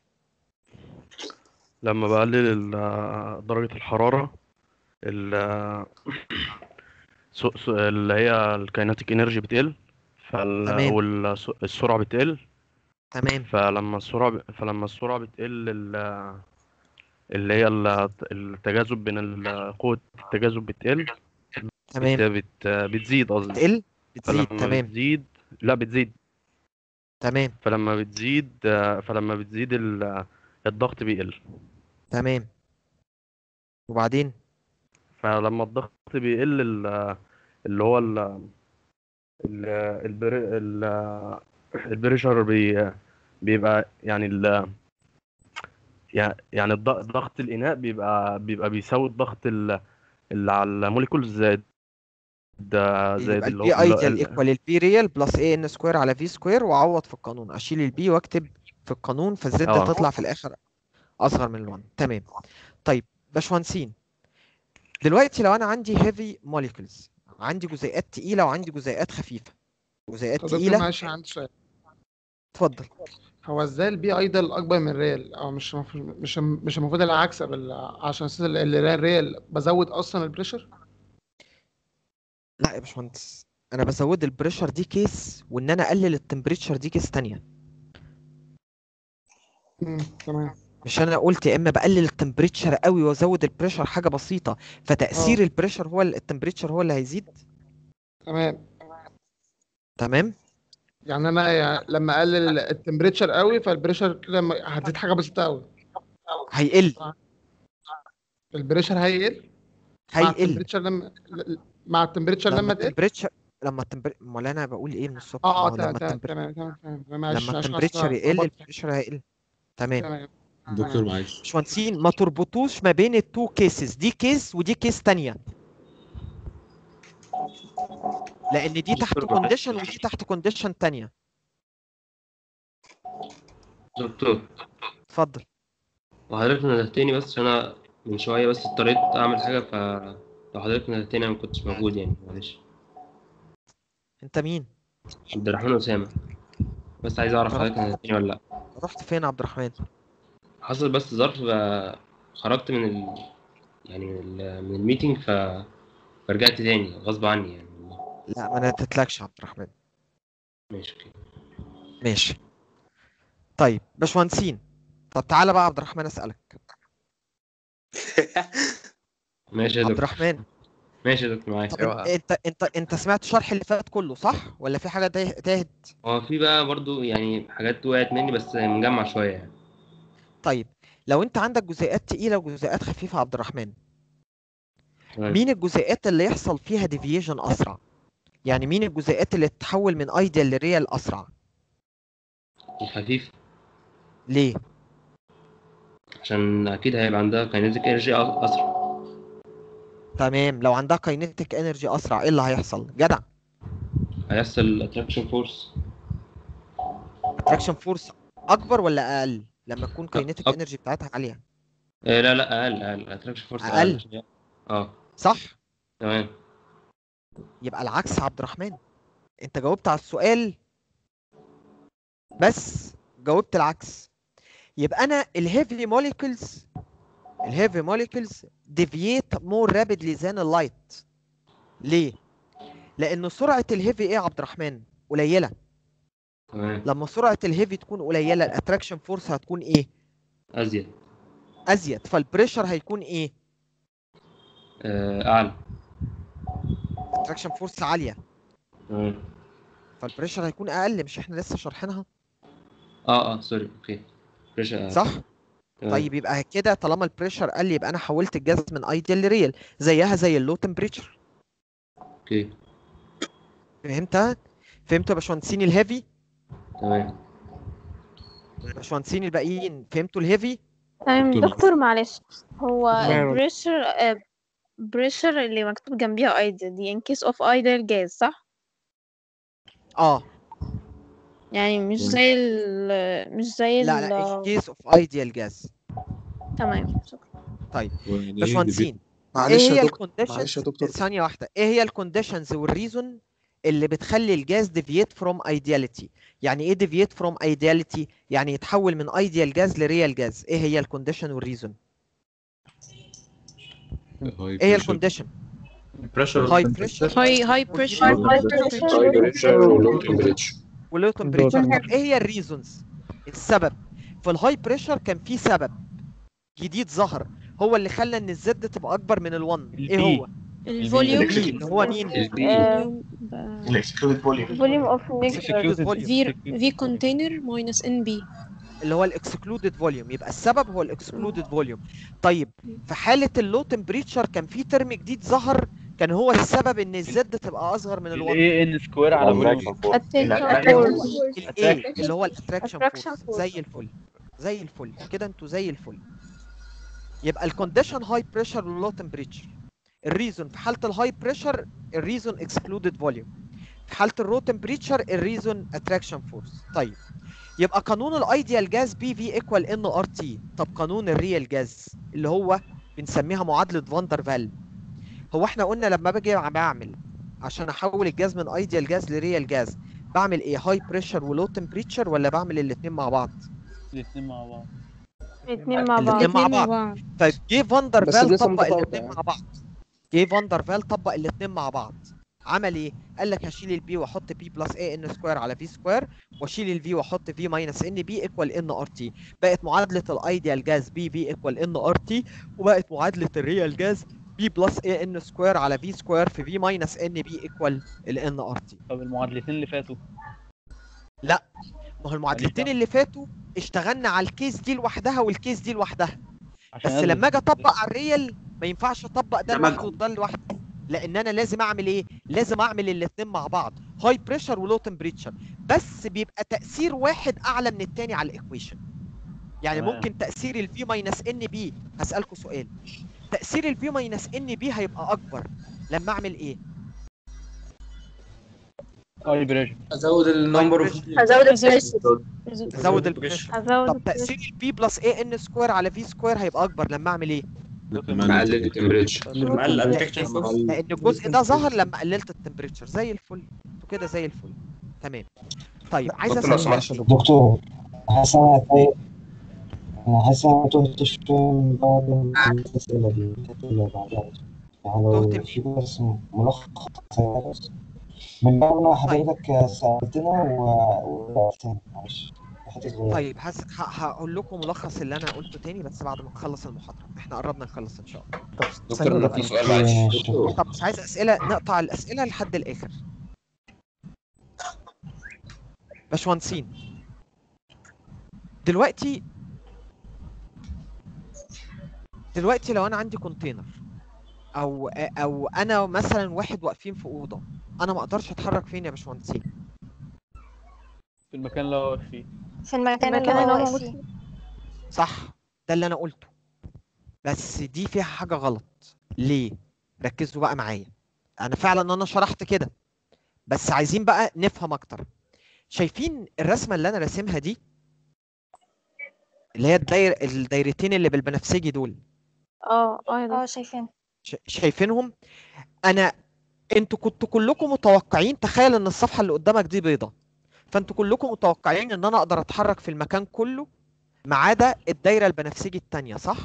لما بقلل ال- درجة الحرارة ال سو- سو- اللي هي الكايناتيك انرجي بتقل فال... تمام. والسرعة بتقل تمام فلما السرعة ب... فلما السرعة بتقل ال... اللي هي ال- التجاذب بين ال- قوة التجاذب بتقل تمام. بت... بت... بتزيد قصدي بتقل بتزيد فلما تمام بتزيد لا بتزيد تمام فلما بتزيد فلما بتزيد ال... الضغط بيقل تمام وبعدين فلما الضغط بيقل ال- اللي هو ال ال البر- ال- البريشر بي بيبقى يعني ال يع- يعني الض- ضغط الإناء بيبقى بيبقى بيساوي الضغط ال- اللي على الموليكولز زائد ده زائد يبقى اللي البي هو اللي- ايديال ال- ايكوال البي ريال بلس اي ان سكوير على في سكوير واعوض في القانون اشيل البي واكتب في القانون فالزد اه. تطلع في الاخر اصغر من ال1 تمام طيب باشمهندسين دلوقتي لو انا عندي هيفي موليكولز عندي جزيئات تقيله وعندي جزيئات خفيفه جزيئات طب دكتور تقيله معلش عندي سؤال اتفضل هو ازاي البي ايدل اكبر من الريال او مش المفروض مش مش المفروض العكس بال... عشان اساس ال- الريال ريال بزود اصلا البريشر لا يا باشمهندس انا بزود البريشر دي كيس وان انا اقلل التمبريتشر دي كيس تانية امم تمام مش انا قلت يا اما بقلل التمبريتشر قوي وازود البريشر حاجه بسيطه فتاثير اه. البريشر هو ال- التمبريتشر هو اللي هيزيد تمام تمام يعني انا يعني لما اقلل التمبريتشر قوي فالبريشر كده م- هتزيد حاجه بسيطه قوي هيقل البريشر هيقل مع هيقل التمبريتشر لما ل- مع التمبريتشر لما لما تقل التمبريتشر لما التمبر امال انا بقول ايه من الصبح اه اه ما هو تمام لما تمام التمبر... تمام تمام تمام معلش لما عشان التمبريتشر أصل يقل اتلخبطت. البريشر هيقل تمام تمام دكتور معلش باشمهندسين ما تربطوش ما بين التو كيسز دي كيس ودي كيس تانية لان دي تحت دكتور معلش. كونديشن ودي تحت كونديشن تانية دكتور اتفضل وحضرتك ندهتني بس عشان انا من شويه بس اضطريت اعمل حاجه ف لو حضرتك ندهتني انا ما كنتش موجود يعني معلش انت مين عبد الرحمن اسامه بس عايز اعرف رحت حضرتك ندهتني ولا لا رحت فين يا عبد الرحمن حصل بس ظرف ف- خرجت من ال... يعني من, ال... من الميتنج ف... فرجعت تاني غصب عني يعني والله لا ما نتتلكش يا عبد الرحمن ماشي اوكي ماشي طيب باشمهندسين طب تعالى بقى يا عبد الرحمن اسالك ماشي يا عبد دكتور الرحمن ماشي يا دكتور معاك طب انت انت انت, انت سمعت الشرح اللي فات كله صح ولا في حاجه تاه- تاهت هو في بقى برضو يعني حاجات وقعت مني بس مجمع شويه يعني طيب لو انت عندك جزيئات تقيله وجزيئات خفيفه يا عبد الرحمن تمام. مين الجزيئات اللي يحصل فيها ديفيجن اسرع يعني مين الجزيئات اللي تتحول من ايديال لريال اسرع الخفيف ليه عشان اكيد هيبقى عندها كاينيتيك انرجي اسرع تمام لو عندها كاينيتيك انرجي اسرع ايه اللي هيحصل جدع هيحصل اتراكشن فورس اتراكشن فورس اكبر ولا اقل لما تكون كاينيتيك انرجي بتاعتها عاليه آه لا لا اقل اقل اتراكشن فورس أقل. عشان هي- اه صح تمام يبقى العكس يا عبد الرحمن انت جاوبت على السؤال بس جاوبت العكس يبقى انا الهيفي موليكولز الهيفي موليكولز ديفييت مور رابيدلي ذان اللايت ليه لان سرعه الهيفي ايه يا عبد الرحمن قليله تمام لما سرعه الهيفي تكون قليله الاتراكشن فورس هتكون ايه ازيد ازيد فالبريشر هيكون ايه آه اعلى اتراكشن فورس عاليه تمام فالبريشر هيكون اقل مش احنا لسه شارحينها اه اه سوري اوكي بريشر صح تمام. طيب يبقى كده طالما البريشر قل يبقى انا حولت الجاز من ايديال لريال زيها زي اللو تمبريتشر اوكي فهمتها فهمتوا يا باشمهندسين الهيفي تمام باشمهندسين الباقيين فهمتوا الهيفي تمام دكتور. دكتور معلش هو تمام. البريشر بريشر اللي مكتوب جنبيها ايدل دي in case of ideal gas صح؟ اه يعني مش زي ال مش زي لا ال لا in case of ideal gas تمام شكرا طيب يعني إيه باشمهندسين ديفيد؟ ايه معلش يا هي دكتور، معلش الكونديشنز يا دكتور. ثانية واحدة ايه هي الكونديشنز والريزون اللي بتخلي الجاز ديفييت فروم ايدياليتي يعني ايه ديفييت فروم ايدياليتي يعني يتحول من ايديال جاز لريال جاز ايه هي الكونديشن والريزون ايه هي الكونديشن pressure هاي بريشر high high pressure high pressure ولو temperature. ولو تمبريتشر طب ايه هي الريزونز السبب في الهاي بريشر كان في سبب جديد ظهر هو اللي خلى ان الزد تبقى اكبر من ال1 ايه هو الفوليوم البي اللي هو مين الاكسكلود فوليوم volume of Excluded volume. V V container minus NB اللي هو الاكسكلودد فوليوم يبقى السبب هو الاكسكلودد فوليوم طيب في حاله اللو تمبريتشر كان في ترم جديد ظهر كان هو السبب ان الزد تبقى اصغر من ال1 الاي ان سكوير على فوليوم الايه اللي هو الاتراكشن Attraction فورس force. زي الفل زي الفل كده انتوا زي الفل يبقى الكونديشن هاي بريشر ولو تمبريتشر الريزون في حاله الهاي بريشر الريزون اكسكلودد فوليوم في حاله الرو تمبريتشر الريزون اتراكشن فورس طيب يبقى قانون الايديال جاز بي في ايكوال ان ار تي طب قانون الريال جاز اللي هو بنسميها معادله فاندر فال هو احنا قلنا لما باجي بعمل عشان احول الجاز من ايديال جاز لريال جاز بعمل ايه هاي بريشر ولو تمبريتشر ولا بعمل الاثنين مع بعض الاثنين مع بعض الاثنين مع بعض الاثنين مع بعض فجه فاندر بس فال لسه طبق متفاوتة الاثنين يعني. مع بعض جه فاندر فال طبق الاثنين مع بعض عمل ايه قال لك هشيل البي واحط بي بلس اي ان سكوير على في سكوير واشيل الفي واحط في ماينس ان بي ايكوال ان ار تي بقت معادله الايديال جاز بي في ايكوال ان ار تي وبقت معادله الريال جاز بي بلس اي ان سكوير على في سكوير في في ماينس ان بي ايكوال الان ار تي طب المعادلتين اللي فاتوا لا ما هو المعادلتين اللي فاتوا اشتغلنا على الكيس دي لوحدها والكيس دي لوحدها عشان بس أدرس. لما اجي اطبق على الريال ما ينفعش اطبق ده دمجهم. لوحده وده لوحده لان انا لازم اعمل ايه لازم اعمل الاثنين مع بعض هاي بريشر ولو تمبريتشر بس بيبقى تاثير واحد اعلى من الثاني على الايكويشن يعني تمام. ممكن تاثير الفي ماينس ان بي هسالكم سؤال تاثير الفي ماينس ان بي هيبقى اكبر لما اعمل ايه هاي بريشر ازود النمبر اوف هزود البريشر ازود البريشر هزود طب تاثير الفي بلس اي ان سكوير على في سكوير هيبقى اكبر لما اعمل ايه مقلل التمبريتشر مقلل لان الجزء ده ظهر لما قللت التمبريتشر زي الفل انتوا كده زي الفل تمام طيب عايز دكتور لو اسال سمحت سؤال دكتور حاسس انا تايه انا حاسس انا تهت شويه من بعض الاسئله دي الحته اللي بعدها يعني لو في بس ملخص بس من بعد ما حضرتك سالتنا و- وسالتني معلش حته صغيره طيب هس... ه... هقول لكم ملخص اللي انا قلته تاني بس بعد ما نخلص المحاضره احنا قربنا نخلص ان شاء الله دكتور، أنا في سؤال معلش. طب مش عايز اسئله نقطع الاسئله لحد الاخر باشمهندسين دلوقتي دلوقتي لو انا عندي كونتينر او او انا مثلا واحد واقفين في اوضه انا ما اقدرش اتحرك فين يا باشمهندسين في المكان اللي هو واقف فيه في المكان اللي المكان هو اللي هو واقف فيه صح ده اللي انا قلته بس دي فيها حاجه غلط ليه ركزوا بقى معايا انا فعلا انا شرحت كده بس عايزين بقى نفهم اكتر شايفين الرسمه اللي انا راسمها دي اللي هي الداير الدايرتين اللي بالبنفسجي دول اه اه شايفين ش- شايفينهم انا انتوا كنتوا كلكم متوقعين تخيل ان الصفحه اللي قدامك دي بيضه فانتوا كلكم متوقعين ان انا اقدر اتحرك في المكان كله ما عدا الدايره البنفسجي الثانيه صح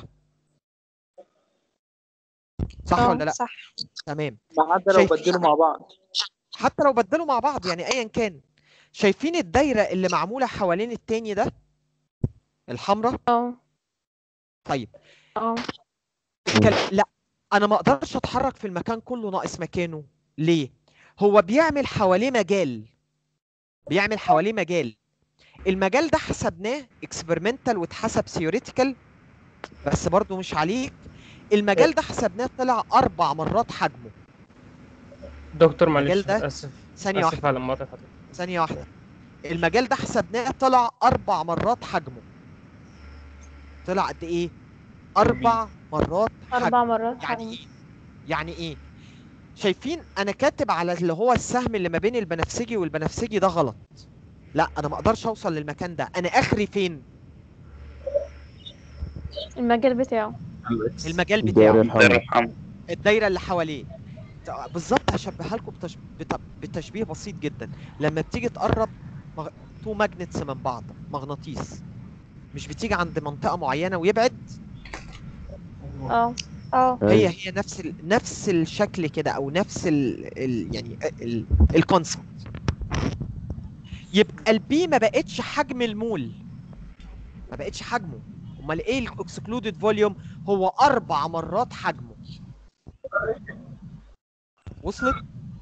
صح اه، ولا لا صح. تمام ما عدا لو شايف- بدلوا مع بعض حتى لو بدلوا مع بعض يعني ايا كان شايفين الدايره اللي معموله حوالين التاني ده الحمراء اه طيب اه الكل... لا انا ما اقدرش اتحرك في المكان كله ناقص مكانه ليه هو بيعمل حواليه مجال بيعمل حواليه مجال المجال ده حسبناه اكسبيرمنتال واتحسب ثيوريتيكال بس برضو مش عليك المجال ده حسبناه طلع اربع مرات حجمه دكتور المجال معلش ده اسف ثانية اسف واحدة على مقاطعة حضرتك ثانية واحدة المجال ده حسبناه طلع أربع مرات حجمه طلع قد إيه؟ أربع مرات أربع حجمه مرات يعني حجمه. إيه؟ يعني إيه؟ شايفين أنا كاتب على اللي هو السهم اللي ما بين البنفسجي والبنفسجي ده غلط لا أنا ما أقدرش أوصل للمكان ده أنا آخري فين؟ المجال بتاعه المجال الدائرة بتاعه الحمراء. الدايره اللي حواليه ت- بالظبط هشبهها لكم بتش... بت... بتشبيه بسيط جدا لما بتيجي تقرب مغ... تو ماجنتس من بعض مغناطيس مش بتيجي عند منطقه معينه ويبعد اه اه هي هي نفس ال... نفس الشكل كده او نفس ال... ال... يعني ال... الكونسبت يبقى البي ما بقتش حجم المول ما بقتش حجمه امال ايه الاكسكلودد فوليوم هو اربع مرات حجمه وصلت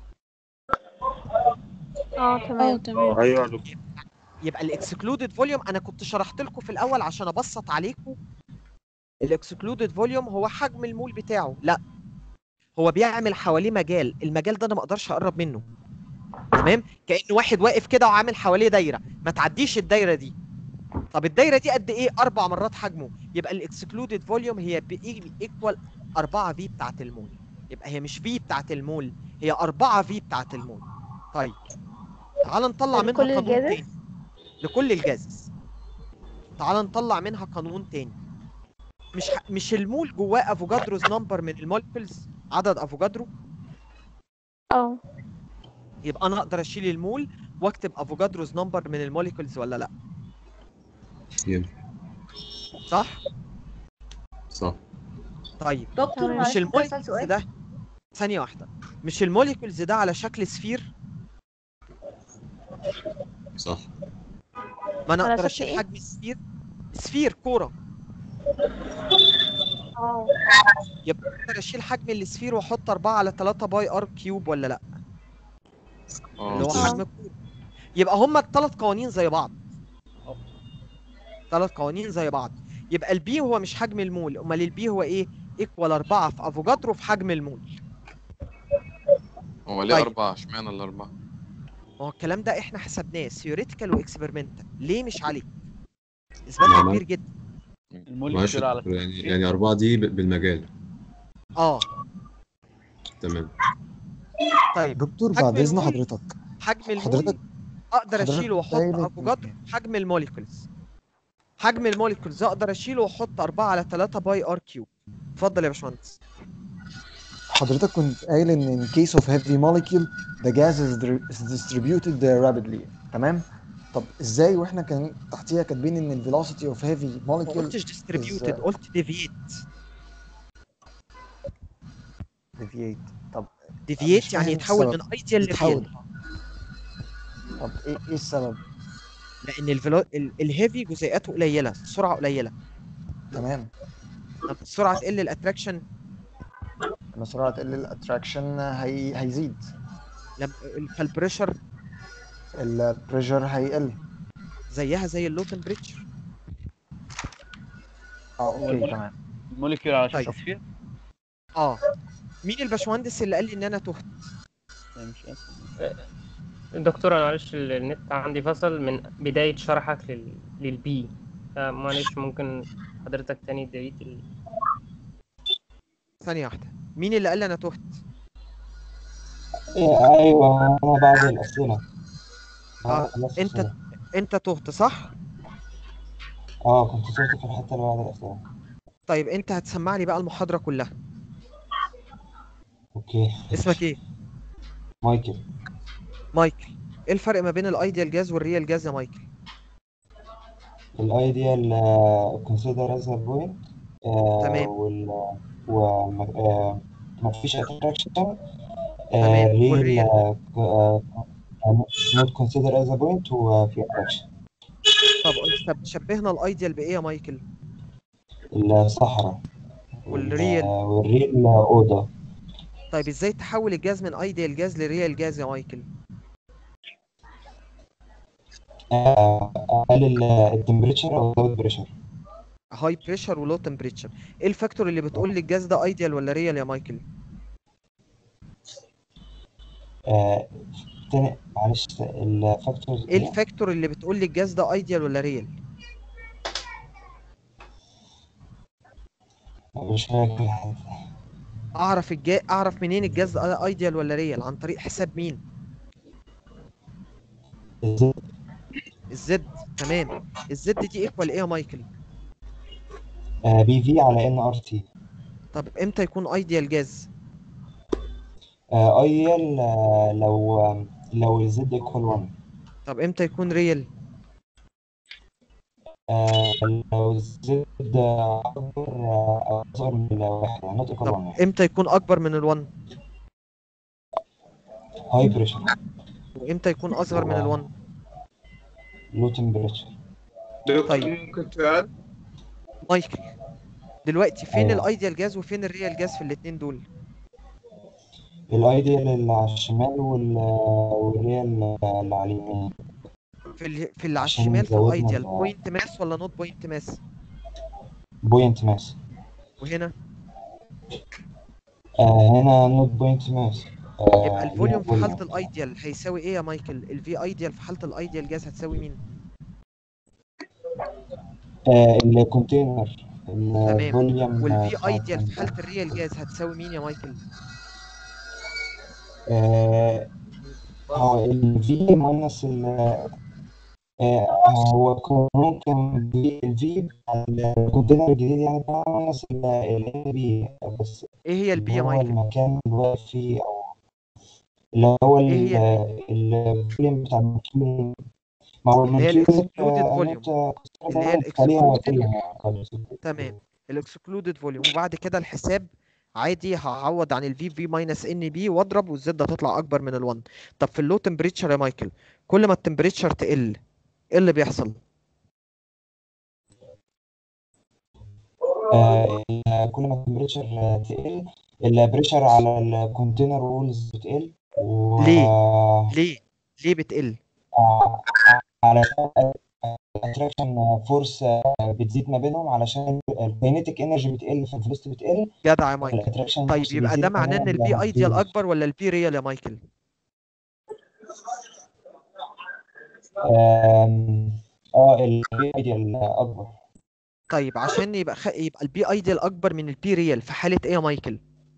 اه تمام ايوه يا دكتور يبقى الاكسكلودد فوليوم انا كنت شرحت لكم في الاول عشان ابسط عليكم الاكسكلودد فوليوم هو حجم المول بتاعه لا هو بيعمل حواليه مجال المجال ده انا ما اقدرش اقرب منه تمام كأن واحد واقف كده وعامل حواليه دايره ما تعديش الدايره دي طب الدايره دي قد ايه اربع مرات حجمه يبقى الاكسكلودد فوليوم هي ايكوال 4 في بتاعت المول يبقى هي مش في بتاعت المول هي 4 في بتاعت المول طيب تعال نطلع منها لكل قانون الجازز؟ تاني لكل الجازز تعال نطلع منها قانون تاني مش ح... مش المول جواه افوجادروز نمبر من المولكيولز عدد افوجادرو اه يبقى انا اقدر اشيل المول واكتب افوجادروز نمبر من الموليكولز ولا لا ينفع صح صح طيب دكتور مش معلش ممكن أسأل الموليكولز سؤال؟ ده ثانية واحدة مش الموليكولز ده على شكل سفير صح ما انا على اقدر شكل اشيل إيه؟ حجم السفير سفير كورة اه يبقى اقدر اشيل حجم السفير واحط 4 على 3 باي ار كيوب ولا لا اللي هو صح. حجم الكورة يبقى هما الثلاث قوانين زي بعض ثلاث قوانين زي بعض يبقى البي هو مش حجم المول امال البي هو ايه ايكوال 4 في افوجادرو في حجم المول هو ليه طيب. أربعة اشمعنى الأربعة؟ ما هو الكلام ده احنا حسبناه ثيوريتيكال واكسبيرمنتال ليه مش عليه اثبات نعم. كبير جدا معلش يا دكتور، يعني يعني أربعة دي ب- بالمجال اه تمام طيب دكتور حجم بعد اذن المول- حضرتك حجم المول حضرتك اقدر حضرتك اشيله واحط دايرة- افوجادرو في حجم الموليكولز حجم الموليكولز اقدر اشيله واحط 4 على 3 باي ار كيوب اتفضل يا باشمهندس حضرتك كنت قايل ان in case of heavy molecule the gas is dri- is distributed rapidly تمام طب ازاي واحنا كان تحتيها كاتبين ان ال velocity of heavy ما molecule قلتش is ديستريبيوتد uh, قلت ديفييت deviate طب ديفييت مش يعني فاهم يتحول السبب. من ايديال يتحول. لريال طب ايه ايه السبب لان الفيلو... ال... الهيفي جزيئاته قليله سرعه قليله تمام لما السرعه تقل الاتراكشن لما سرعة تقل الاتراكشن هي... هيزيد لما فالبريشر البريشر هيقل زيها زي اللو تمبريتشر اه اوكي المول- تمام الموليكيول على شكل طيب. سفير اه مين الباشمهندس اللي قال لي ان انا تهت لا، مش اسف دكتور انا معلش ال- النت عندي فصل من بداية شرحك لل... للبي معلش ممكن حضرتك تاني تعيد ال... ثانيه واحده مين اللي قال لي انا تهت ايوه انا بعد الاسئله بعد آه. خلصت انت الأسئلة. انت تهت صح اه كنت صرت في الحته اللي بعد الاسئله طيب انت هتسمع لي بقى المحاضره كلها اوكي اسمك ايه مايكل مايكل ايه الفرق ما بين الايديال جاز والريال جاز يا مايكل الايديال كونسيدر از بوينت تمام. وال و ما فيش اتراكشن تمام. ريل والريال؟ نوت كونسيدر از بوينت وفي اتراكشن طب انت شبهنا الايديال بايه يا مايكل الصحراء والريال والريل اوضه طيب ازاي تحول الجاز من ايديال جاز لريال جاز يا مايكل آه، اقلل التمبريتشر او ازود بريشر هاي بريشر ولو تمبريتشر ايه الفاكتور اللي بتقول لي الجاز ده ايديال ولا ريال يا مايكل آه، تاني معلش الفاكتورز ايه الفاكتور اللي بتقول لي الجاز ده ايديال ولا ريال مش فاكر اعرف الجا... اعرف منين الجاز ده ايديال ولا ريال عن طريق حساب مين الزد تمام الزد دي ايكوال ايه يا مايكل بي في على ان ار تي طب امتى يكون ايديال جاز ايديال لو لو الزد ايكوال 1 طب امتى يكون ريال آه، لو الزد اكبر آه، او اصغر من الواحد يعني نوت ايكوال 1 امتى يكون اكبر من ال1 هاي بريشر وامتى يكون اصغر من ال1 لو تمبريتشر طيب ممكن سؤال مايكل دلوقتي فين أيوة. الايديال جاز وفين الريال جاز في الاتنين دول الايديال اللي على الشمال وال والريال اللي على اليمين في ال... في اللي على عشان الشمال في زودنا الايديال ال- بوينت ماس ولا نوت بوينت ماس بوينت ماس وهنا آه هنا نوت بوينت ماس آه يبقى الفوليوم في هنا حالة الايديال هيساوي ايه يا مايكل الفي ايديال في حالة الايديال جاز هتساوي مين آه الكونتينر الفوليوم والفي ايديال في حالة الريال جاز هتساوي مين يا مايكل آه هو ال V ماينس ال آه هو كان ممكن ال V بتاع الكونتينر الجديد يعني بتاع ماينس ال ال NB بس ايه هي البي يا اللي هو مايكل المكان اللي واقف فيه أو اللي هو ال- ايه هي الفوليوم بتاع الماكينة ما هو اللي هي الماكينة الاكسكلودد فوليوم اللي هي الاكسكلودد تمام الاكسكلودد فوليوم وبعد كده الحساب عادي هعوض عن الفي في ماينس ان بي واضرب والزد هتطلع اكبر من ال1 طب في اللو تمبريتشر يا مايكل كل ما التمبريتشر تقل ايه اللي بيحصل آه، ال- كل ما التمبريتشر تقل البريشر على الكونتينر وولز بتقل و ليه ليه ليه بتقل آه، علشان الاتراكشن فورس بتزيد ما بينهم علشان الكاينيتيك انرجي بتقل فالفلوسيتي بتقل جدع يا مايكل الاتراكشن طيب فورس يبقى بيزيد ده معناه ان كمان البي لما ايديال بتزيد. اكبر ولا البي ريال يا مايكل آم، اه البي ايديال اكبر طيب عشان يبقى خ... يبقى البي ايديال اكبر من البي ريال في حالة ايه يا مايكل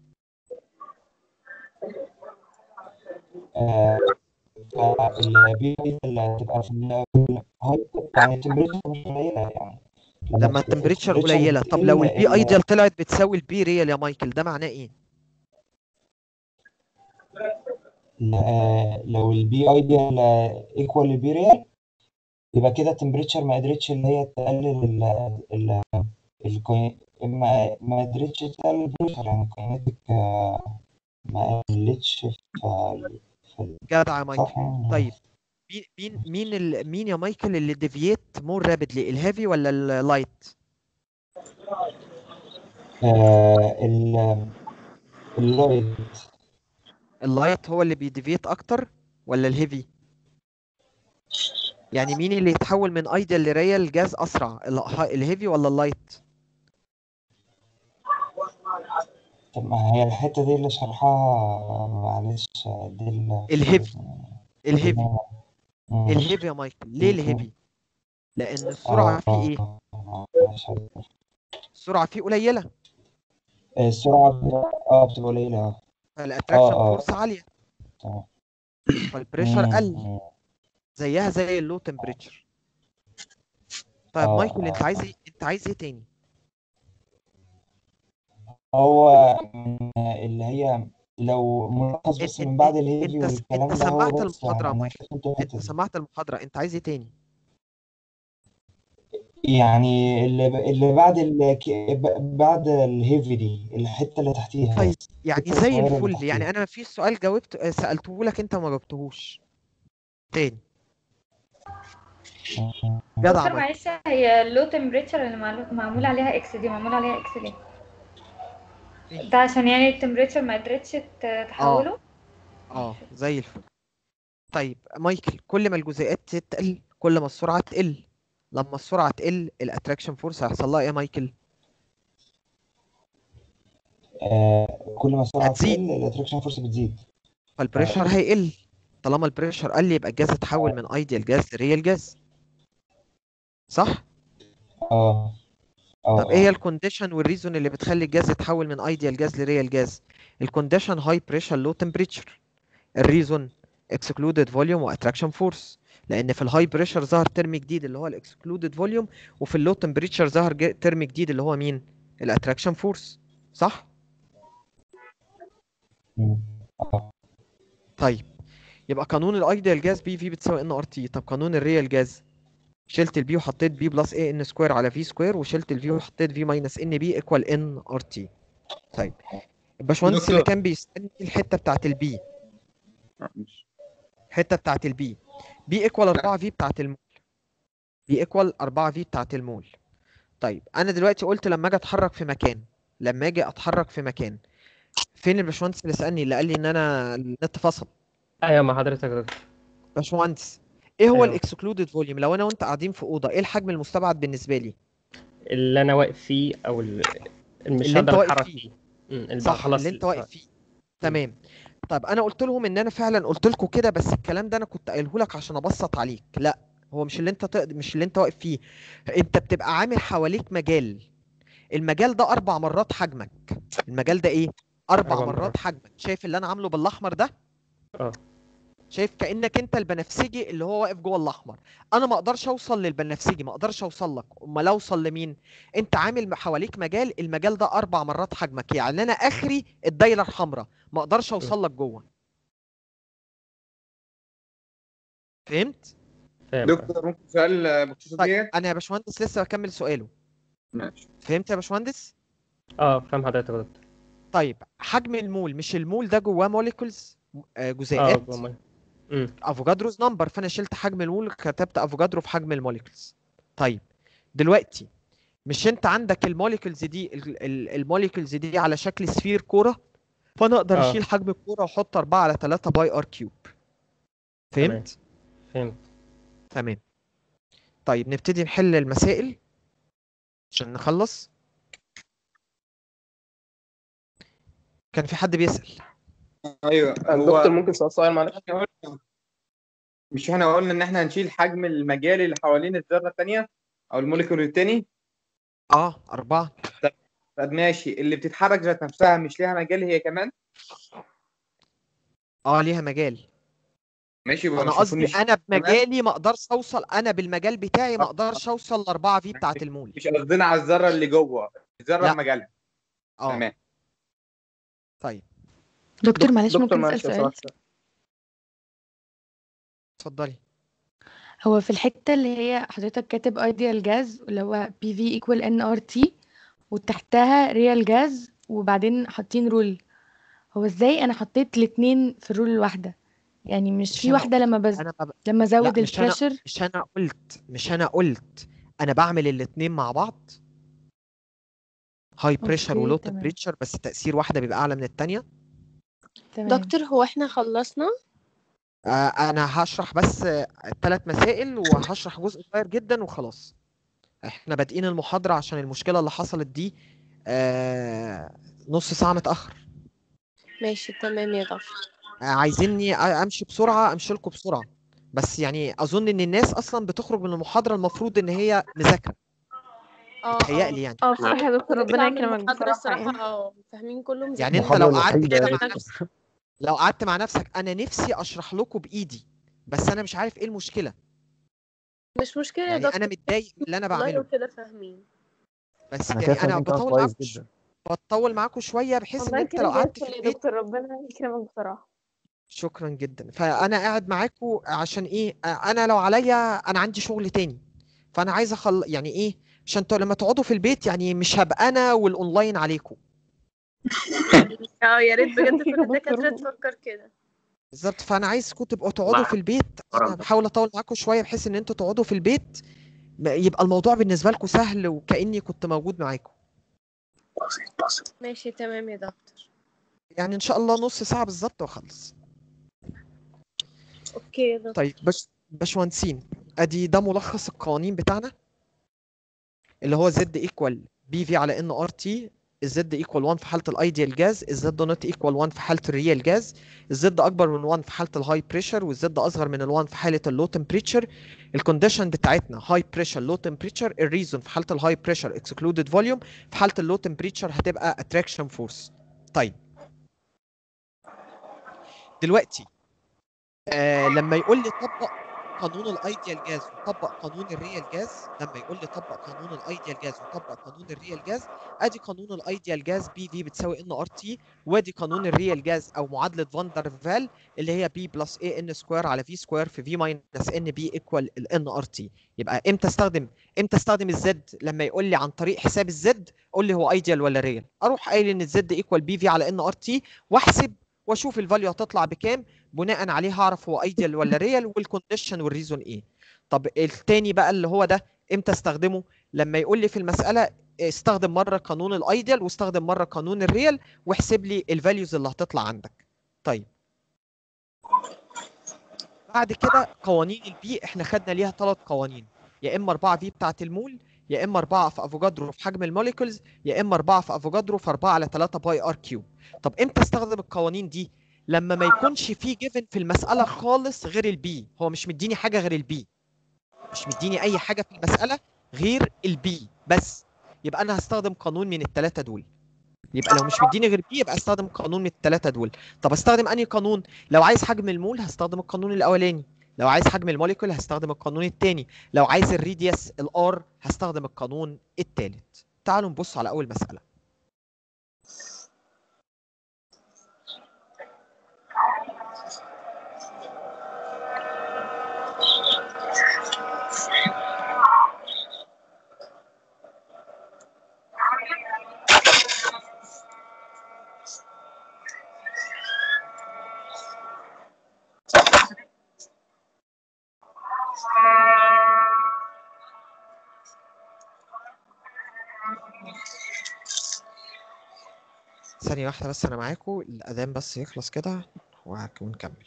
البي ايديال تبقى في ال- في الهاي يعني التمبريتشر مش قليله يعني لما التمبريتشر قليلة طب لو البي ايديال طلعت بتساوي البي ريال يا مايكل ده معناه ايه ل- لو البي ايديال ايكوال للبي ريال يبقى كده التمبريتشر ما قدرتش اللي هي تقلل ال ال الكوين ما ما قدرتش تقلل البريشر يعني الكاينتيك ما قلتش في في جدع يا مايكل صح يعني طيب مين مين مين ال... مين يا مايكل اللي ديفييت مور رابيدلي الهيفي ولا اللايت آه ال اللايت اللايت هو اللي بيديفييت اكتر ولا الهيفي يعني مين اللي يتحول من ايديال لريال جاز اسرع ال- الهيفي ولا اللايت طب ما هي الحتة دي اللي شرحها معلش دي ال- الهيفي الهيفي مم. الهيفي يا مايكل ليه الهيفي لان السرعه فيه ايه آه، مش عارف. السرعه فيه قليله السرعة اه بتبقى قليلة اه فالاتراكشن اه فورس عاليه تمام فالبريشر مم، قل مم. زيها زي اللو تمبريتشر طيب اه مايكل انت اه عايز ايه انت عايز ايه تاني هو من اللي هي لو ملخص بس من بعد الهيفي انت والكلام انت ده هو سمعت بس المحاضره يا يعني مايكل فهمت الحتة انت دي سمعت المحاضره انت عايز ايه تاني يعني اللي, اللي بعد ال... بعد الهيفي دي الحتة اللي تحتيها طيب بس يعني الحتة زي الصغيرة اللي الفل تحتيها يعني انا في سؤال جاوبت آه، سالته لك انت ما جاوبتهوش تاني جدع دكتور مايكل معلش هي اللو تمبريتشر اللي معلو- معمول عليها اكس دي معمول عليها اكس ليه؟ ده عشان يعني التمبريتشر ما قدرتش ت- تحوله اه زي الفل طيب مايكل كل ما الجزيئات تتقل كل ما السرعه تقل لما السرعه تقل الاتراكشن فورس هيحصل لها ايه يا مايكل آه كل ما السرعه هتزيد. تقل الاتراكشن فورس بتزيد فالبريشر هيقل طالما البريشر قل يبقى الجاز اتحول من ايديال جاز لريال جاز صح اه اه طب ايه هي الكونديشن والريزون اللي بتخلي الجاز يتحول من ايديال جاز لريال جاز الكونديشن هاي بريشر لو تمبريتشر الريزون اكسكلودد فوليوم واتراكشن فورس لان في الهاي بريشر ظهر ترم جديد اللي هو الاكسكلودد فوليوم وفي اللو تمبريتشر ظهر جي- ترم جديد اللي هو مين الاتراكشن فورس صح طيب يبقى قانون الايديال جاز بي في بتساوي ان ار تي طب قانون الريال جاز شلت البي وحطيت بي بلس اي ان سكوير على في سكوير وشلت الفي وحطيت في ماينس ان بي ايكوال ان ار تي طيب الباشمهندس اللي دكتور. كان بيسالني الحته بتاعت البي الحته بتاعت البي بي ايكوال 4 في بتاعت المول بي ايكوال 4 في بتاعت المول طيب انا دلوقتي قلت لما اجي اتحرك في مكان لما اجي اتحرك في مكان فين الباشمهندس اللي سالني اللي قال لي ان انا النت فصل ايوه مع حضرتك يا دكتور باشمهندس ايه هو أيوة. الاكسكلودد فوليوم لو انا وانت قاعدين في اوضه ايه الحجم المستبعد بالنسبه لي اللي انا واقف فيه او ال- اللي مش اللي انت هقدر واقف اتحرك فيه. فيه مم، اللي بقى صح خلاص اللي انت واقف فيه تمام طب انا قلت لهم ان انا فعلا قلت لكم كده بس الكلام ده انا كنت قايله لك عشان ابسط عليك لا هو مش اللي انت تقد... مش اللي انت واقف فيه انت بتبقى عامل حواليك مجال المجال ده اربع مرات حجمك المجال ده ايه اربع أربع مرات مرات. حجمك شايف اللي انا عامله بالاحمر ده اه شايف كانك انت البنفسجي اللي هو واقف جوه الاحمر انا ما اقدرش اوصل للبنفسجي ما اقدرش اوصل لك امال اوصل لمين انت عامل حواليك مجال المجال ده اربع مرات حجمك يعني انا اخري الدايره الحمراء ما اقدرش اوصل لك جوه فهمت دكتور ممكن سؤال بخصوص طيب انا يا باشمهندس لسه بكمل سؤاله ماشي فهمت يا باشمهندس اه فاهم حضرتك يا دكتور طيب حجم المول مش المول ده جواه موليكولز اه جزيئات جوه المية. مم. افوجادروز نمبر فانا شلت حجم المول وكتبت افوجادرو في حجم الموليكولز طيب دلوقتي مش انت عندك الموليكولز دي ال- ال- الموليكولز دي على شكل سفير كوره فانا اقدر اه. اشيل حجم الكوره واحط 4 على 3 باي ار كيوب فهمت فهمت تمام طيب نبتدي نحل المسائل عشان نخلص كان في حد بيسأل ايوه دكتور ممكن سؤال سؤال معلش مش احنا قلنا ان احنا هنشيل حجم المجال اللي حوالين الذره الثانيه او الموليكول الثاني اه أربعة طب ماشي اللي بتتحرك ذات نفسها مش ليها مجال هي كمان اه ليها مجال ماشي يبقى انا مش قصدي المفروض انا نشيل كمان؟ بمجالي ما اقدرش اوصل انا بالمجال بتاعي ما اقدرش اوصل لاربعة في بتاعه المول مش قصدنا على الذره اللي جوه الذره لا. بمجالها اه تمام طيب دكتور معلش دكتور ممكن معلش اسال لو سؤال سمحت. اتفضلي هو في الحته اللي هي حضرتك كاتب ايديال جاز اللي هو بي في ايكوال ان ار تي وتحتها ريال جاز وبعدين حاطين رول هو ازاي انا حطيت الاتنين في الرول الواحده يعني مش مش في انا واحده لما بز... انا ما ب... لما ازود لا مش انا البريشر مش انا قلت مش انا قلت انا بعمل الاتنين مع بعض هاي بريشر اوكي ولو تمام تمبريتشر بس تأثير واحدة بيبقى أعلى من التانية تمام دكتور هو احنا خلصنا آه أنا هشرح بس الثلاث مسائل وهشرح جزء صغير جدا وخلاص احنا بادئين المحاضرة عشان المشكلة اللي حصلت دي آه نص ساعة متأخر ماشي تمام يا دكتور آه عايزيني امشي بسرعة امشي لكم بسرعة بس يعني اظن ان الناس اصلا بتخرج من المحاضرة المفروض ان هي مذاكرة اه متهيألي يعني اه بصراحة يا دكتور ربنا بعمل يكرمك المحاضرة بصراحة الصراحة يعني اه فاهمين كله يعني انت المحاضرة لو قعدت الوحيدة كده يا مع نفسك لو قعدت مع نفسك انا نفسي اشرح لكم بايدي بس انا مش عارف ايه المشكلة مش مشكلة يا يعني دكتور انا متضايق من اللي انا والله بعمله كده فاهمين بس انا يعني كده انا فاهمين كلام بطول كويس معاكم ش- جدا بطول معاكم شويه بحيث ان والله انت كده لو زي قعدت في الفل يا البيت دكتور ربنا يكرمك بصراحة شكرا جدا فانا قاعد معاكم عشان ايه آه، انا لو عليا انا عندي شغل تاني فانا عايز اخل يعني ايه عشان انتوا لما تقعدوا في البيت يعني مش هبقى انا والاونلاين عليكم اه يا ريت بجد كل يا الدكاترة دكتور تفكر كده بالظبط فانا عايزكم تبقوا تقعدوا في البيت انا بحاول اطول معاكم شويه بحيث ان انتوا تقعدوا في البيت م- يبقى الموضوع بالنسبه لكم سهل وكاني كنت موجود معاكم ماشي تمام يا دكتور يعني ان شاء الله نص ساعه بالظبط واخلص اوكي يا دكتور طيب باش باشمهندسين ادي ده ملخص القوانين بتاعنا اللي هو زد ايكوال بي في على ان ار تي الزد ايكوال 1 في حاله الايديال جاز الزد نوت ايكوال 1 في حاله الريال جاز الزد اكبر من 1 في حاله الهاي بريشر والزد اصغر من ال1 في حاله اللو تمبريتشر الكونديشن بتاعتنا هاي بريشر لو تمبريتشر الريزون في حاله الهاي بريشر اكسكلودد فوليوم في حاله اللو تمبريتشر هتبقى اتراكشن فورس طيب دلوقتي آه لما يقول لي طبق قانون الايديال جاز وطبق قانون الريال جاز لما يقول لي طبق قانون الايديال جاز وطبق قانون الريال جاز ادي قانون الايديال جاز بي في بتساوي ان ار تي وادي قانون الريال جاز او معادله فاندر فال اللي هي بي بلس اي ان سكوير على في سكوير في في ماينس ان بي ايكوال الان ار تي يبقى امتى استخدم امتى استخدم الزد لما يقول لي عن طريق حساب الزد قول لي هو ايديال ولا ريال اروح قايل ان الزد ايكوال بي في على ان ار تي واحسب واشوف الفاليو هتطلع بكام بناء عليه هعرف هو ايديال ولا ريال والكونديشن والريزون ايه طب التاني بقى اللي هو ده امتى استخدمه لما يقول لي في المساله استخدم مره قانون الايديال واستخدم مره قانون الريال واحسب لي الفاليوز اللي هتطلع عندك طيب بعد كده قوانين البي احنا خدنا ليها ثلاث قوانين يا اما 4 في بتاعه المول يا اما 4 في افوجادرو في حجم الموليكولز يا اما 4 في افوجادرو في 4 على 3 باي ار كيوب طب امتى استخدم القوانين دي لما ما يكونش في جيفن في المساله خالص غير البي هو مش مديني حاجه غير البي مش مديني اي حاجه في المساله غير البي بس يبقى انا هستخدم قانون من الثلاثه دول يبقى لو مش مديني غير بي يبقى استخدم قانون من الثلاثه دول طب استخدم انهي قانون لو عايز حجم المول هستخدم القانون الاولاني لو عايز حجم الموليكول هستخدم القانون الثاني لو عايز الريديوس الار هستخدم القانون الثالث تعالوا نبص على اول مساله ثانية واحدة بس أنا معاكم الأذان بس يخلص كده وهك- ونكمل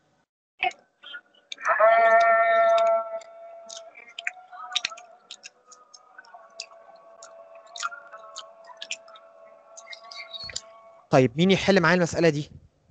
طيب مين يحل معايا المسألة دي؟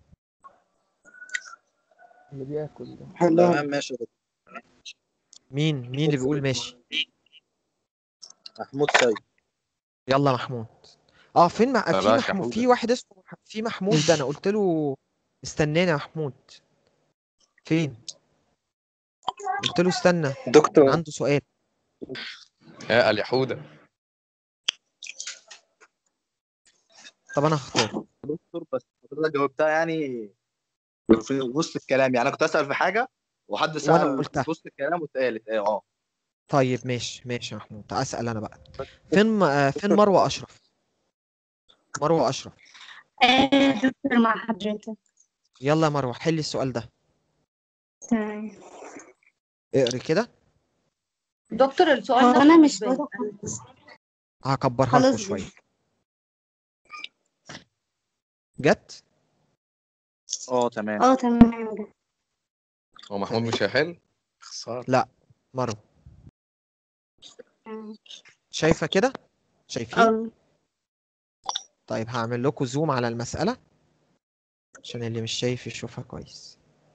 اللي بياكل ده تمام ماشي يا دكتور. مين مين اللي بيقول ماشي؟ محمود سيد يلا محمود اه فين مع... في بلاش يا محمود حودة. في واحد اسمه مح- في محمود ده انا قلت له استناني يا محمود فين قلت له استنى دكتور كان عنده سؤال يا اليحودة طب انا هختار دكتور بس حضرتك جاوبتها يعني في وسط الكلام يعني انا كنت اسال في حاجه وحد سال قلتها. في وسط الكلام واتقالت ايه اه طيب ماشي ماشي يا محمود تعال اسال انا بقى فين م... آه، فين مروه اشرف مروه اشرف آه، دكتور مع حضرتك يلا يا مروه حلي السؤال ده تمام اقري كده دكتور السؤال هو ده انا مش بالنسبة واضح هكبرها لكم خلاص شويه جت اه تمام اه تمام هو محمود مش هيحل خسارة لا مروه شايفه كده شايفين اه طيب هعمل لكم زوم على المسألة عشان اللي مش شايف يشوفها كويس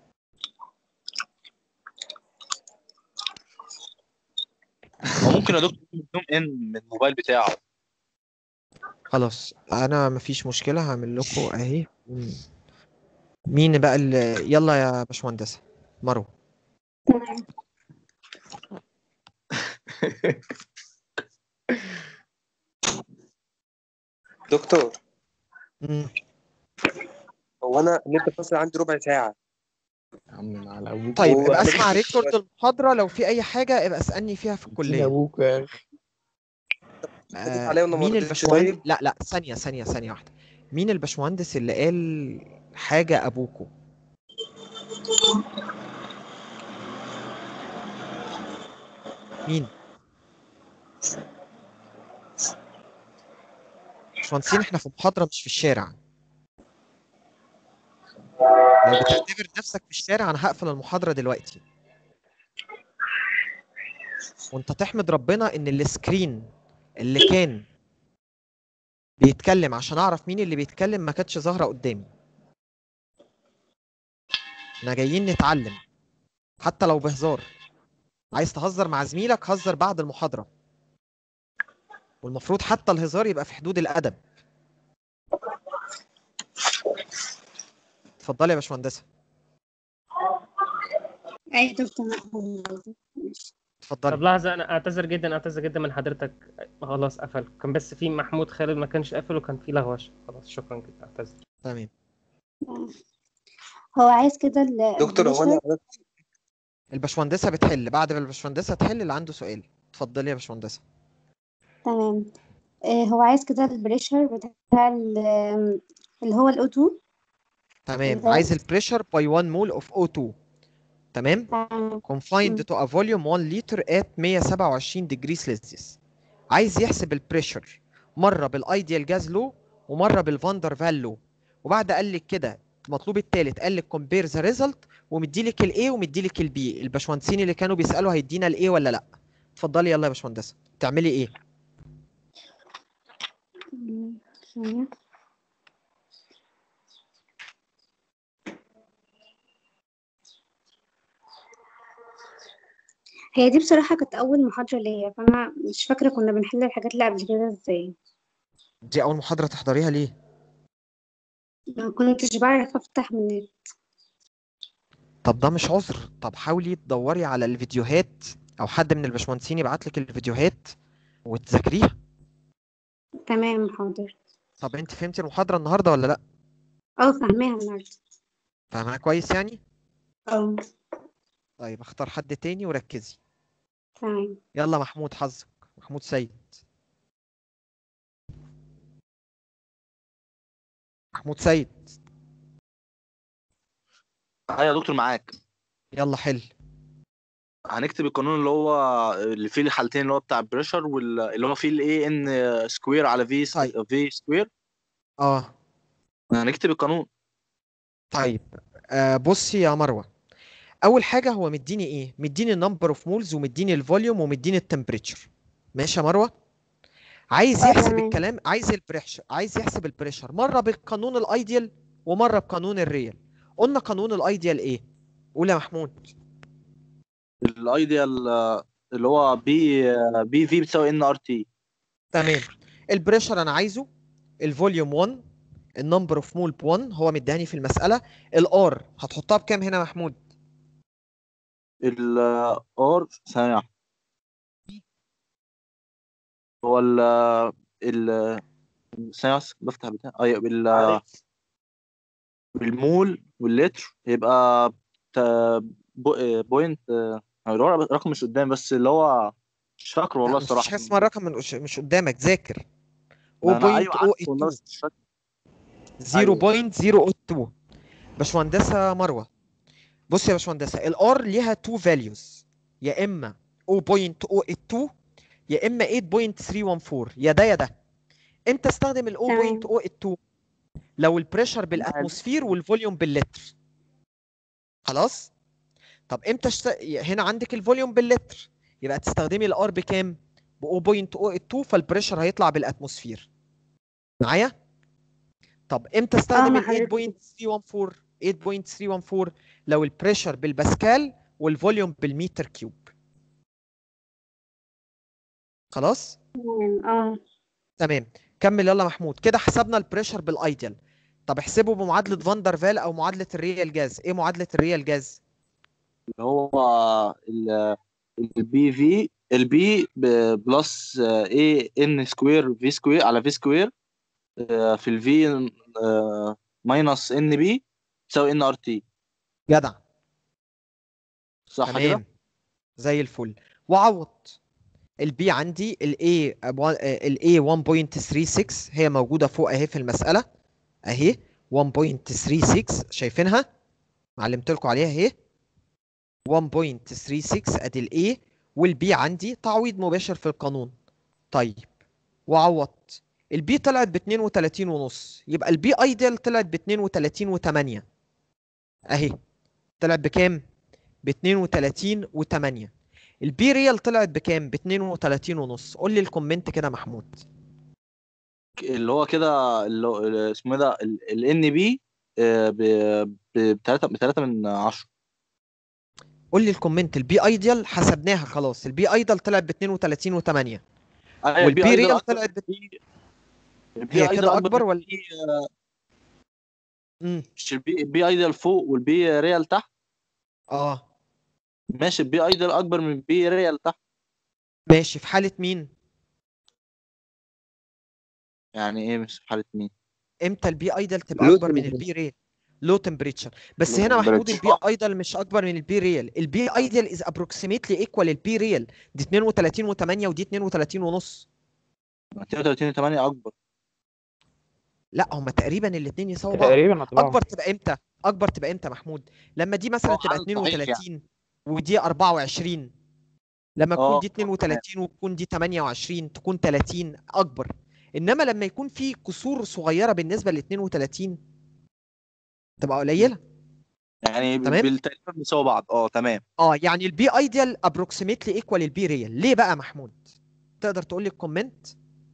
هو ممكن يا دكتور يزوم ان من الموبايل بتاعه خلاص انا مفيش مشكلة هعمل لكم اهي مم. مين بقى اللي يلا يا باشمهندسة مروة دكتور مم. هو انا النت فاصل عندي ربع ساعه يا عم على ابوك طيب هو ابقى أنا اسمع مش- ريكورد المحاضرة لو في اي حاجة ابقى اسألني فيها في الكلية ابوك يا اخي آه عليا وأنا ما مين ردتش الباشمهندس طيب؟ لا لا ثانية ثانية ثانية واحدة مين الباشمهندس اللي قال حاجة ابوكو مين باشمهندسين احنا في محاضرة مش في الشارع لو بتعتبر نفسك في الشارع انا هقفل المحاضرة دلوقتي وانت تحمد ربنا ان السكرين اللي كان بيتكلم عشان اعرف مين اللي بيتكلم ما كانتش ظاهره قدامي احنا جايين نتعلم حتى لو بهزار عايز تهزر مع زميلك هزر بعد المحاضره والمفروض حتى الهزار يبقى في حدود الادب اتفضلي يا باشمهندسه اي دكتور اتفضلي طب لحظة أنا أعتذر جدا أعتذر جدا من حضرتك خلاص قفل كان بس في محمود خالد ما كانش قافل وكان في لغوشة خلاص شكرا جدا أعتذر تمام هو عايز كده ال- دكتور هو انا البريشر الباشمهندسه بتحل بعد ما الباشمهندسه تحل اللي عنده سؤال اتفضلي يا باشمهندسه تمام آه، هو عايز كده البريشر بتاع ال- اللي هو الاو 2 تمام إزاي؟ عايز البريشر باي 1 مول اوف O2 تمام confined to a volume 1 liter at 127 degrees Celsius عايز يحسب البريشر مره بالايديال جاز لو ومره بالفاندر فال لو وبعد قال لك كده المطلوب الثالث قال لك كومبير ذا ريزلت ومديلك الاي ومديلك البي الباشمهندسين اللي كانوا بيسالوا هيدينا الايه ولا لا اتفضلي يلا يا باشمهندسه تعملي ايه مم، ثانية. هي دي بصراحة كانت أول محاضرة ليا فأنا مش فاكرة كنا بنحل الحاجات اللي قبل كده ازاي دي اول محاضره تحضريها ليه ما كنتش بعرف أفتح من النت طب ده مش عذر طب حاولي تدوري على الفيديوهات او حد من الباشمهندسين يبعت لك الفيديوهات وتذاكريها تمام حاضر طب انت فهمتي المحاضره النهارده ولا لا اه فاهماها النهاردة فاهمها كويس يعني اه طيب اختار حد تاني وركزي تمام يلا محمود حظك محمود سيد محمود سيد ايوه يا دكتور معاك يلا حل هنكتب القانون اللي هو اللي فيه الحالتين اللي هو بتاع البريشر واللي هو فيه الاي ان سكوير على في في سكوير اه هنكتب القانون طيب آه بصي يا مروه اول حاجه هو مديني ايه مديني النمبر اوف مولز ومديني الفوليوم ومديني التمبريتشر ماشي يا مروه عايز آه، يحسب تمام. الكلام عايز البريشر عايز يحسب البريشر مره بالقانون الايديال ومره بقانون الريال قلنا قانون الايديال ايه قول يا محمود الايديال آه، اللي هو بي بي في بتساوي ان ار تي تمام البريشر انا عايزه الفوليوم 1 النمبر اوف مول ب 1 هو مديهاني في المساله الار هتحطها بكام هنا يا محمود الار ثانية هو ال ال ثانية بس بفتح بتاع ايوه ال بالمول واللتر يبقى تا- بو- بوينت آه، اللي هو الرقم مش قدام بس اللي هو مش فاكره والله مفيش حاجه الصراحة اسمها الرقم من قش- مش قدامك ذاكر ما أنا أيوة عارف والله 0.082 بس مش فاكر 0.082 باشمهندسه مروه بص يا باشمهندسه الار ليها تو فاليوز يا اما 0.082 يا اما 8.314 يا ده يا ده امتى استخدم ال 0.082 لو البريشر بالاتموسفير والفوليوم باللتر خلاص طب امتى شت... هنا عندك الفوليوم باللتر يبقى تستخدمي الار بكام ب 0.082 فالبريشر هيطلع بالاتموسفير معايا طب امتى استخدم مع ال حضرتك. 8.314 8.314 لو البريشر بالباسكال والفوليوم بالمتر كيوب خلاص تمام اه تمام كمل يلا محمود كده حسبنا البريشر بالايديال طب احسبه بمعادله فاندر فال او معادله الريال جاز ايه معادله الريال جاز اللي هو ال البي في البي بلس اي ان سكوير في سكوير على في سكوير آه، في الفي ماينس ان بي تساوي ان ار تي جدع صح تمام كده؟ زي الفل وعوض البي عندي الاي الاي 1.36 هي موجوده فوق اهي في المساله اهي 1.36 شايفينها علمت لكم عليها اهي 1.36 ادي الاي والبي عندي تعويض مباشر في القانون طيب وعوضت البي طلعت ب 32 ونص يبقى البي ايدل طلعت ب 32 و8 اهي طلعت بكام ب 32 و8 البي ريال طلعت بكام ب 32 ونص قول لي الكومنت كده محمود اللي هو كده اللي هو اللي اسمه ايه ده الان بي بتلاتة بتلاتة من عشرة قول لي الكومنت البي ايديال حسبناها خلاص البي ايديال طلعت ب 32 و8 أيوة، والبي البي ايدل ريال أكبر طلعت ب... البي هي ايدل كده اكبر اكبر من ولا البي امم مش البي البي ايدل فوق والبي ريال تحت اه ماشي البي ايدل اكبر من البي ريال تحت ماشي في حالة مين يعني ايه مش في حالة مين امتى البي ايدل تبقى Low اكبر من temperature. البي ريال لو تمبريتشر بس Low هنا محمود temperature. البي ايدل مش اكبر من البي ريال البي ايدل از ابروكسيميتلي ايكوال البي ريال دي 32 و8 ودي 32 ونص 32 8 اكبر لا هما تقريبا الاثنين يساووا بعض تقريبا هتبقى اكبر تبقى امتى اكبر تبقى امتى محمود لما دي مثلا اه تبقى حل صحيح 32 ودي 24 لما تكون اه دي 32 وتكون دي 28 تكون 30 اكبر انما لما يكون في كسور صغيره بالنسبه ل 32 تبقى قليله يعني تمام. بال- تقريبا بيساووا بعض اه تمام اه يعني البي ايديال ابروكسيميتلي ايكوال البي ريال ليه بقى محمود تقدر تقول لي الكومنت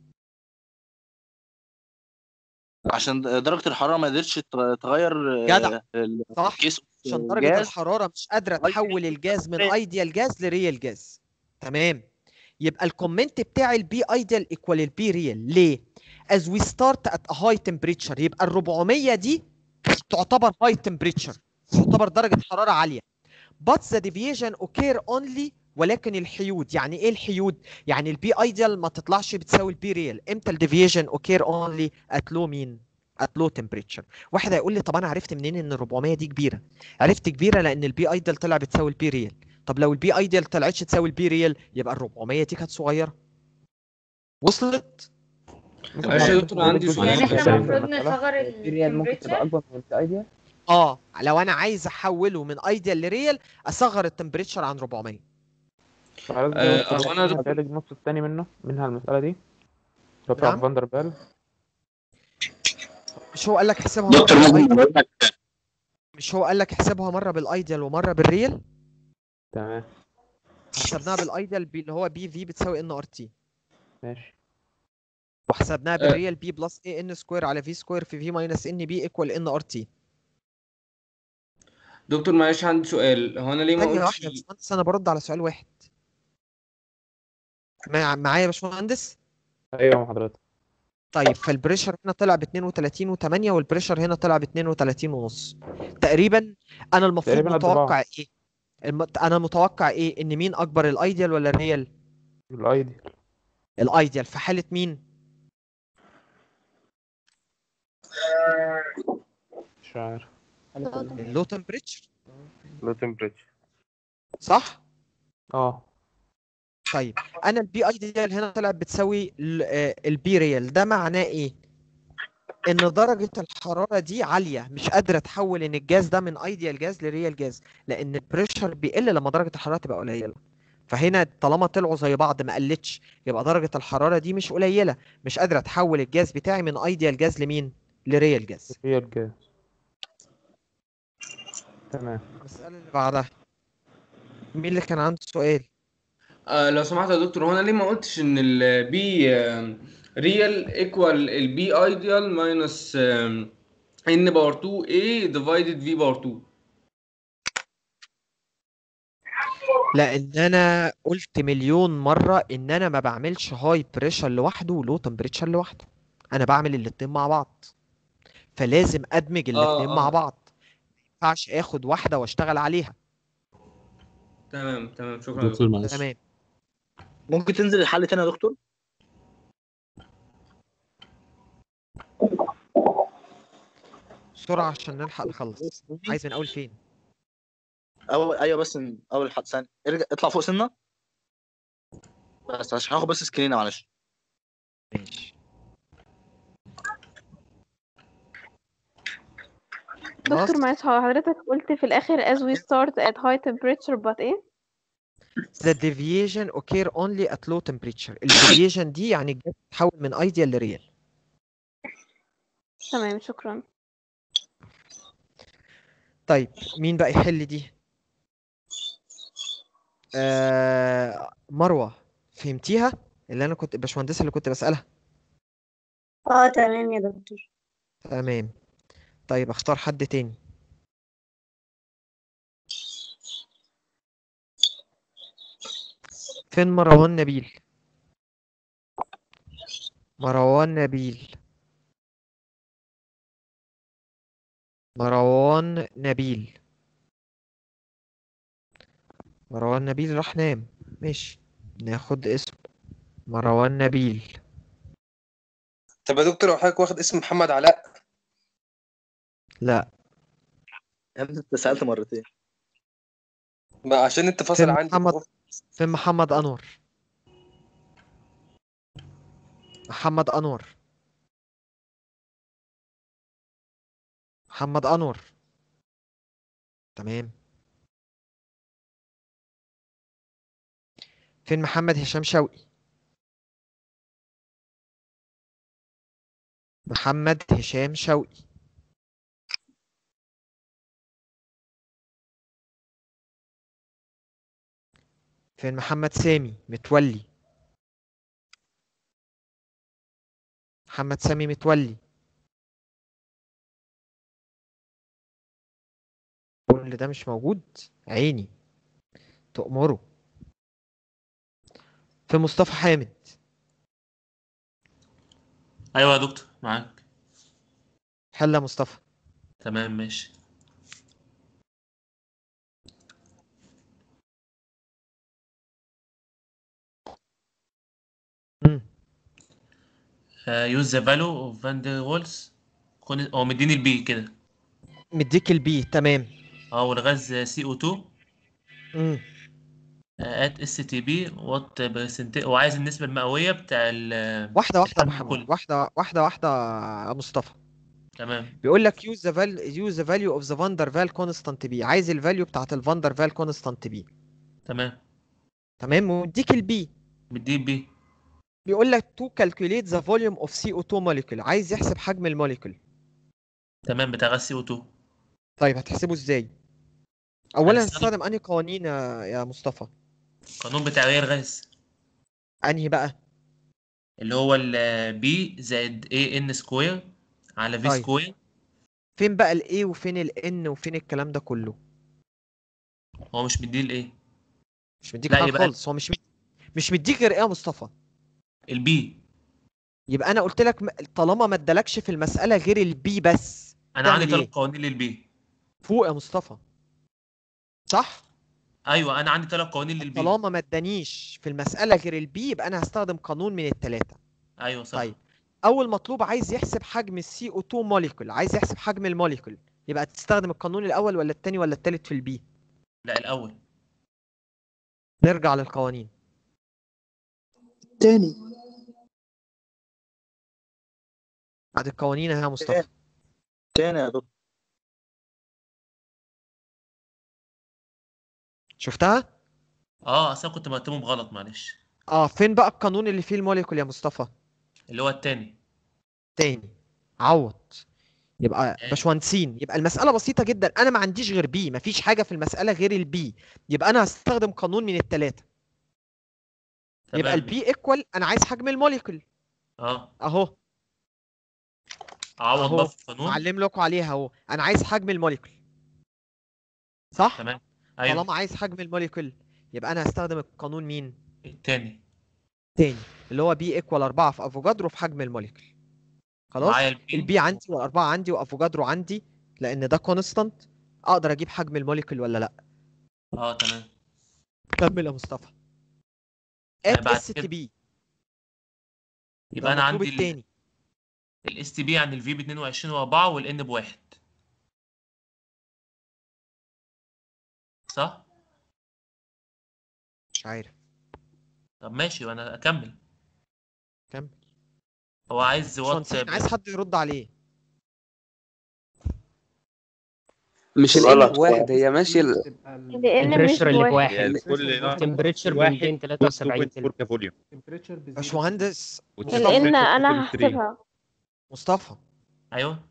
عشان درجة الحرارة ما قدرتش تغ- تغير جدع. آه، ال- صح كيس عشان درجه جاز الحراره مش قادره تحول الجاز من ايديال جاز لريال جاز تمام يبقى الكومنت بتاع البي ايديال ايكوال البي ريال ليه as we start at a high temperature يبقى ال 400 دي تعتبر high temperature تعتبر درجه حراره عاليه but the deviation occur only ولكن الحيود يعني ايه الحيود يعني البي ايديال ما تطلعش بتساوي البي ريال امتى الديفيشن occur only at low مين at low temperature واحد هيقول لي طب انا عرفت منين ان ال 400 دي كبيره عرفت كبيره لان البي ايديال طلع بتساوي البي ريال طب لو البي ايديال طلعتش تساوي البي ريال يبقى ال 400 دي كانت صغيره وصلت معلش يا دكتور عندي سؤال يعني احنا المفروض نصغر الريال ممكن تبقى التمبريتشر اكبر من الايديال اه لو انا عايز احوله من ايديال لريال اصغر التمبريتشر عن 400 خلاص آه، دي هو أنا نص دكتور- النتائج النص التاني منه منها المسألة دي اللي نعم. بتاع فاندر بال مش هو قال لك احسبها مره دكتور ممكن بالايديال اقول لك مش هو قال لك احسبها مره بالايديال ومره بالريال تمام حسبناها بالايديال بي اللي هو بي في بتساوي ان ار تي ماشي وحسبناها آه. بالريال بي بلس اي ان سكوير على في سكوير في في ماينس ان بي ايكوال ان ار تي دكتور معلش عندي سؤال هو انا ليه ما ثانيه قلتش واحده يا باشمهندس انا برد على سؤال واحد مع- معايا يا باشمهندس ايوه مع حضرتك طيب فالبريشر هنا طلع ب 32 و8 والبريشر هنا طلع ب 32 ونص تقريبا انا المفروض تقريبا قد بعض. متوقع ايه الم... انا متوقع ايه ان مين اكبر الايديال ولا الريال الايدي الايديال في حاله مين مش عارف اللو تمبريتشر لو تمبريتشر صح اه طيب انا البي ايديال هنا طلعت بتساوي ال- آه، البي ريال ده معناه ايه ان درجه الحراره دي عاليه مش قادره تحول ان الجاز ده من ايديال جاز لريال جاز لان البريشر بيقل لما درجه الحراره تبقى قليله فهنا طالما طلعوا زي بعض ما قلتش يبقى درجه الحراره دي مش قليله مش قادره تحول الجاز بتاعي من ايديال جاز لمين لريال جاز هي الجاز تمام المساله اللي بعدها مين اللي كان عنده سؤال آه لو سمحت يا دكتور هو انا ليه ما قلتش ان البي ريال ايكوال البي ايديال ماينس ان باور 2 اي ديفايدد في باور 2 لان انا قلت مليون مره ان انا ما بعملش هاي بريشر لوحده ولو تمبريتشر لوحده انا بعمل الاتنين مع بعض فلازم ادمج الاتنين آه. مع بعض ما ينفعش اخد واحده واشتغل عليها تمام تمام شكرا يا دكتور معلش تمام ممكن تنزل الحل تاني يا دكتور بسرعه عشان نلحق نخلص عايز من اول فين أول ايوه بس من اول حد ثاني ارجع اطلع فوق سنه بس عشان هاخد بس سكرينه معلش ماشي دكتور معلش هو حضرتك قلت في الآخر as we start at high temperature but ايه؟ the deviation occur only at low temperature الديفيشن دي يعني الجاز تتحول من ايديال لريال تمام شكرا طيب مين بقى يحل دي آه مروه فهمتيها اللي انا كنت الباشمهندسه اللي كنت بسالها اه تمام يا دكتور تمام طيب اختار حد تاني فين مروان نبيل مروان نبيل مروان نبيل مروان نبيل راح نام ماشي ناخد اسم مروان نبيل طب يا دكتور لو حضرتك واخد اسم محمد علاء لا يا ابني انت سألت مرتين ما عشان انت فاصل فين عندي محمد فين محمد انور محمد انور محمد انور تمام فين محمد هشام شوقي محمد هشام شوقي فين محمد سامي متولي محمد سامي متولي كل ده مش موجود عيني تأمره في مصطفى حامد ايوه يا دكتور معاك حل يا مصطفى تمام ماشي يوز ذا فاليو اوف فان دير وولز هو مديني البي كده مديك البي تمام اه والغاز سي او 2 امم ات اس تي بي وات برسنت وعايز النسبة المئوية بتاع ال واحدة واحدة يا الحجم محمد كله واحدة واحدة واحدة يا مصطفى تمام بيقول لك use the val use the value of the van der Waal constant b عايز الفاليو بتاعت الفان der Waal constant b تمام تمام ومديك البي مديه البي بيقول لك to calculate the volume of CO2 molecule عايز يحسب حجم الموليكول تمام بتاع غاز سي او 2 طيب هتحسبه ازاي اولا هنستخدم- هتستخدم انهي قوانين يا يا مصطفى القانون بتاع غير الغاز انهي بقى اللي هو ال بي زائد اي ان سكوير على في طيب. سكوير فين بقى الاي وفين الان وفين الكلام ده كله هو مش مديه الايه مش مديك لا، حاجه يبقى- خالص هو مش مد... مش مديك غير ايه يا مصطفى البي يبقى انا قلت لك م- طالما ما ادالكش في المساله غير البي بس انا عندي تعمل ثلاث ايه قوانين للبي فوق يا مصطفى صح ايوه انا عندي ثلاث قوانين للبي طالما ما ادانيش في المساله غير البي يبقى انا هستخدم قانون من الثلاثه ايوه صح طيب اول مطلوب عايز يحسب حجم السي او 2 موليكول عايز يحسب حجم الموليكول يبقى تستخدم القانون الاول ولا الثاني ولا الثالث في البي لا الاول نرجع للقوانين تاني بعد القوانين اهي يا مصطفى تاني يا دكتور شفتها اه اصل أنا كنت مرتبهم غلط معلش اه فين بقى القانون اللي فيه الموليكول يا مصطفى اللي هو التاني تاني عوض يبقى باشمهندسين يبقى المسألة بسيطة جدا أنا ما عنديش غير بي مفيش حاجة في المسألة غير البي يبقى أنا هستخدم قانون من التلاتة يبقى تمام. البي ايكوال أنا عايز حجم الموليكول اه أهو اعوض أهو بقى في القانون معلم لكم عليها أهو أنا عايز حجم الموليكول صح؟ تمام ايوه طالما عايز حجم الموليكول يبقى أنا هستخدم القانون مين؟ التاني تاني اللي هو بي ايكوال 4 في افوجادرو في حجم الموليكول خلاص معايا البي. البي عندي والاربعه عندي وافوجادرو عندي لان ده كونستانت اقدر اجيب حجم الموليكول ولا لا اه تمام كمل يا مصطفى آه، ات بعد اس كده- تي بي يبقى انا عندي التاني الاس تي بي عن الفي ب 22 و4 والان بواحد صح؟ مش عارف طب ماشي وانا اكمل كمل هو عايز وات باشمهندسين عايز حد يرد عليه مش الان بواحد هي ماشيه ال- البريشر اللي بواحد يعني كل نوع التمبريتشر ب واحد 273 2.4 كفوليوم باشمهندس لان انا هحسبها مصطفى ايوه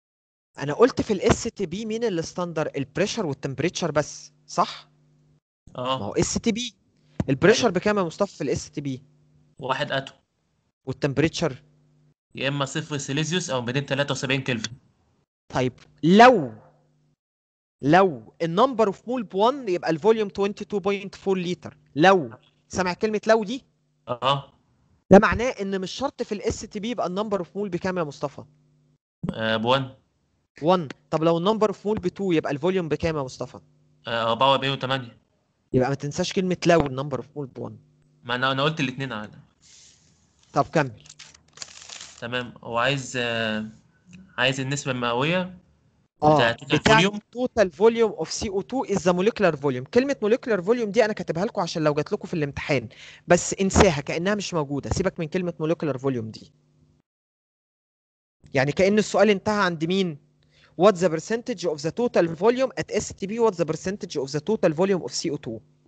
انا قلت في الاس تي بي مين الستاندر البريشر والتمبريتشر بس صح ما اه هو اس تي بي البريشر بكام يا مصطفى في الاس تي بي واحد اتوم والتمبريتشر يا اما صفر سيليزيوس او 273 كلفن طيب لو لو النمبر اوف مول ب 1 يبقى الفوليوم 22.4 لتر لو سامع كلمه لو دي اه ده معناه ان مش شرط في الاس تي بي يبقى النمبر اوف مول بكام يا مصطفى آه، بوان 1 طب لو النمبر اوف مول ب 2 يبقى الفوليوم بكام يا مصطفى آه، 44 و8 يبقى ما تنساش كلمه لو النمبر اوف مول ب 1 ما انا انا قلت الاثنين عادي طب كمل تمام هو عايز آه، عايز النسبة المئوية اه بتاعت بتاع الفوليوم total volume of CO2 is the molecular volume كلمة molecular volume دي أنا كاتبها لكم عشان لو جات لكم في الامتحان بس انساها كأنها مش موجودة سيبك من كلمة molecular volume دي يعني كأن السؤال انتهى عند مين What's the percentage of the total volume at STB What's the percentage of the total volume of CO2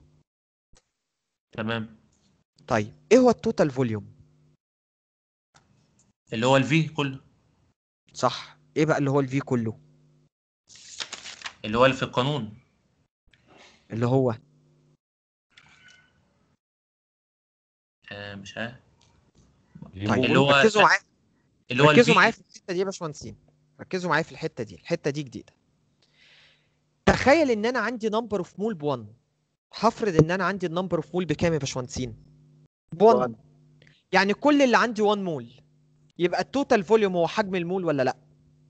تمام طيب ايه هو التوتال فوليوم اللي هو الفي كله صح ايه بقى اللي هو الفي كله اللي هو اللي في القانون اللي هو آه، مش عارف طيب اللي هو ركزوا معايا اللي هو ركزوا الفي معايا في الحته دي يا باشمهندسين ركزوا معايا في الحته دي الحته دي جديده تخيل ان انا عندي نمبر اوف مول ب 1 هفرض ان انا عندي النمبر اوف مول بكام يا باشمهندسين ب 1 يعني كل اللي عندي 1 مول يبقى التوتال فوليوم هو حجم المول ولا لا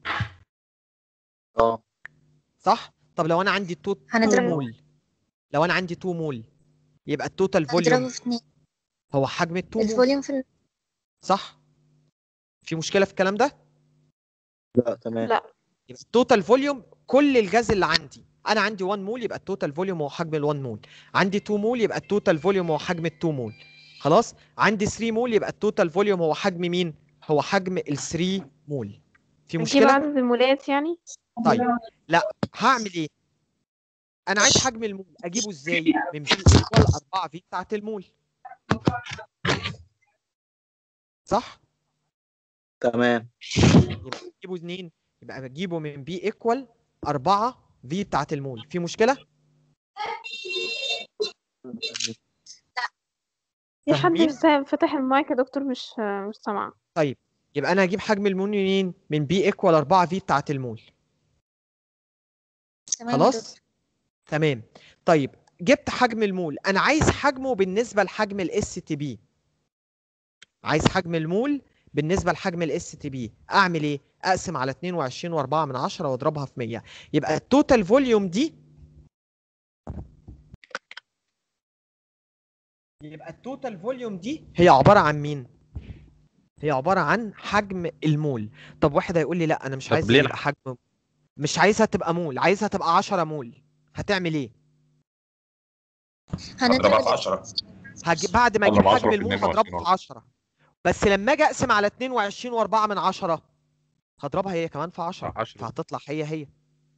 اه صح طب لو انا عندي 2 هنضربه. مول لو انا عندي 2 مول يبقى التوتال هنضربه فوليوم في اتنين هو حجم ال 2 مول الفوليوم في ال- صح في مشكله في الكلام ده لا تمام لا يبقى التوتال فوليوم كل الجاز اللي عندي انا عندي 1 مول يبقى التوتال فوليوم هو حجم ال 1 مول عندي 2 مول يبقى التوتال فوليوم هو حجم ال 2 مول خلاص عندي 3 مول يبقى التوتال فوليوم هو حجم مين هو حجم ال 3 مول في نجيب مشكله عدد المولات يعني طيب لا هعمل ايه انا عايز حجم المول اجيبه ازاي من بي ايكوال 4 في بتاعت المول صح تمام يبقى اجيبه منين يبقى بجيبه من بي ايكوال 4 في بتاعت المول في مشكله في حد فاهمين؟ فا- فتح المايك يا دكتور مش مش سامعة طيب يبقى انا هجيب حجم المول منين من بي ايكوال 4 في بتاعت المول تمام يا خلاص تمام طيب جبت حجم المول انا عايز حجمه بالنسبه لحجم الاس تي بي عايز حجم المول بالنسبه لحجم الاس تي بي اعمل ايه اقسم على 22 و4 من 10 واضربها في 100 يبقى التوتال فوليوم دي يبقى التوتال فوليوم دي هي عباره عن مين هي عباره عن حجم المول طب واحد هيقول لي لا انا مش طب عايز ليه يبقى حجم مش عايزها تبقى مول عايزها تبقى 10 مول هتعمل ايه هنضرب في 10 هجي بعد ما أضرب اجيب 10 حجم في المول 22 هضربه في 10 بس لما اجي اقسم على 22 و4 من 10 هضربها هي كمان في 10 فهتطلع هي هي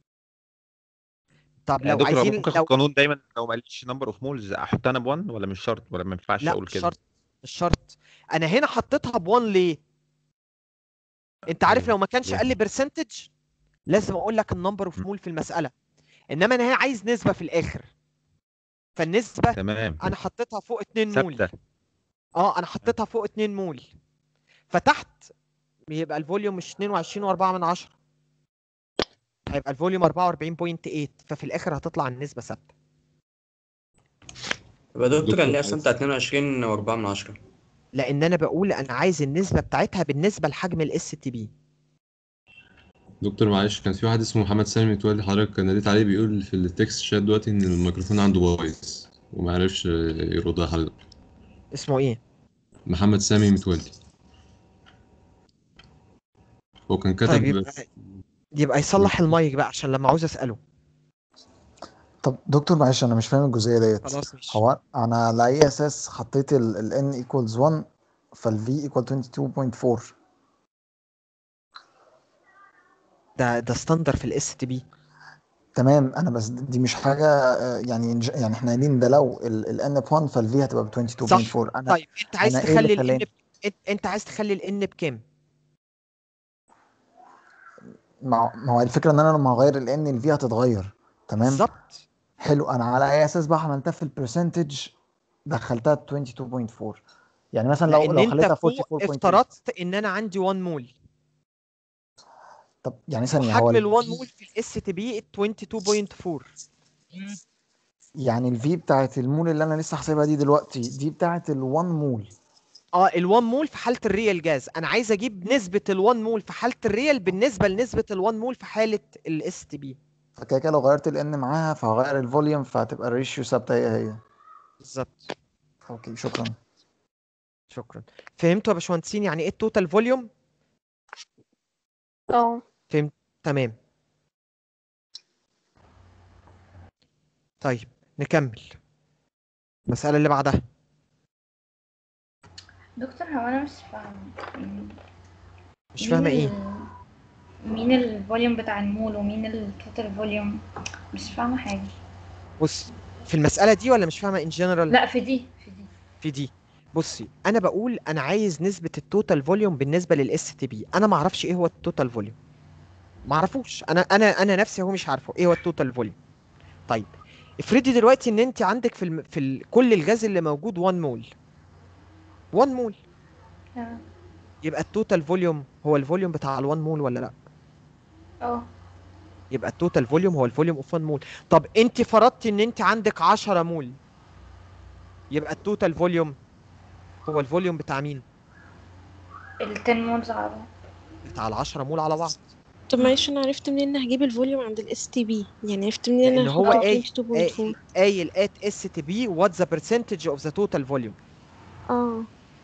طب يعني لو دكتور عايزين ممكن اخد لو قانون دايما لو ما قاليش نمبر اوف مولز احط انا ب1 ولا مش شرط ولا ما ينفعش لا اقول مش كده شرط مش شرط انا هنا حطيتها ب1 ليه انت عارف لو ما كانش قال لي برسنتج لازم اقول لك النمبر اوف مول في المساله انما انا هنا عايز نسبه في الاخر فالنسبه تمام انا حطيتها فوق 2 مول ثابته اه انا حطيتها فوق 2 مول فتحت يبقى الفوليوم مش 22 و4 من 10 هيبقى الفوليوم 44.8 ففي الاخر هتطلع النسبه ثابته يبقى دكتور دكتور يعني ليه عايز- اصلا بتاع 22 و4 من 10 لان انا بقول انا عايز النسبه بتاعتها بالنسبه لحجم الاس تي بي دكتور معلش كان في واحد اسمه محمد سامي متولي حضرتك كان ناديت عليه بيقول في التكست شات دلوقتي ان الميكروفون عنده بايظ وما عرفش يرد على حضرتك اسمه ايه محمد سامي متولي هو كان كتب طيب يبقى يبقى يصلح المايك بقى عشان لما عاوز اساله طب دكتور معلش انا مش فاهم الجزئيه ديت خلاص ماشي. هو انا على اي اساس حطيت ال n equals 1 فال v equal 22.4 ده ده ستاندر في الاس تي بي تمام انا بس دي مش حاجه آه، يعني نج- يعني احنا قايلين ده لو ال n ب 1 فال v هتبقى ب 22.4 انا طيب انت عايز أنا إيه اللي تخلي الان خلاني- انت, انت عايز تخلي الان بكام ما ما هو الفكره ان انا لما هغير ال n ال v هتتغير تمام بالظبط حلو انا على اي اساس بقى عملتها في البرسنتج دخلتها 22.4 يعني مثلا لو لان لو انت خليتها فوق 44.8 افترضت ان انا عندي 1 مول طب يعني ثانيه هو وحجم ال ال 1 مول في الاس تي بي 22.4 يعني الفي بتاعت المول اللي انا لسه حاسبها دي دلوقتي دي بتاعت ال1 مول اه ال1 مول في حاله الريال جاز انا عايز اجيب نسبه ال1 مول في حاله الريال بالنسبه لنسبه ال1 مول في حاله الاس تي بي فكده كده لو غيرت الان معاها فهغير الفوليوم فهتبقى الريشيو ثابته هي هي بالظبط اوكي شكرا شكرا فهمتوا يا باشمهندسين يعني ايه التوتال فوليوم اه فهمت تمام طيب نكمل المسألة اللي بعدها دكتور هو انا مش فاهمه يعني مش مين فاهمة ال- ايه مين الفوليوم بتاع المول ومين التوتال فوليوم مش فاهمه حاجه بص في المسألة دي ولا مش فاهمة ان جنرال لا في دي في دي في دي بصي انا بقول انا عايز نسبة التوتال فوليوم بالنسبة للاس تي بي انا ما اعرفش ايه هو التوتال فوليوم ما اعرفوش انا انا انا نفسي هو مش عارفه ايه هو التوتال فوليوم طيب افرضي دلوقتي ان انت عندك في الم... في ال... كل الغاز اللي موجود 1 مول 1 مول اه يبقى التوتال فوليوم هو الفوليوم بتاع ال 1 مول ولا لا اه يبقى التوتال فوليوم هو الفوليوم اوف 1 مول طب انت فرضتي ان انت عندك 10 مول يبقى التوتال فوليوم هو الفوليوم بتاع مين ال 10 مولز على بعض بتاع ال 10 مول على بعض طب معلش انا عرفت منين ان هجيب الفوليوم عند الاس تي بي يعني عرفت منين ان لان انا هو هحط قايل 22.4 قايل ات اس تي بي وات ذا برسنتج اوف ذا توتال فوليوم اه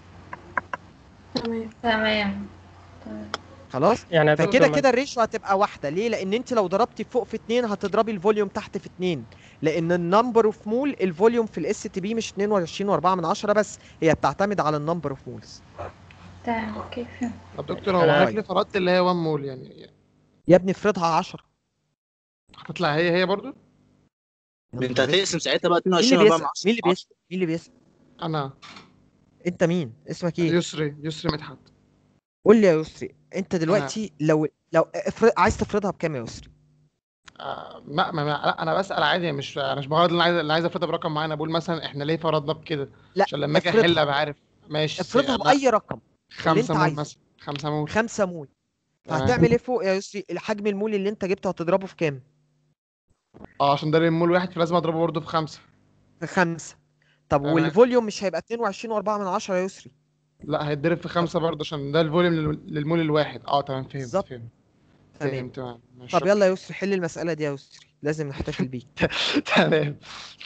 تمام تمام تمام خلاص يعني يا فكده دكتور ما- كده الريشيو هتبقى واحده ليه لان انت لو ضربتي فوق في 2 هتضربي الفوليوم تحت في 2 لان النمبر اوف مول الفوليوم في الاس تي بي مش 22 و4 من 10 بس هي بتعتمد على النمبر اوف مولز تمام اوكي فهمت طب دكتور هو أنا- هات لي فرضت اللي هي 1 مول يعني يا ابني افرضها 10 هتطلع هي هي برضو انت هتقسم ساعتها بقى مين 22 اللي 4 بيسأل مين اللي بيسأل مين اللي بيسأل انا انت مين اسمك ايه يسري يسري مدحت قول لي يا يسري انت دلوقتي لو لو افرض عايز تفرضها بكام يا يسري آه، ما ما ما لا انا بسأل عادي مش انا مش بغرض اللي عايز اللي عايز افرضها برقم معين أنا بقول مثلا احنا ليه فرضنا بكده لا عشان لما اجي افرضها. احل ابقى عارف ماشي افرضها أنا باي رقم اللي انت خمسة مول عايزه مثلا خمسة مول خمسة مول تمام. فهتعمل ايه فوق يا يسري الحجم المول اللي انت جبته هتضربه في كام اه عشان ده المول واحد فلازم اضربه برضه في خمسة في خمسة طب تمام. والفوليوم مش هيبقى 22 و4 من 10 يا يسري لا هيتضرب في خمسة برضه عشان ده الفوليوم لل- للمول الواحد اه تمام فهمت بالظبط. فهمت تمام فهمت تمام ماشي، طب يلا يا يسري حل المسألة دي يا يسري لازم نحتفل بيك تمام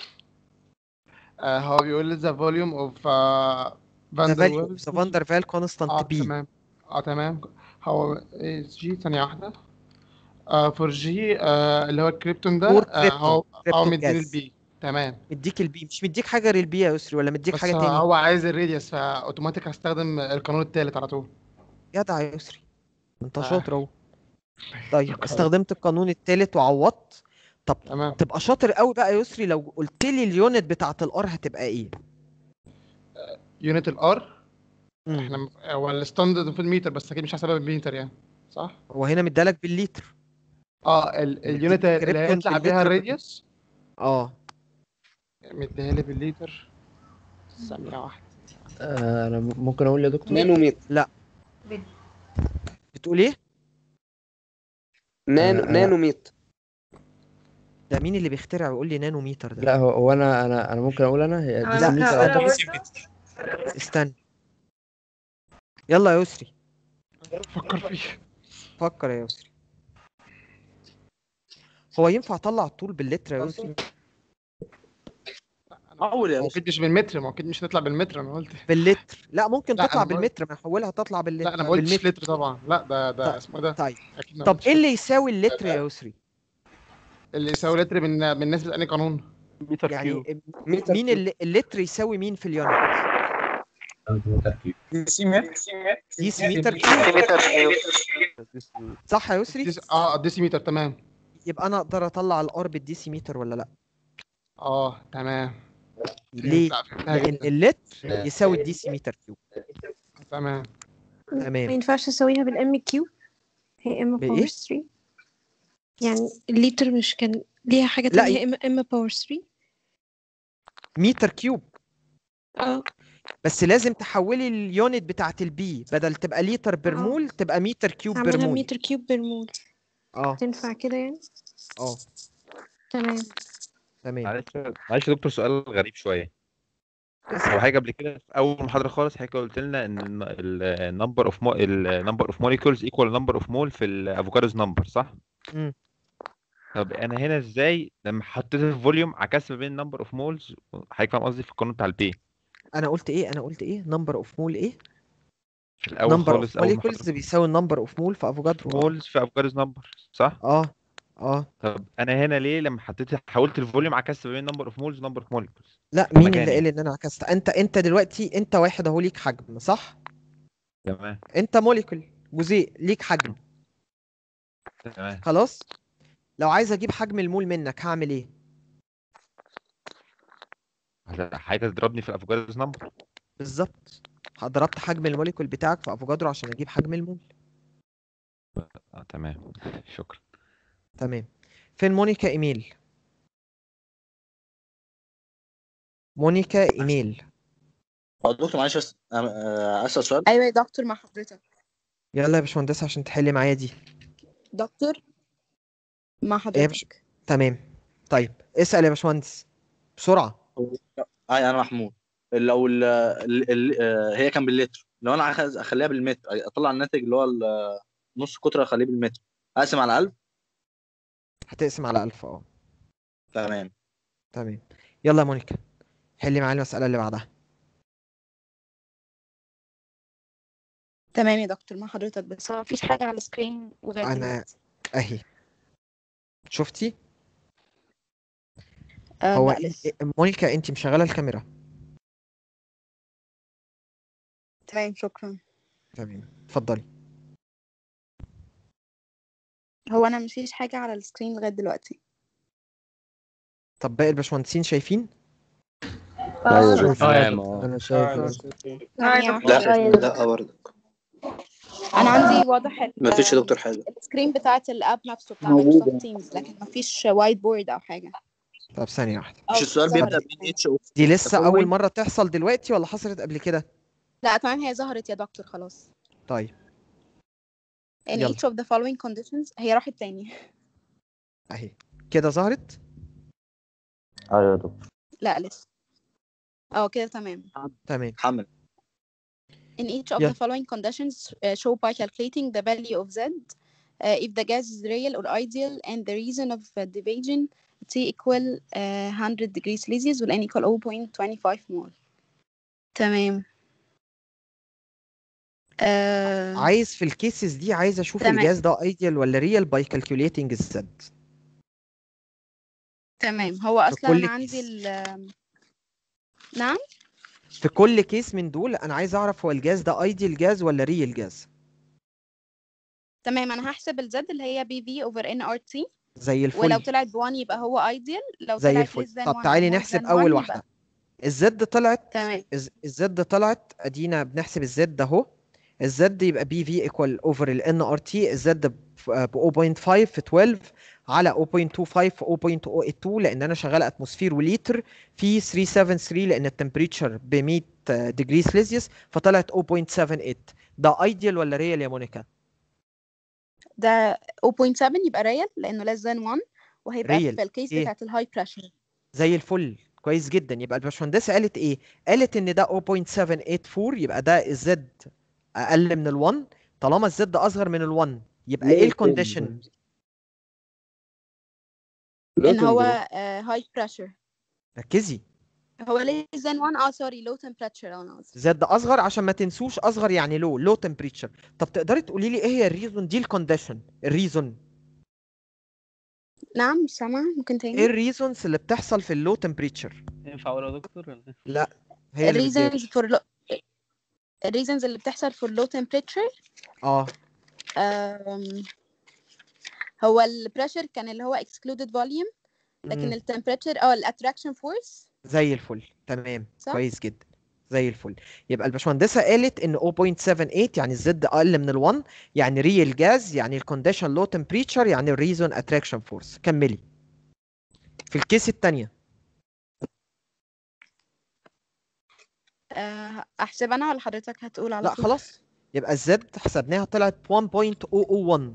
آه هو بيقول لي the volume of uh, the Van der value of Waals the van der Waal constant اه B تمام اه تمام هو ايه جي ثانية واحدة آه فور جي آه اللي هو الكريبتون ده فور آه كريبتون هو هو كريبتون مديني جاز البي تمام مديك البي مش مديك حاجة غير البي يا يسري ولا مديك بس حاجة هو- تاني هو عايز الراديوس فاوتوماتيك هستخدم القانون التالت على طول جدع يا يسري انت آه. شاطر اهو طيب استخدمت القانون التالت وعوضت طب تمام تبقى شاطر قوي بقى يا يسري لو قلت لي اليونت بتاعت الار هتبقى ايه يونت الار مم. احنا م- هو الستاندرد في المتر بس اكيد مش هحسبها بالمتر يعني صح؟ هو هنا مدالك بالليتر اه ال- اليونت اللي كريبتون هيطلع بيها بالليتر. الراديوس اه مديها لي بالليتر ثانية واحدة آه، انا م- ممكن اقول يا دكتور نانومتر لا بتقول ايه نانو آه، أنا- نانوميتر ده مين اللي بيخترع ويقول لي نانوميتر ده لا هو, هو انا انا انا ممكن اقول انا هي أنا ديسيمتر ممكن اعتقد أقولها استنى يلا يا يسري فكر فيه فكر يا يسري هو ينفع اطلع الطول باللتر يا يسري اول يا هو اكيد مش بالمتر ما هو اكيد مش هتطلع بالمتر انا قلت باللتر لا ممكن لا، تطلع أنا بقول- بالمتر ما نحولها تطلع باللتر لا انا ما قلتش بالمتر لتر طبعا لا ده ده طيب. اسمه ده طيب اكيد ما طب قلتش ايه لتر. اللي يساوي اللتر يا يسري اللي يساوي لتر من من نسبة انهي قانون؟ متر يعني كيوب م- مين اللي اللتر يساوي مين في اليونت ديسيمتر ديسيمتر صح يا يسري ديس- اه الديسيمتر تمام يبقى انا اقدر اطلع الار بالديسيمتر ولا لا اه تمام ليه لا، فهمتها لان جدا. اللتر يساوي الديسيمتر كيوب تمام ما تمام ينفعش اسويها بالام كيو هي ام بإيه؟ باور 3 يعني الليتر مش كان ليها حاجة لا تانية ام ام باور 3 متر كيوب اه بس لازم تحولي اليونت بتاعت البي بدل تبقى لتر بير اه مول تبقى متر كيوب بير هعملها مول متر كيوب بالمول اه تنفع كده يعني اه تمام تمام معلش معلش يا دكتور سؤال غريب شويه هو حاجه قبل كده في اول محاضره خالص حضرتك قلت لنا ان النمبر اوف النمبر اوف موليكولز ايكوال نمبر اوف مول في الافوكادوز نمبر صح؟ امم طب انا هنا ازاي لما حطيت الفوليوم عكست ما بين نمبر اوف مولز حضرتك فاهم قصدي في القانون بتاع البي انا قلت ايه انا قلت ايه نمبر اوف مول ايه في الاول نمبر خالص اوف اول محاضره موليكولز بيساوي النمبر اوف مول في افوكادرو اه مولز في افوكادوز نمبر صح؟ اه اه طب انا هنا ليه لما حطيت حولت الفوليوم عكست ما بين نمبر اوف مولز ونمبر اوف موليكولز لا مين مكان اللي قال يعني ان انا عكست انت انت دلوقتي انت واحد اهو ليك حجم صح تمام انت موليكول جزيء ليك حجم تمام خلاص لو عايز اجيب حجم المول منك هعمل ايه حضرتك تضربني في الافوكادوز نمبر بالظبط ضربت حجم الموليكول بتاعك في افوكادرو عشان اجيب حجم المول اه تمام شكرا تمام فين مونيكا ايميل مونيكا ايميل هو دكتور معلش بس أنا- آه، اسال سؤال ايوه يا دكتور مع حضرتك يلا يا باشمهندس عشان تحلي معايا دي دكتور مع ايه يا باش... حضرتك تمام طيب اسأل يا باشمهندس بسرعة اي انا محمود لو ال ال ال آه، هي كان باللتر لو انا عايز اخليها بالمتر اطلع الناتج اللي هو ال- نص قطر اخليه بالمتر اقسم على 1000 هتقسم على 1000 اه تمام تمام يلا يا مونيكا حلي معايا المسألة اللي بعدها تمام يا دكتور مع حضرتك بس هو مفيش حاجة على السكرين لغاية انا دلوقتي اهي شفتي آه هو لا لسه إيه- مونيكا انت مشغلة الكاميرا تمام شكرا تمام اتفضلي هو أنا مفيش حاجة على السكرين لغاية دلوقتي طب باقي الباشمهندسين شايفين ايوه شايف. تمام اه انا شايف ثانية واحدة لا لا برضه أنا عندي واضح ال- ما فيش يا دكتور حاجه السكرين بتاعت الاب نفسه بتاع موجودة. مايكروسوفت تيمز لكن مفيش وايت بورد أو حاجة طب ثانية واحدة أو مش السؤال ظهرت بيبدا بين اتش او دي لسه أول فوين؟ مرة تحصل دلوقتي ولا حصلت قبل كده لا تمام هي ظهرت يا دكتور خلاص طيب in يلا. each of the following conditions هي راحت تاني اهي كده ظهرت ايوه يا دكتور لا لسه اه كده تمام تمام حمل In each of Yeah. the following conditions uh, show by calculating the value of Z uh, if the gas is real or ideal and the reason of uh, division T equal uh, 100 degrees Celsius will n equal 0.25 mole تمام آه عايز في الكيسز دي عايز اشوف تمام. الجهاز ده ايديال ولا ريال باي كالكوليتنج الزد تمام هو في اصلا كل انا عندي ال نعم في كل كيس من دول انا عايز اعرف هو الجهاز ده ايديال جاز ولا ريال جاز تمام انا هحسب الزد اللي هي بي في اوفر ان ار تي زي الفل ولو طلعت ب1 يبقى هو ايديال لو زي طلعت الفل less than طب 1 تعالي or more نحسب than 1 اول يبقى واحده الزد طلعت تمام الز- الزد طلعت ادينا بنحسب الزد اهو الزد يبقى بي في ايكوال اوفر الان ار تي الزد ب 0.5 في 12 على 0.25 في 0.082 لان انا شغال اتموسفير وليتر في 373 لان التمبريتشر ب 100 ديجري سليزيوس فطلعت 0.78 ده ايديال ولا ريال يا مونيكا؟ ده 0.7 يبقى ريال لانه less than 1 وهيبقى ريال في الكيس ايه بتاعت الهاي بريشر زي الفل كويس جدا يبقى الباشمهندسه قالت ايه قالت ان ده 0.784 يبقى ده الزد اقل من ال1 طالما الزد اصغر من ال1 يبقى ايه الكونديشن ان هو هاي بريشر ركزي هو less than 1 اه سوري low temperature انا قصدي زد اصغر عشان ما تنسوش اصغر يعني لو لو تمبريتشر طب تقدري تقولي لي ايه هي الريزون دي الكونديشن الريزون نعم مش سامعة ممكن ايه تاني الريزونز اللي بتحصل في اللو تمبريتشر ينفع اقول يا دكتور ولا إيه؟ لا هي اللي الريزنز بتجاوب فور لو الريزنز اللي بتحصل for low temperature اه um, هو البريشر كان اللي هو excluded volume لكن مم. التمبريتشر اه الاتراكشن فورس زي الفل تمام صح؟ كويس جدا زي الفل يبقى الباشمهندسه قالت ان 0.78 يعني الزد اقل من ال1 يعني ريال جاز يعني الكونديشن لو تمبريتشر يعني الريزون اتراكشن فورس كملي في الكيس الثانيه آه، احسب انا ولا حضرتك هتقول على لا طول خلاص يبقى الزد حسبناها طلعت 1.001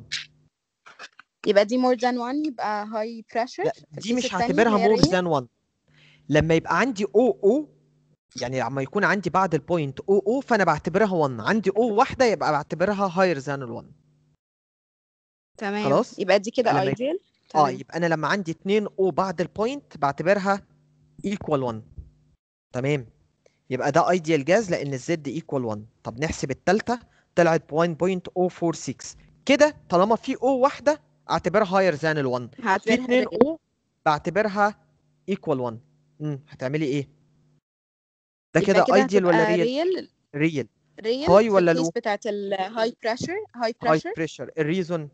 يبقى دي more than 1 يبقى high pressure لا في دي الكيس مش التاني هعتبرها هي مور real. ذان 1 لما يبقى عندي او او يعني لما يكون عندي بعد البوينت او او فانا بعتبرها 1 عندي او واحده يبقى بعتبرها هاير ذان ال1 تمام خلاص يبقى دي كده لما ي- ideal اه تمام. يبقى انا لما عندي 2 او بعد البوينت بعتبرها ايكوال 1 تمام يبقى ده ايديال جاز لان الزد ايكوال 1 طب نحسب الثالثه طلعت 1.046 كده طالما في او واحده اعتبرها هاير ذان ال1 في هعتبرها 2 real. او بعتبرها ايكوال 1 امم هتعملي ايه ده يبقى كده كده ايديال ولا هتبقى ريال real ريال real هاي في ولا الكيس لو بتاعت ال high pressure high هاي pressure بريشر الريزون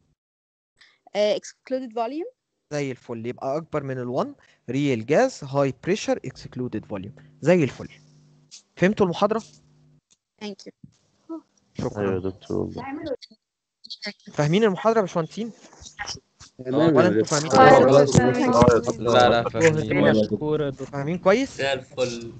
آه، excluded volume زي الفل يبقى اكبر من ال1 ريال جاز هاي بريشر اكسكلودد فوليوم زي الفل فهمتوا المحاضره thank you شكرا ايوه يا دكتور والله فاهمين المحاضره يا باشمهندسين تمام ولا يا انتوا دكتور. فاهمين آه، كويس؟ خلاص. آه، يا دكتور. لا لا فاهمين فاهمين كويس زي الفل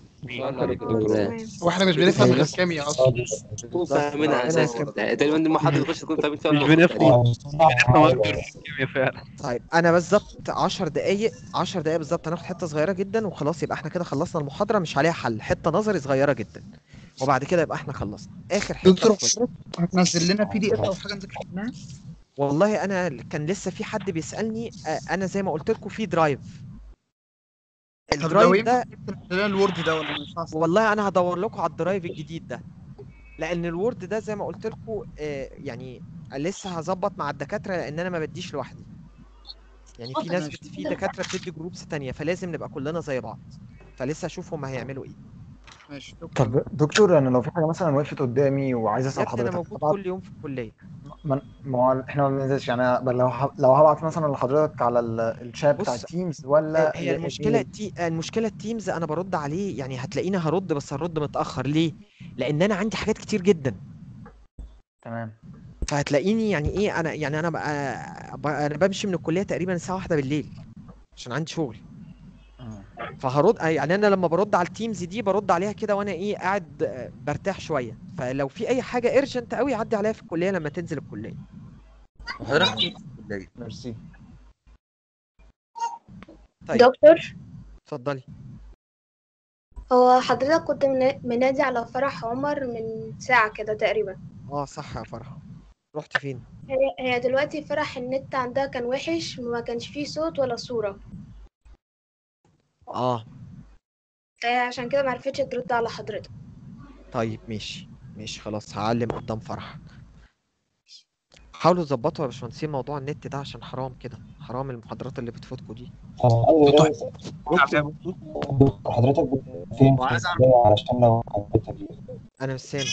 واحنا مش بنفهم غير كيمياء اصلا تكون فاهمين اساسا تقريبا دي المحاضره تخش تكون فاهمين فيها مش الموضوع بنفهم تقريبا. فعلا طيب انا بالظبط 10 دقايق 10 دقايق بالظبط هناخد حته صغيره جدا وخلاص يبقى احنا كده خلصنا المحاضره مش عليها حل حته نظري صغيره جدا وبعد كده يبقى احنا خلصنا اخر حته دكتور في- هتنزل لنا بي دي اف او حاجه نذاكر منها والله انا كان لسه في حد بيسالني آه، انا زي ما قلت لكم في درايف طب لو الدرايف ينفع ده تنزل لنا الوورد ده ولا ما ينفعش والله انا هدور لكم على الدرايف الجديد ده لان الوورد ده زي ما قلت لكم يعني لسه هظبط مع الدكاتره لان انا ما بديش لوحدي يعني في ناس بت... في دكاتره بتدي جروبس تانية فلازم نبقى كلنا زي بعض فلسه اشوف هم هيعملوا ايه ماشي طب دكتور انا لو في حاجه مثلا وقفت قدامي وعايز يا اسال ابني انا حضرتك موجود طبعا كل يوم في الكليه ما ما هو احنا ما بننزلش يعني أنا لو ه- لو هبعت مثلا لحضرتك على ال- الشات بتاع بص التيمز ولا هي المشكله التي... المشكله التيمز انا برد عليه يعني هتلاقيني هرد بس هرد متاخر ليه لان انا عندي حاجات كتير جدا تمام فهتلاقيني يعني ايه انا يعني انا بقى, بقى انا بمشي من الكليه تقريبا الساعه واحدة بالليل عشان عندي شغل فهرد يعني انا لما برد على التيمز دي برد عليها كده وانا ايه قاعد آه، برتاح شويه فلو في اي حاجه ارجنت قوي عدي عليها في الكليه لما تنزل الكليه وحضرتك ميرسي طيب دكتور اتفضلي هو حضرتك كنت منا- منادي على فرح عمر من ساعة كده تقريبا اه صح يا فرح رحت فين هي هي دلوقتي فرح النت عندها كان وحش وما كانش فيه صوت ولا صورة اه فهي عشان كده معرفتش ترد على حضرتك طيب ماشي ماشي خلاص هعلم قدام فرح حاولوا تظبطوا يا باشمهندسين موضوع النت ده عشان حرام كده حرام المحاضرات اللي بتفوتكوا دي حضرتك فين في الكلية علشان لو حضرتك انا مش سامع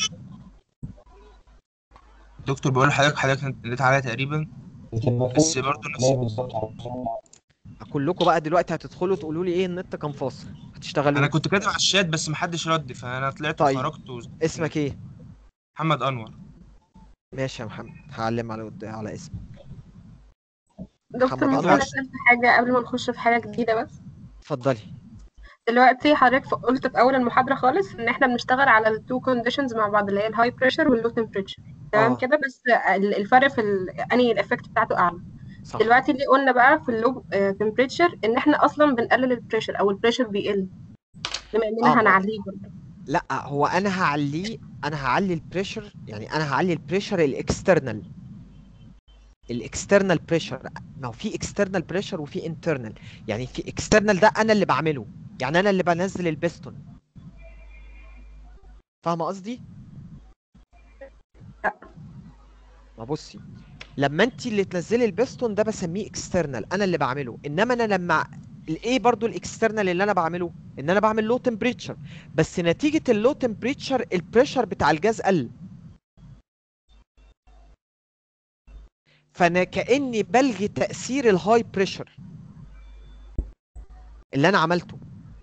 دكتور بقول لحضرتك حضرتك نديت عليها تقريبا بس برضه نفس كلكم بقى دلوقتي هتدخلوا تقولوا لي ايه النت كان فاصل هتشتغلوا انا كنت كاتب على الشات بس محدش رد فانا طلعت طيب. وخرجت و... اسمك ايه محمد انور ماشي يا محمد هعلم على قد... على اسمك دكتور محمد ممكن أنور. أسأل في حاجة قبل ما نخش في حاجة جديدة بس اتفضلي دلوقتي حضرتك ف- قلت في أول المحاضرة خالص إن إحنا بنشتغل على التو كونديشنز مع بعض اللي هي الهاي بريشر واللو تمبريتشر تمام آه. كده بس ال- الفرق في ال- أنهي الإفكت بتاعته أعلى صح. دلوقتي اللي قلنا بقى في اللو تمبريتشر إن إحنا أصلا بنقلل البريشر أو البريشر بيقل بما آه، إننا ما- هنعليه برضه لا هو انا هعليه انا هعلي البريشر يعني انا هعلي البريشر الاكسترنال الاكسترنال بريشر ما هو في اكسترنال بريشر وفي انترنال يعني في اكسترنال ده انا اللي بعمله يعني انا اللي بنزل البستون فاهمه قصدي ما بصي لما انت اللي تنزلي البستون ده بسميه اكسترنال انا اللي بعمله انما انا لما الايه برضو الاكسترنال اللي انا بعمله ان انا بعمل لو تمبريتشر بس نتيجه اللو تمبريتشر البريشر بتاع الجاز قل فانا كاني بلغي تاثير الهاي بريشر اللي انا عملته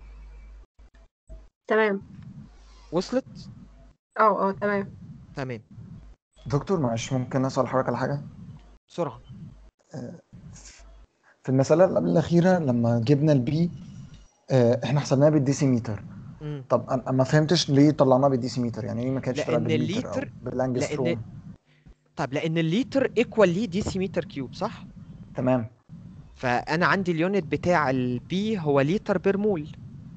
تمام وصلت اه اه تمام تمام دكتور معلش ممكن اسال حضرتك على حاجه بسرعه في في المسألة اللي قبل الأخيرة لما جبنا البي آه احنا حسبناها بالديسيمتر مم. طب انا أنا ما فهمتش ليه طلعناها بالديسيمتر يعني ليه ما كانتش طلعت لان بالمتر او الليتر بالانجستروم لان طب لان الليتر ايكوال ليه ديسيمتر كيوب صح تمام فانا عندي اليونت بتاع البي هو لتر بير مول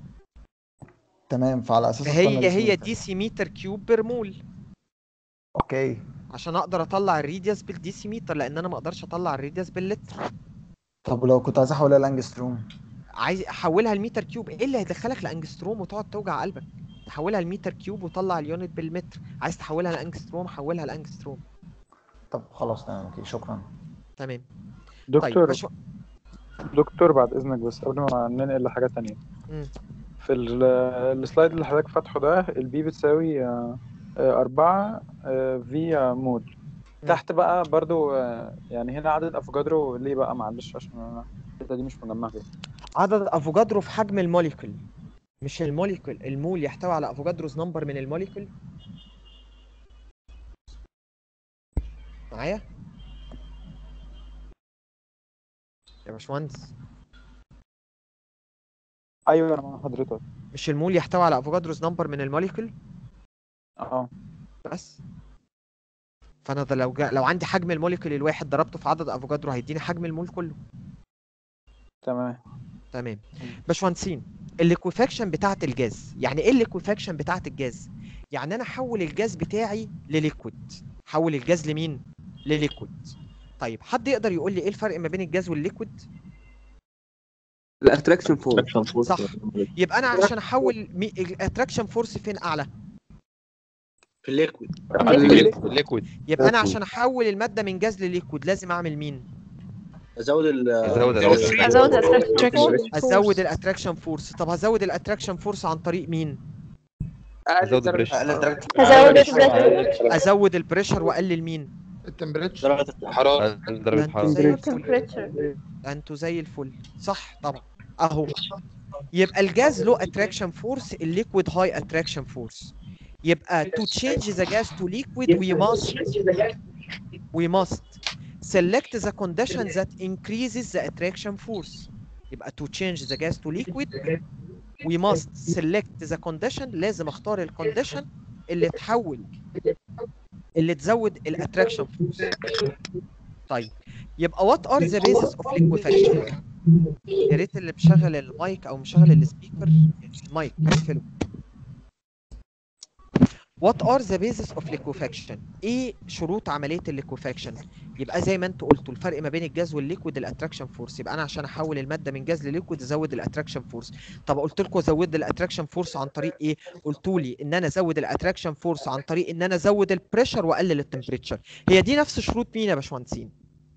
تمام فعلى اساس فهي اخترنا هي ديسيمتر ديسيمتر كيوب بير مول اوكي عشان اقدر اطلع الريديوس بالديسيمتر لان انا ما اقدرش اطلع الريديوس باللتر طب ولو كنت عايز احولها لانجستروم عايز احولها لمتر كيوب ايه اللي هيدخلك لانجستروم وتقعد توجع قلبك تحولها لمتر كيوب وطلع اليونت بالمتر عايز تحولها لانجستروم حولها لانجستروم طب خلاص تمام اوكي شكرا تمام دكتور باشو- دكتور بعد اذنك بس قبل ما ننقل لحاجه تانية مم. في ال- السلايد اللي حضرتك فاتحه ده البي بتساوي آه، آه، أربعة آه، في آه، مول تحت بقى برضو آه، يعني هنا عدد افوكادرو ليه بقى معلش عشان انا الحته دي مش مجمع فيها عدد افوكادرو في حجم الموليكول مش الموليكول المول يحتوي على افوكادروز نمبر من الموليكول معايا يا باشمهندس ايوه انا مع حضرتك مش المول يحتوي على افوكادروز نمبر من الموليكول اه بس فانا ده لو جا... لو عندي حجم الموليكول الواحد ضربته في عدد افوكادرو هيديني حجم المول كله تمام تمام باشمهندسين الليكوفاكشن بتاعت الجاز يعني ايه الليكوفاكشن بتاعت الجاز يعني انا احول الجاز بتاعي لليكويد حول الجاز لمين لليكويد طيب حد يقدر يقول لي ايه الفرق ما بين الجاز والليكويد الاتراكشن فورس صح يبقى انا عشان احول مي... الاتراكشن فورس فين اعلى في الليكويد الليكويد يبقى انا عشان احول الماده من جاز لليكويد لازم اعمل مين ازود ال ازود ازود الاتراكشن ازود الاتراكشن فورس طب هزود الاتراكشن فورس عن طريق مين ازود البريشر هزود البريشر ازود البريشر واقلل مين التمبريتشر درجة الحرارة درجة انتوا زي الحرارة الفل temperature انتوا زي الفل صح طبعا اهو يبقى الجاز له اتراكشن فورس الليكويد هاي اتراكشن فورس يبقى to change the gas to liquid we must we must select the condition that increases the attraction force يبقى to change the gas to liquid we must select the condition لازم اختار الكونديشن اللي تحول اللي تزود الاتراكشن فورس طيب يبقى what are the basis of liquefaction يا ريت اللي مشغل المايك او مشغل السبيكر المايك اقفله What are the basis of liquefaction؟ ايه شروط عملية الليكوفاكشن؟ يبقى زي ما انتوا قلتوا الفرق ما بين الجاز والليكويد الاتراكشن فورس يبقى انا عشان احول المادة من جاز لليكويد ازود الاتراكشن فورس طب قلت لكم ازود الاتراكشن فورس عن طريق ايه؟ قلتوا لي ان انا ازود الاتراكشن فورس عن طريق ان انا ازود البريشر واقلل التمبريتشر هي دي نفس شروط مين يا باشمهندسين؟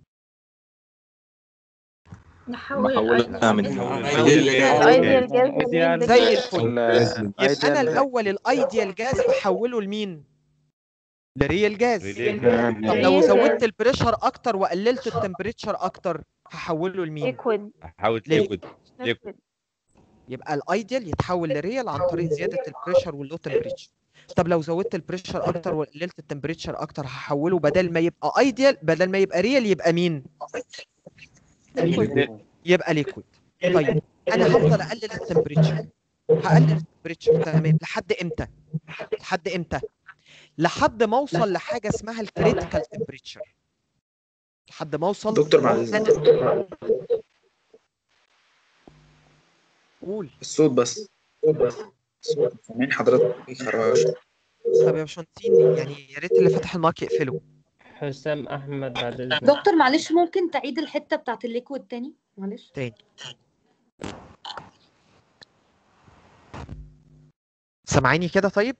نحول محولها من الايديال جاز زي الفل ال- يبقى انا ideal- الاول الايديال جاز بحوله لمين؟ لريال جاز ريال طب لو ريال زودت جاز. البريشر اكتر وقللت التمبريتشر اكتر هحوله لمين؟ ليكويد حاول ليكويد ليكويد يبقى الايديال يتحول لريال عن طريق زياده البريشر واللو تمبريتشر طب لو زودت البريشر اكتر وقللت التمبريتشر اكتر هحوله بدل ما يبقى ايديال بدل ما يبقى ريال يبقى مين؟ يبقى ليكويد طيب انا هفضل اقلل التمبريتشر هقلل التمبريتشر تمام لحد امتى؟ لحد امتى؟ لحد ما اوصل لحاجه اسمها الكريتيكال تمبريتشر لحد ما اوصل دكتور معلش أنا- قول الصوت بس الصوت بس الصوت سامعين حضرتك في خراج طب يا باشمهندسين يعني يا ريت اللي فتح المايك يقفله حسام احمد بعد اذنك دكتور معلش ممكن تعيد الحتة بتاعت الليكويد تاني معلش تاني سامعيني كده طيب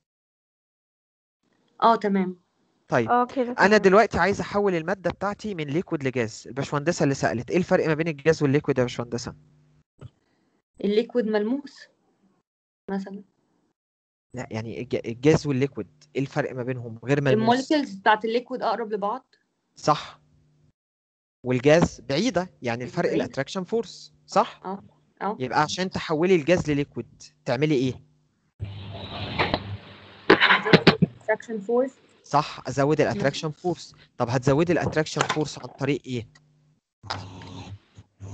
اه تمام طيب اه كده انا تمام. دلوقتي عايز احول الماده بتاعتي من ليكويد لجاز الباشمهندسه اللي سالت ايه الفرق ما بين الجاز والليكويد يا باشمهندسه الليكويد ملموس مثلا لا يعني الج- الجاز والليكويد ايه الفرق ما بينهم غير ملموس المولكيولز بتاعت الليكويد اقرب لبعض صح والجاز بعيده يعني الفرق بعيد. الاتراكشن فورس صح اه اه يبقى عشان تحولي الجاز لليكويد تعملي ايه traction force صح ازود الاتراكشن فورس طب هتزودي الاتراكشن فورس عن طريق ايه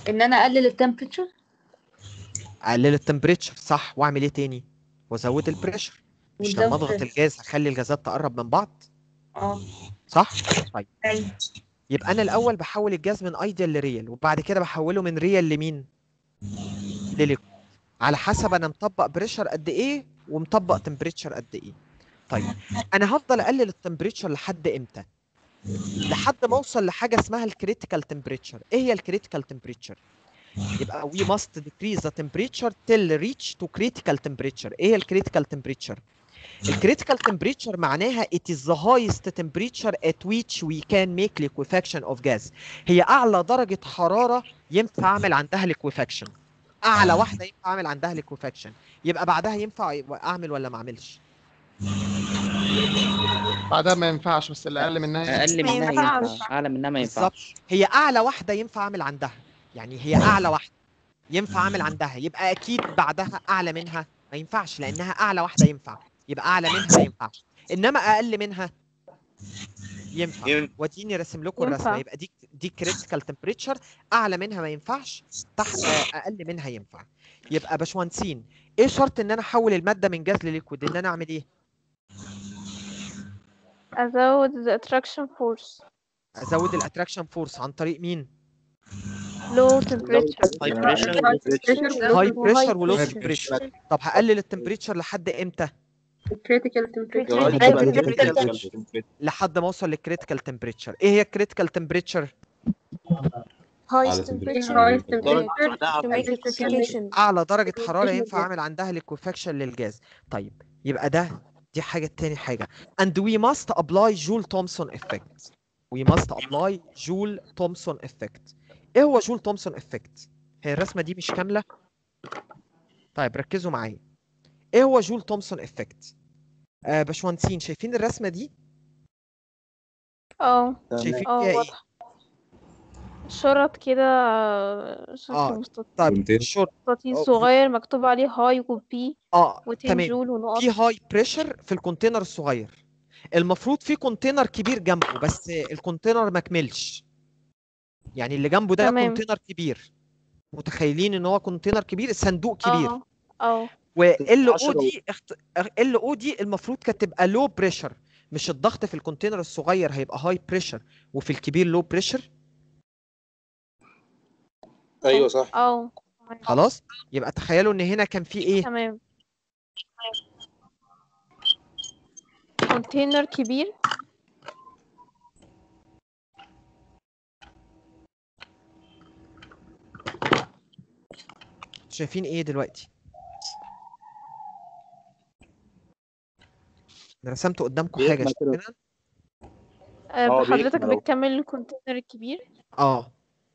ان انا اقلل التمبريتشر اقلل التمبريتشر صح واعمل ايه تاني وازود البريشر مش لما ونزود اضغط ال- الجاز هخلي الجازات تقرب من بعض اه صح طيب ايوه يبقى انا الاول بحول الجاز من ايديال لريال وبعد كده بحوله من ريال لمين لليكويد على حسب انا مطبق بريشر قد ايه ومطبق تمبريتشر قد ايه طيب انا هفضل اقلل التمبريتشر لحد امتى لحد ما اوصل لحاجه اسمها الكريتيكال تمبريتشر ايه هي الكريتيكال تمبريتشر يبقى we must decrease the temperature till reach to critical temperature ايه هي الكريتيكال تمبريتشر الكريتيكال تمبريتشر معناها it is the highest temperature at which we can make liquefaction of gas هي اعلى درجه حراره ينفع اعمل عندها liquefaction اعلى واحده ينفع اعمل عندها liquefaction يبقى بعدها ينفع اعمل ولا ما اعملش بعدها ما ينفعش بس اللي اقل منها اقل ينفع. منها ينفع اعلى منها ما بالظبط ينفعش هي اعلى واحده ينفع اعمل عندها يعني هي اعلى واحده ينفع اعمل عندها يبقى اكيد بعدها اعلى منها ما ينفعش لانها اعلى واحده ينفع يبقى اعلى منها ما ينفعش انما اقل منها ينفع ينفع. واديني راسم لكم ينفع. الرسمه يبقى دي دي كريتيكال تمبريتشر اعلى منها ما ينفعش تحت اقل منها ينفع يبقى باشمهندسين ايه شرط ان انا احول الماده من جاز لليكويد ان انا اعمل ايه ازود the attraction force ازود الاتراكشن فورس عن طريق مين low temperature هاي High بريشر pressure هاي و low بريشر ولو pressure. تمبريتشر طب هقلل التمبريتشر لحد امتى critical temperature لغاية لحد ما اوصل للكريتيكال تمبريتشر ايه هي الكريتيكال تمبريتشر highest temperature highest to temperature to make liquefaction اعلى درجه حراره ينفع اعمل عندها ليكوفاكشن للجاز طيب يبقى ده دي حاجه تاني حاجه and we must apply جول تومسون effect we must apply جول تومسون effect ايه هو جول تومسون effect هي الرسمه دي مش كامله طيب ركزوا معايا ايه هو جول تومسون effect آه باشمهندسين شايفين الرسمه دي اه شايفين اه فيها ايه واضحة شرط كده شكل اه مستطيل طيب الشرط مستطيل أو- صغير مكتوب عليه هاي وبي اه و10 تمام جول ونقط في هاي بريشر في الكونتينر الصغير المفروض في كونتينر كبير جنبه بس الكونتينر ما كملش يعني اللي جنبه ده تمام. كونتينر كبير متخيلين ان هو كونتينر كبير الصندوق كبير اه اه وال او عشرة دي ال او دي المفروض كانت تبقى لو بريشر مش الضغط في الكونتينر الصغير هيبقى هاي بريشر وفي الكبير لو بريشر ايوه صح اه خلاص يبقى تخيلوا ان هنا كان في ايه تمام كونتينر كبير شايفين ايه دلوقتي انا رسمت قدامكم حاجه بيكمل كده. شايفينها آه، اه حضرتك بيكمل اهو. بتكمل الكونتينر الكبير اه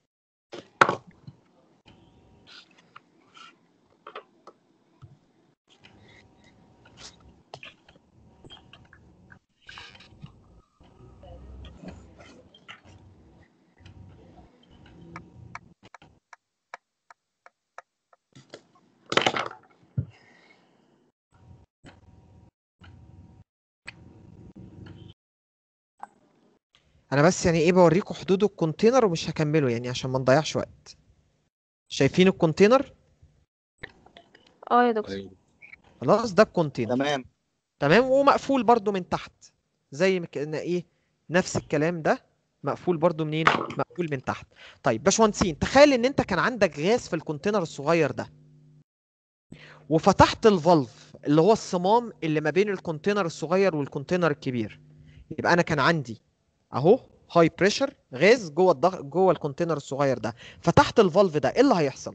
انا بس يعني ايه بوريكم حدود الكونتينر ومش هكمله يعني عشان ما نضيعش وقت شايفين الكونتينر اه يا دكتور خلاص ده الكونتينر تمام تمام ومقفول برضو من تحت زي ما كنا ايه نفس الكلام ده مقفول برضو منين مقفول من تحت طيب باشمهندسين تخيل ان انت كان عندك غاز في الكونتينر الصغير ده وفتحت الفالف اللي هو الصمام اللي ما بين الكونتينر الصغير والكونتينر الكبير يبقى انا كان عندي اهو هاي بريشر غاز جوه الضغط جوه الكونتينر الصغير ده فتحت الفالف ده ايه اللي هيحصل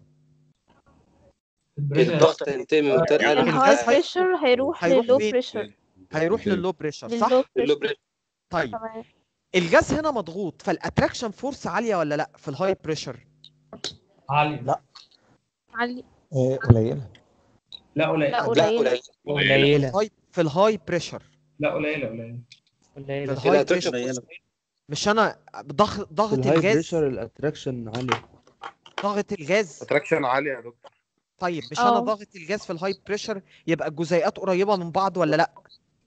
الضغط هينتهي من منطقة أقل من الغاز الهاي هي- بريشر هيروح هيروح للو فين؟ بريشر هيروح لللو بريشر صح لللو اللو بريشر بريشر طيب تمام الجاز هنا مضغوط فالاتراكشن فورس عاليه ولا لا في الهاي بريشر عالية لا علي آه، قليلة لا قليل لا لا قليلة قليل قليلة هاي في الهاي بريشر لا قليلة قليلة في قليلة الهاي الاتراكشن بريشر مش انا ضغط في ضغط الهاي الغاز بريشر الاتراكشن عالية ضغط الغاز اتراكشن عالية يا دكتور طيب مش انا اه ضغط الغاز في الهاي بريشر يبقى الجزيئات قريبه من بعض ولا لا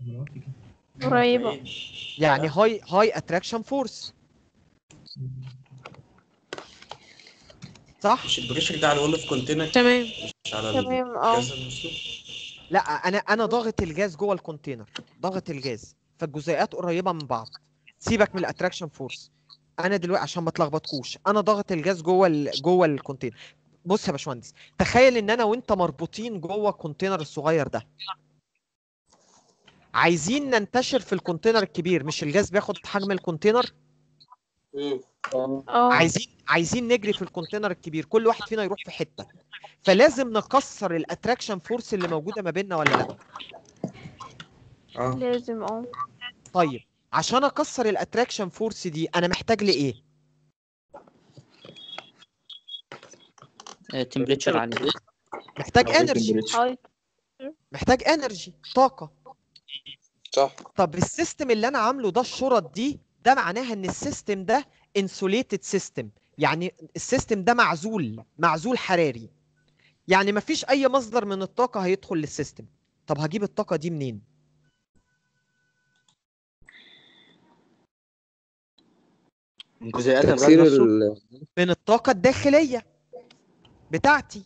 قريبة يعني هاي هاي اتراكشن فورس صح مش البريشر ده على وول في كونتينر تمام مش على تمام اه الجهاز نفسه لا انا انا ضاغط الجاز جوه الكونتينر ضاغط الجاز فالجزيئات قريبه من بعض سيبك من الاتراكشن فورس انا دلوقتي عشان ما تلخبطكوش انا ضاغط الجاز جوه ال... جوه الكونتينر بص يا باشمهندس تخيل ان انا وانت مربوطين جوه الكونتينر الصغير ده عايزين ننتشر في الكونتينر الكبير مش الجاز بياخد حجم الكونتينر اه عايزين عايزين نجري في الكونتينر الكبير كل واحد فينا يروح في حته فلازم نكسر الاتراكشن فورس اللي موجوده ما بيننا ولا لا لازم اه طيب عشان اكسر الاتراكشن فورس دي انا محتاج لايه تمبريتشر عالي محتاج انرجي هاي محتاج انرجي طاقه صح طب السيستم اللي انا عامله ده الشرط دي ده معناها ان السيستم ده انسوليتد سيستم يعني السيستم ده معزول معزول حراري يعني مفيش اي مصدر من الطاقه هيدخل للسيستم طب هجيب الطاقه دي منين من جزيئات الغاز تكسير نفسه ال... من الطاقه الداخليه بتاعتي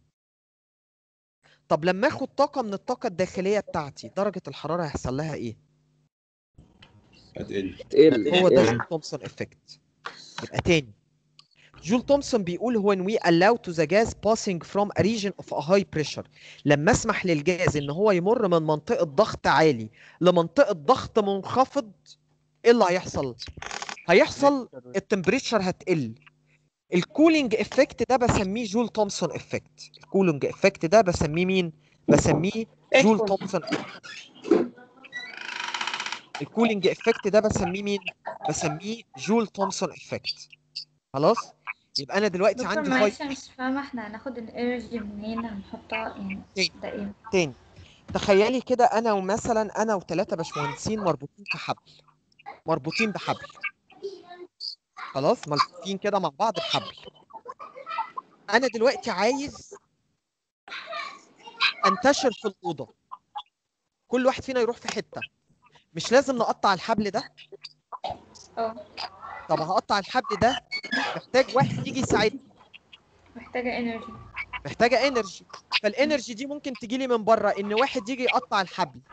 طب لما اخد طاقه من الطاقه الداخليه بتاعتي درجه الحراره هيحصل لها ايه هتقل تقل هو ده تقل. جول تومسون افكت يبقى تاني جول تومسون بيقول when we allow to the gas passing from a region of a high pressure لما اسمح للجاز ان هو يمر من منطقة ضغط عالي لمنطقة ضغط منخفض ايه اللي هيحصل؟ هيحصل التمبريتشر هتقل الكولينج افكت ده بسميه جول تومسون افكت الكولينج افكت ده بسميه مين؟ بسميه جول تومسون الكولينج افكت ده بسميه مين؟ بسميه جول تومسون افكت خلاص؟ يبقى انا دلوقتي دكتور عندي معلش فاي أنا مش فاهمة احنا هناخد الانرجي منين هنحطها يعني ده ايه تاني تخيلي كده انا ومثلا انا وثلاثه باشمهندسين مربوطين في حبل مربوطين بحبل خلاص ملفوفين كده مع بعض بحبل انا دلوقتي عايز انتشر في الاوضه كل واحد فينا يروح في حته مش لازم نقطع الحبل ده اه طب هقطع الحبل ده محتاج واحد يجي يساعدني محتاجة انرجي محتاجه انرجي فالانرجي دي ممكن تجي لي من بره ان واحد يجي يقطع الحبل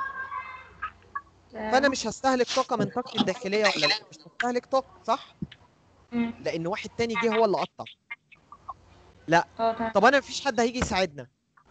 فانا مش هستهلك طاقه من طاقتي الداخليه ولا لا مش هستهلك طاقه صح لان واحد تاني جه هو اللي قطع لا طب انا مفيش حد هيجي يساعدنا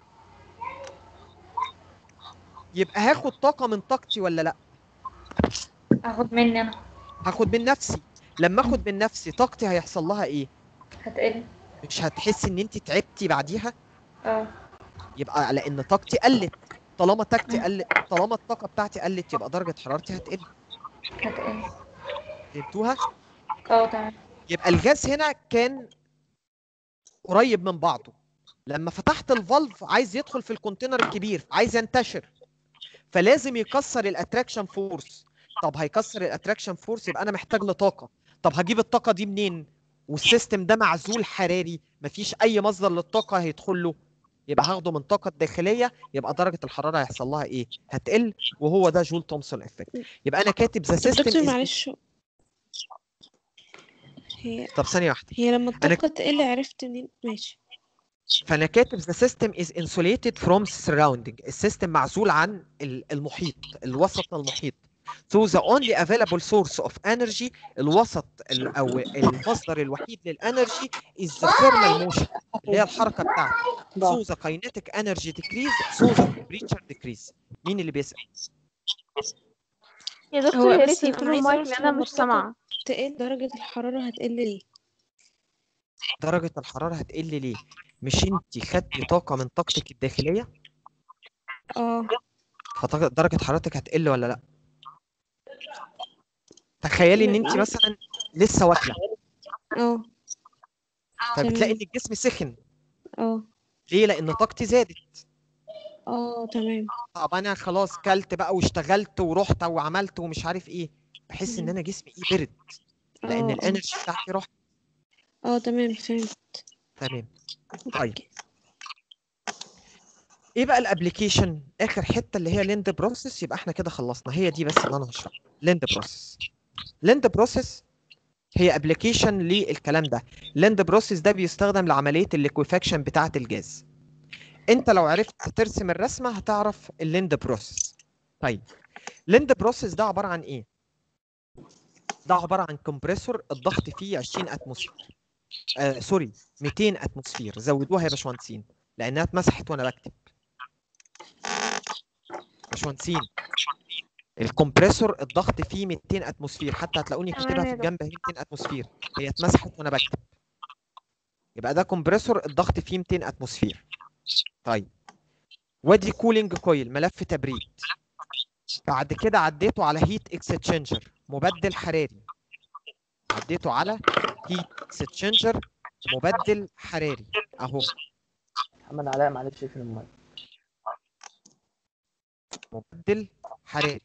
يبقى هاخد طاقه من طاقتي ولا لا اخد مني انا هاخد من نفسي لما اخد من نفسي طاقتي هيحصل لها ايه هتقل مش هتحسي ان انت تعبتي بعديها اه يبقى لان طاقتي قلت طالما طاقتي قلت طالما الطاقه بتاعتي قلت يبقى درجه حرارتي هتقل هتقل فهمتوها اه تمام يبقى الجاز هنا كان قريب من بعضه لما فتحت الفالف عايز يدخل في الكونتينر الكبير عايز ينتشر فلازم يكسر الاتراكشن فورس طب هيكسر الاتراكشن فورس يبقى انا محتاج لطاقه طب هجيب الطاقه دي منين والسيستم ده معزول حراري مفيش اي مصدر للطاقه هيدخل له يبقى هاخده من الطاقه الداخليه يبقى درجه الحراره هيحصل لها ايه هتقل وهو ده جول تومسون افكت يبقى انا كاتب ذا طب دكتور سيستم معلش هي طب ثانيه واحده هي لما انا الطاقة تقل عرفت منين ماشي فانا كاتب the system is insulated from surrounding السيستم معزول عن ال- المحيط الوسط المحيط so the only available source of energy الوسط ال- او المصدر الوحيد للانرجي is the thermal motion اللي هي الحركه بتاعته so the kinetic energy decrease so the temperature decrease مين اللي بيسأل يا هو دكتور يا ريت بس انا يقفلوا عايزة المايك اعرف لان انا لما مش الطاقة سامعه تقل درجة الحرارة هتقل ليه درجه الحراره هتقل ليه مش انت خدتي طاقه من طاقتك الداخليه اه فدرجه حرارتك هتقل ولا لا تخيلي ان انت مثلا لسه واكله اه فبتلاقي ان تمام. الجسم سخن اه ليه لان طاقتي زادت اه تمام طب انا خلاص كلت بقى واشتغلت ورحت وعملت ومش عارف ايه بحس ان انا جسمي ايه برد لان اه اه الانرجي بتاعتي راحت اه تمام فهمت تمام طيب ايه بقى الابلكيشن اخر حته اللي هي ليند بروسيس يبقى احنا كده خلصنا هي دي بس اللي انا هشرحها ليند بروسيس ليند بروسيس هي ابلكيشن للكلام ده لاند بروسيس ده بيستخدم لعمليه الليكويفاكشن بتاعه الجاز انت لو عرفت ترسم الرسمه هتعرف الليند بروسيس طيب ليند بروسيس ده عباره عن ايه ده عباره عن كومبريسور الضغط فيه 20 اتموسفير آه سوري 200 اتموسفير زودوها يا باشمهندسين لانها اتمسحت وانا بكتب باشمهندسين الكمبريسور الضغط فيه 200 اتموسفير حتى هتلاقوني تمام كاتبها في يا دكتور. الجنب اهي 200 اتموسفير هي اتمسحت وانا بكتب يبقى ده كومبريسور الضغط فيه 200 اتموسفير طيب وادي كولينج كويل ملف تبريد بعد كده عديته على هيت اكستشينجر مبدل حراري عديته على هيت اكستشينجر مبدل حراري اهو محمد علاء معلش اقفل المايك مبدل حراري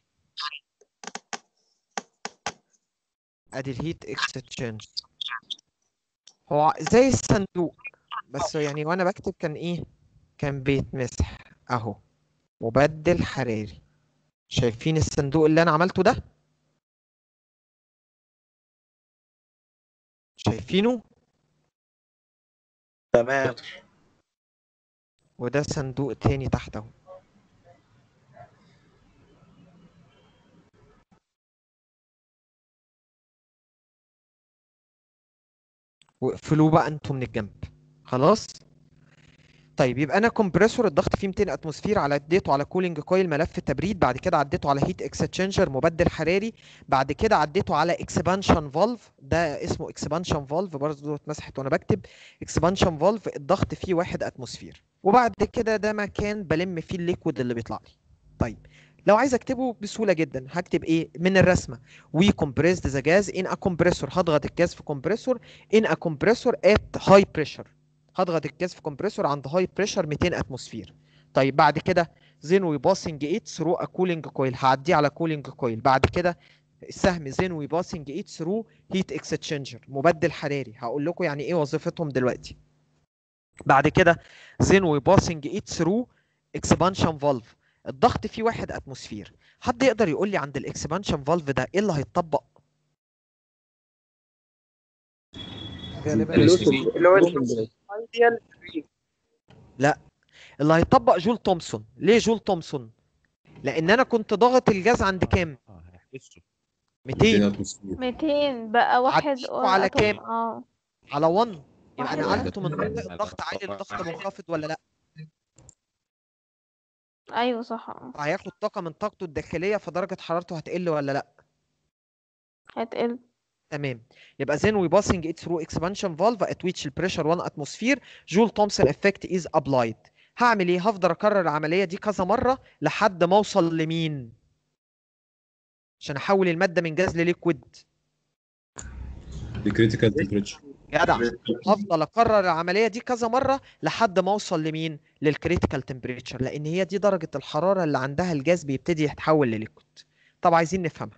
ادي الهيت اكستشينج هو زي الصندوق بس يعني وانا بكتب كان ايه كان بيتمسح اهو مبدل حراري شايفين الصندوق اللي انا عملته ده شايفينه تمام وده صندوق تاني تحت اهو واقفلوه بقى انتوا من الجنب خلاص طيب يبقى انا كومبريسور الضغط فيه 200 اتموسفير على اديته على كولينج كويل ملف تبريد بعد كده عديته على هيت اكستشينجر مبدل حراري بعد كده عديته على اكسبانشن فالف ده اسمه اكسبانشن فالف برضه اتمسحت وانا بكتب اكسبانشن فالف الضغط فيه 1 اتموسفير وبعد كده ده مكان بلم فيه الليكويد اللي بيطلع لي طيب لو عايز اكتبه بسهوله جدا هكتب ايه من الرسمه وي compressed ذا جاز ان ا كومبريسور هضغط الجاز في كومبريسور ان ا كومبريسور ات هاي بريشر هضغط الجاز في كومبريسور عند هاي بريشر 200 اتموسفير طيب بعد كده زين وي باسنج 8 ثرو ا كولينج كويل هعديه على كولينج كويل بعد كده السهم زين وي باسنج 8 ثرو هيت اكستشينجر مبدل حراري هقول لكم يعني ايه وظيفتهم دلوقتي بعد كده زين وي باسنج 8 ثرو اكسبانشن فالف الضغط فيه 1 اتموسفير حد يقدر يقول لي عند الاكسبانشن فالف ده ايه اللي هيتطبق غالبا اللي هو الايديال لا اللي هيطبق جول تومسون ليه جول تومسون لان انا كنت ضاغط الجاز عند كام 200 200 بقى واحد عديته على أتوم. كام؟ اه على 1 يبقى واحد نقلته من واحد. منطقه ضغط عالي لضغط منخفض ولا لا ايوه صح اه هياخد طاقه من طاقته الداخليه فدرجه حرارته هتقل ولا لا هتقل تمام يبقى then we passing it through expansion valve at which the pressure 1 atmosphere joule thomson effect is applied هعمل ايه هفضل اكرر العمليه دي كذا مره لحد ما اوصل لمين عشان احول الماده من جاز لليكويد الكريتيكال تمبريتشر جدع هفضل اكرر العمليه دي كذا مره لحد ما اوصل لمين للكريتيكال تمبريتشر لان هي دي درجه الحراره اللي عندها الجاز بيبتدي يتحول لليكويد طب عايزين نفهمها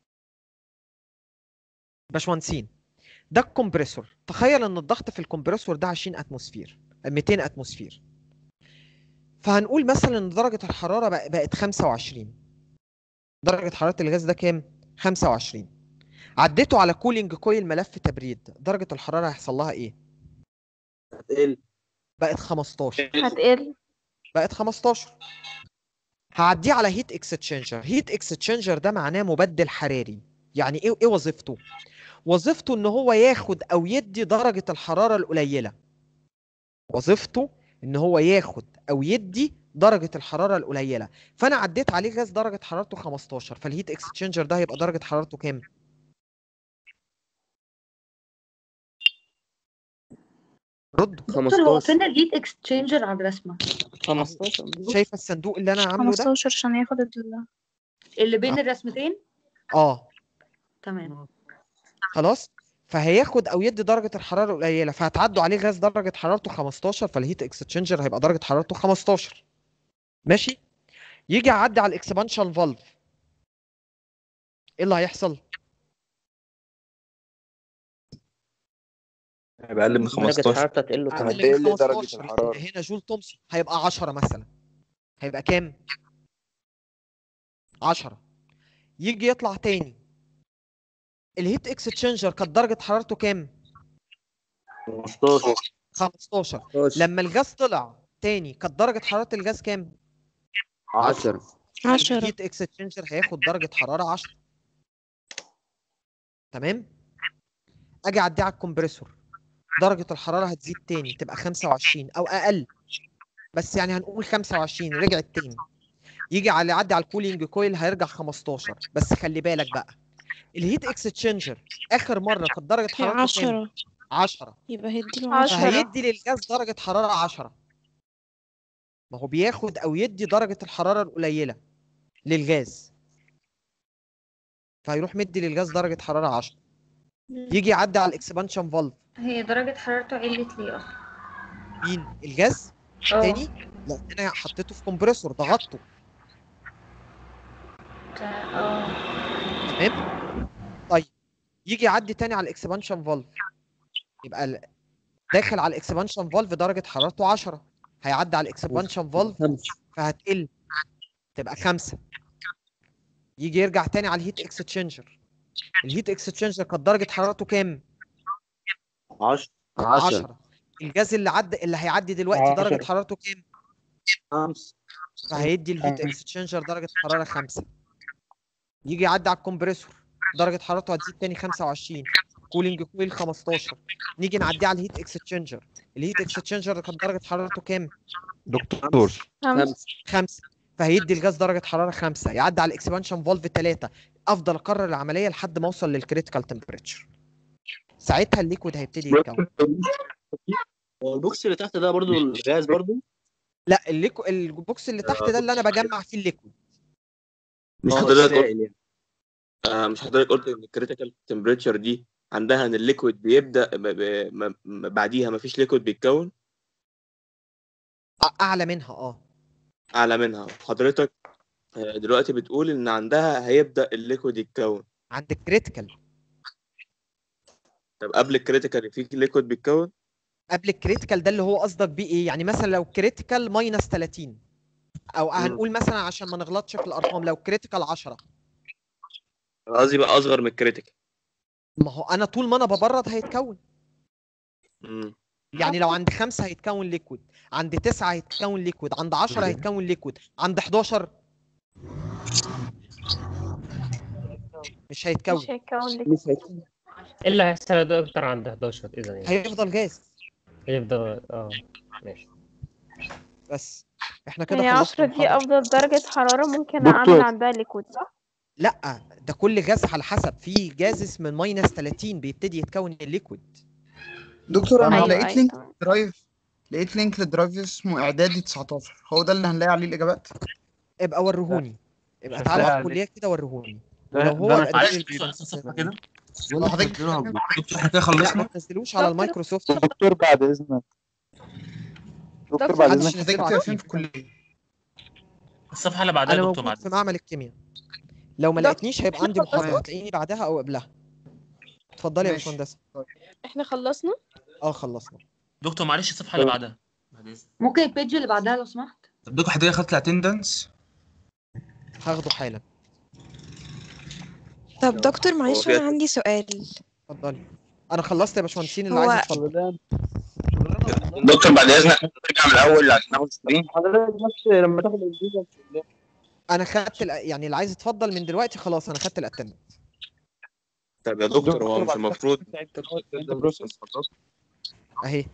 باشمهندسين ده الكمبريسور تخيل ان الضغط في الكمبريسور ده 20 اتموسفير 200 اتموسفير فهنقول مثلا ان درجه الحراره بق- بقت 25 درجه حراره الغاز ده كام 25 عديته على كولينج كويل ملف تبريد درجه الحراره هيحصل لها ايه هتقل بقت 15 هتقل بقت 15 هعديه على هيت اكستشينجر هيت اكستشينجر ده معناه مبدل حراري يعني ايه ايه وظيفته وظيفته ان هو ياخد او يدي درجة الحرارة القليلة وظيفته ان هو ياخد او يدي درجة الحرارة القليلة فانا عديت عليه غاز درجة حرارته 15 فالهيت اكستشينجر ده هيبقى درجة حرارته كام رد دكتور هو فين الهيت اكسشينجر على الرسمة 15 شايفه الصندوق اللي انا عامله ده 15 عشان ياخد ال اللي بين الرسمتين اه تمام خلاص فهياخد او يدي درجه الحراره قليله فهتعدوا عليه غاز درجه حرارته 15 فالهيت اكستشينجر هيبقى درجه حرارته 15 ماشي يجي يعدي على الاكسبانشن فالف ايه اللي هيحصل هيبقى اقل من درجة 15 حرارته هتقل كمان هتقل من 15 هنا جول تومسون هيبقى 10 مثلا هيبقى كام 10 يجي يطلع تاني الهيت اكسشينجر كانت درجه حرارته كام 15 15 لما الغاز طلع تاني كانت درجه حراره الغاز كام 10 عشرة. الهيت اكسشينجر هياخد درجه حراره 10 تمام اجي اعديه على الكمبريسور درجه الحراره هتزيد تاني تبقى 25 او اقل بس يعني هنقول 25 رجعت تاني يجي على يعدي على الكولينج كويل هيرجع 15 بس خلي بالك بقى الهيت اكسشينجر اخر مره كانت درجه حرارته كام عشرة 10 يبقى هيديله عشرة فهيدي للغاز درجه حراره 10 ما هو بياخد او يدي درجه الحراره القليله للغاز فهيروح مدي للغاز درجه حراره 10 يجي يعدي على الاكسبانشن فالف هي درجة حرارته علت ليه أصلا مين الغاز اه. تاني لا انا حطيته في كومبريسور ضغطته تا- اه تمام طيب يجي يعدي تاني على الاكسبانشن فالف يبقى ال- داخل على الاكسبانشن فالف درجه حرارته 10 هيعدي على الاكسبانشن فالف فهتقل تبقى 5 يجي يرجع تاني على الهيت اكسشينجر الهيت اكسشينجر كانت درجه حرارته كام 10 10 الجاز اللي عدى اللي هيعدي دلوقتي درجه عشرة. حرارته كام 5 فهيدي الهيت اكسشينجر درجه حراره 5 يجي يعدي على الكمبريسور درجه حرارته هتزيد تاني 25 كولينج كويل 15 نيجي نعديه على الهيت اكسشينجر الهيت اكسشينجر كانت درجه حرارته كام دكتور خمسة خمسة فهيدي الغاز درجة حرارة خمسة يعدي على الاكسبانشن فولف ثلاثة أفضل أكرر العملية لحد ما أوصل للكريتيكال تمبريتشر ساعتها الليكويد هيبتدي يتكون هو البوكس اللي تحت ده برضو الغاز برضو لا الليكو البوكس اللي تحت ده اللي أنا بجمع فيه الليكويد مش اه حضرتك قلت السائل يعني آه مش حضرتك قلت ان الكريتيكال تمبريتشر دي عندها ان الليكويد بيبدا ب... ب... م... م- بعديها مفيش ليكويد بيتكون أ- أعلى منها أه اعلى منها حضرتك آه، دلوقتي بتقول ان عندها هيبدا الليكويد يتكون عند الكريتيكال طب قبل الكريتيكال في ليكويد بيتكون قبل الكريتيكال ده اللي هو قصدك بيه إيه يعني مثلا لو كريتيكال ماينس 30 أو هنقول مثلا عشان ما نغلطش في الأرقام لو كريتيكال 10 أنا قصدي بقى اصغر من الكريتيكال ما هو أنا طول ما أنا ببرد هيتكون امم يعني لو عند خمسة هيتكون ليكويد عند تسعة هيتكون ليكويد عند عشرة هيتكون ليكويد عند 11 مش هيتكون مش هيكون لك مش هيتكون ايه اللي هيحصل يا دكتور عند 11 اذا يعني هيفضل جاز هيفضل اه ماشي بس احنا كده يعني خلصنا عشرة دي المحاضرة أفضل درجة حرارة ممكن دكتور. أعمل عندها ليكويد صح؟ لا ده كل جاز على حسب في جازس من ماينس 30 بيبتدي يتكون الليكويد دكتور انا أيوة، لقيت أيوة، لينك درايف لقيت لينك للدرايف اسمه اعدادي 19 هو ده اللي هنلاقي عليه الاجابات ابقى وريهوني ابقى مش تعالى هتلاقي على الكلية كده وريهوني ده- ولو ده هو أنا يبقى معلش دليل في الصفحة كده بقول لك حضرتك دكتور دكتور احنا كده لا ما خلصنا تنزلوش على المايكروسوفت دكتور بعد اذنك دكتور بعد محدش اذنك ينزله على الكيمياء. الكليه الصفحه اللي بعدها انا يا دكتور موجود بعد في معمل الكيمياء لو ما دكتور، لقيتنيش هيبقى عندي محاضرة هتلاقيني بعدها او قبلها اتفضلي يا ماشي. باشمهندس احنا خلصنا؟ اه خلصنا دكتور معلش الصفحه اللي بعدها بعد إذنك. ممكن البيج اللي بعدها لو سمحت طب دكتور حضرتك خدت الاتندنس هاخده حالا طب دكتور معلش فيها- انا عندي سؤال اتفضلي انا خلصت يا باشمهندسين اللي هو- عايز يتفضل دكتور بعد اذنك نرجع من الاول عشان ناخد سكرين حضرتك بس لما تاخد الفيزا انا خدت ال... يعني اللي عايز يتفضل من دلوقتي خلاص انا خدت الاتندنس طب يا دكتور هو مش المفروض اهي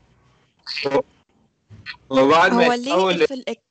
هو بعد ما هو ليه يتحول في الإك...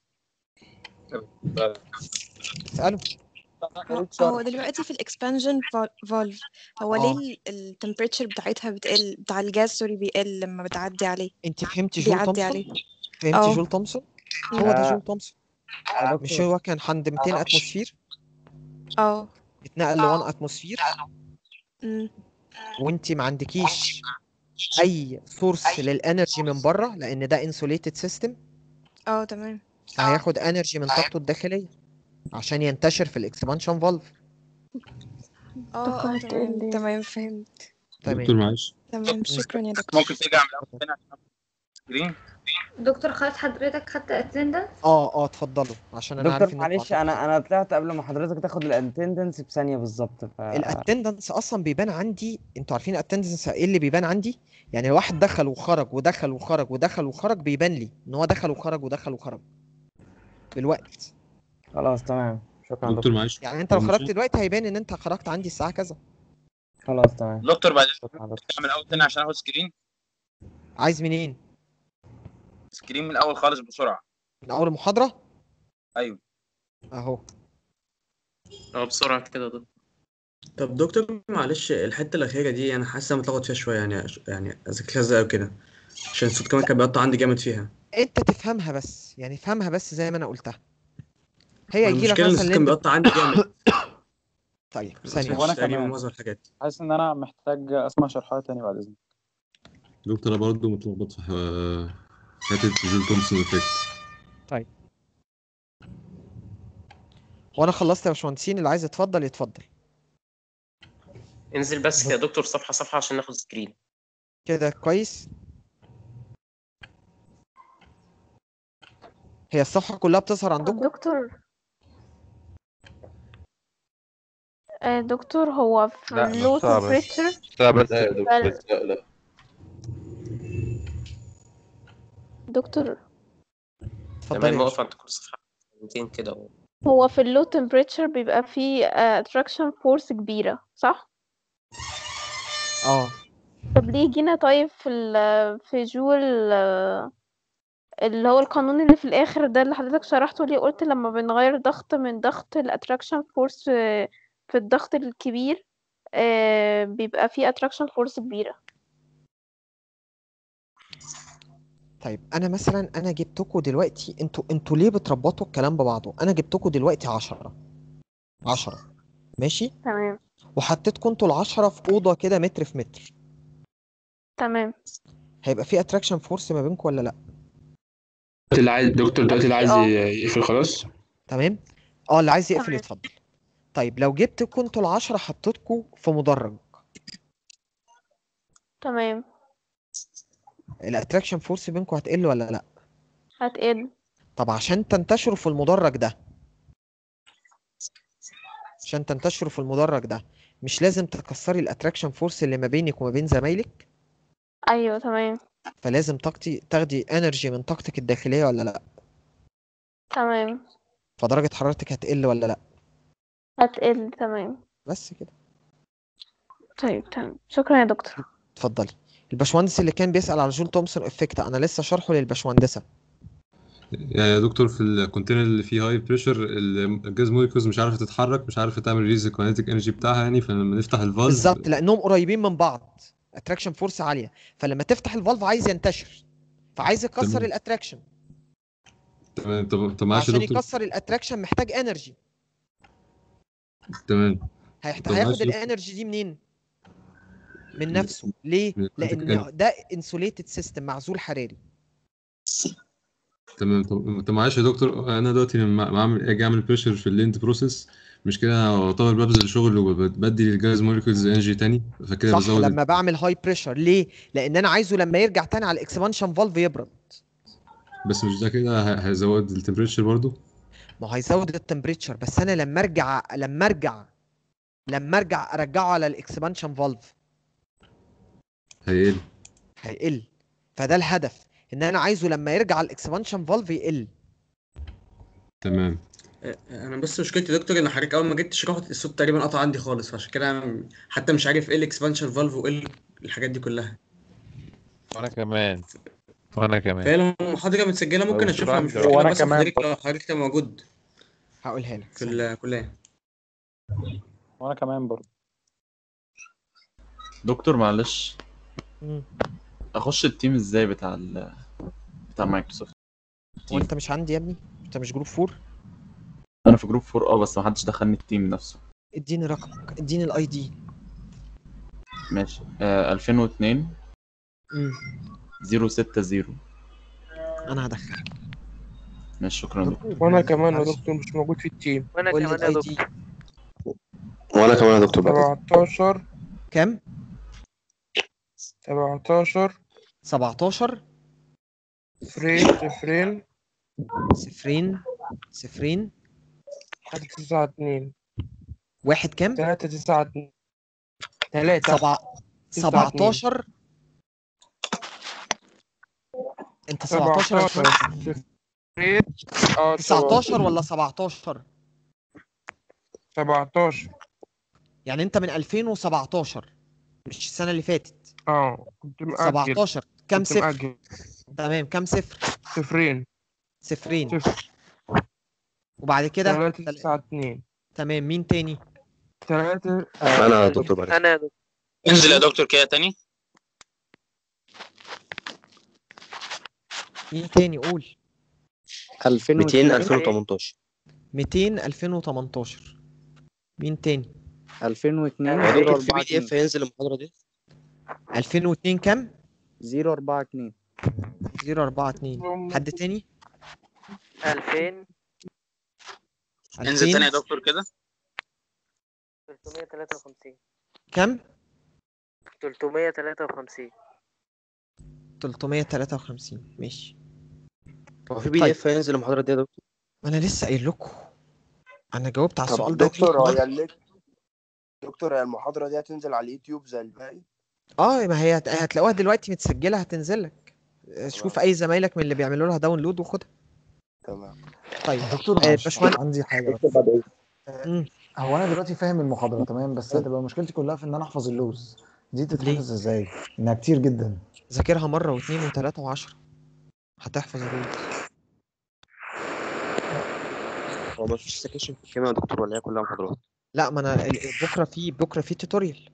اساله هو دلوقتي في الاكسبانجن فالف هو آه. ليه التمبريتشر بتاعتها بتقل بتاع الجاز سوري بيقل لما بتعدي عليه انت فهمتي جول بيعدي تومسون عليه فهمتي اه. جول تومسون هو ده آه. جول تومسون مش هو كان عند 200 اتموسفير اه اتنقل ل 1 اتموسفير أمم. وانت ما عندكيش اي سورس للانرجي من بره لان ده انسوليتد سيستم اه تمام فهياخد انرجي من طاقته الداخليه عشان ينتشر في الاكسبانشن فالف اه اه تمام تمام فهمت تمام معلش تمام شكرا يا دكتور ممكن ترجع من الاول تاني عشان ناخد سكرين دكتور خلاص حضرتك خدت اتندنس اه اه اتفضلوا عشان انا عارف دكتور ان انتوا معلش انا انا طلعت قبل ما حضرتك تاخد الاتندنس بثانيه بالظبط ف الاتندنس اصلا بيبان عندي انتوا عارفين الاتندنس ايه اللي بيبان عندي يعني واحد دخل وخرج ودخل وخرج ودخل وخرج بيبان لي ان هو دخل وخرج ودخل وخرج بالوقت خلاص تمام شكرا دكتور معلش يعني انت لو مش- خرجت دلوقتي هيبان ان انت خرجت عندي الساعه كذا خلاص تمام دكتور بعد اذنك من الاول تاني عشان اخد سكرين عايز منين سكرين من الاول خالص بسرعه من اول المحاضره ايوه اهو اه بسرعة كده يا دكتور طب دكتور معلش الحته الاخيره دي انا حاسس انا متلخبط فيها شويه يعني يعني اذاكرها ازاي او كده عشان الصوت كمان كان بيقطع عندي جامد فيها انت تفهمها بس يعني فهمها بس زي ما انا قلتها هي يجي لك المشكله ان مثلا الصوت كان اللي بيقطع عندي جامد طيب بس ثانيه هو انا مش تقريبا كمان معظم الحاجات حاسس ان انا محتاج اسمع شرحها تاني بعد اذنك دكتور انا برضه متلخبط في ح- حته جيل تومسون افكت طيب وانا خلصت يا باشمهندسين اللي عايز يتفضل يتفضل انزل بس يا دكتور صفحة صفحة عشان ناخد سكرين كده كويس هي الصفحه كلها بتظهر عندكم دكتور آه، دكتور هو في لا اللو نصها بس temperature نصها بس لا يا دكتور بل- بس لا لا دكتور اتفضلي تمام يا نقف عند كل صفحة 200 كده و- هو في اللو temperature بيبقى فيه آه، attraction force كبيرة صح؟ اه طب ليه جينا طيب في ال في جول آه، اللي هو القانون اللي في الآخر ده اللي حضرتك شرحته ليه قلت لما بنغير ضغط من ضغط الاتراكشن فورس في الضغط الكبير آه، بيبقى فيه attraction force كبيرة طيب انا مثلا انا جبتكوا دلوقتي انتوا انتوا ليه بتربطوا الكلام ببعضه انا جبتكوا دلوقتي 10 10 ماشي تمام وحطيتكوا انتوا العشرة في اوضه كده متر في متر تمام هيبقى في اتراكشن فورس ما بينكم ولا لا دلوقتي اللي عايز دكتور دلوقتي اللي عايز اه يقفل خلاص تمام اه اللي عايز يقفل تمام يتفضل طيب لو جبتكوا انتوا العشرة حطيتكوا في مدرج تمام الاتراكشن فورس بينكم هتقل ولا لا هتقل طب عشان تنتشروا في المدرج ده عشان تنتشروا في المدرج ده مش لازم تكسري الاتراكشن فورس اللي ما بينك وما بين زمايلك أيوه تمام فلازم طاقتي تاخدي انرجي من طاقتك الداخليه ولا لا تمام فدرجه حرارتك هتقل ولا لا هتقل تمام بس كده طيب تمام شكرا يا دكتور اتفضلي الباشمهندس اللي كان بيسأل على جول تومسون افكت انا لسه شارحه للباشمهندسه يعني يا دكتور في الكونتينر اللي فيه هاي بريشر الجاز موليكولز مش عارفه تتحرك مش عارفه تعمل ريليز الكينيتيك انرجي بتاعها يعني فلما نفتح الفالف بالظبط لانهم قريبين من بعض اتراكشن فورس عاليه فلما تفتح الفالف عايز ينتشر فعايز يكسر تمام. الاتراكشن تمام طب طب معلش يا عشان دكتور يكسر الاتراكشن محتاج انرجي تمام هيحت... طب معلش هياخد يا دكتور. الانرجي دي منين من نفسه ليه من الكينيتيك لان انرجي ده انسوليتد سيستم معزول حراري تمام طب طب معلش يا دكتور انا دلوقتي لما بعمل اجي اعمل بريشر في اللينت بروسيس مش كده أنا اعتبر ببذل شغل وبدي للجاز موليكولز انرجي تاني فكده صح بزود لما بعمل هاي بريشر ليه لان انا عايزه لما يرجع تاني على الاكسبانشن فالف يبرد بس مش ده كده ه- هيزود التمبريتشر برضو ما هو هيزود التمبريتشر بس انا لما ارجع لما ارجع لما ارجع ارجعه على الاكسبانشن فالف هيقل هيقل فده الهدف ان انا عايزه لما يرجع الاكسبانشن فالف يقل تمام انا بس مشكلتي يا دكتور ان حضرتك اول ما جيت تشرحه الصوت تقريبا قطع عندي خالص فعشان كده أنا حتى مش عارف ايه الاكسبانشن فالف وايه الحاجات دي كلها وانا كمان وانا كمان فهي لو المحاضره متسجله ممكن أو اشوفها مش شكراً. مشكله وأنا بس كمان حضرتك لو حضرتك تبقى موجود هقولها لك في الكليه وانا كمان برضه دكتور معلش مم. اخش التيم ازاي بتاع ال بتاع مايكروسوفت هو انت مش عندي يا ابني انت مش جروب فور انا في جروب فور اه بس محدش دخلني التيم نفسه اديني رقمك اديني الاي دي ماشي آه 2002 امم 060 انا هدخل ماشي شكرا يا دكتور وانا كمان يا معلش. دكتور مش موجود في التيم وانا قول لي كمان يا الاي دكتور دي وانا كمان يا دكتور بعد 17 كام 17 17 صفرين صفرين صفرين صفرين واحد تسعة اتنين واحد كام؟ تلاتة تسعة اتنين تلاتة سبعة تسعة اتنين. سبعتاشر انت 17 يا سبعتاشر باشمهندس؟ صفرين اه 19 ولا 17 سبعتاشر يعني انت من 2017 مش السنة اللي فاتت اه كنت مأجل 17 كام كنت صفر؟ مأجل تمام كام صفر؟ صفرين صفرين وبعد كده تلاتة تل- تسعة اتنين تمام مين تاني؟ تلاتة أنا يا دكتور معلش. أنا يا دكتور انزل يا دكتور كده تاني مين تاني قول 200 2018 200 2018 مين تاني 2002 هو دكتور في بي دي اف هينزل المحاضرة دي 2002 كام 042 042 حد تاني 2000 انزل تاني يا دكتور كده 353 كام 353 353 ماشي هو في بي طيب. دي اف هينزل المحاضرة دي يا دكتور ما انا لسه قايل لكم انا جاوبت على طب السؤال ده دكتور هو 100 هي مرة. الليك دكتور هي المحاضرة دي هتنزل على اليوتيوب زي الباقي اه ما هي هت- هتلاقوها دلوقتي متسجلة هتنزل لك شوف اي زمايلك من اللي بيعملوا لها داونلود وخدها تمام طيب دكتور آه، معلش باشمهندس عندي حاجة بس مم. هو انا دلوقتي فاهم المحاضرة تمام بس هتبقى مشكلتي كلها في ان انا احفظ اللوز دي تتحفظ ازاي؟ انها كتير جدا ذاكرها مرة واثنين وثلاثة وعشرة هتحفظ الرولز هو مفيش سكاشن في الكيمياء يا دكتور ولا هي كلها محاضرات لا ما انا ال- بكرة في بكرة في توتوريال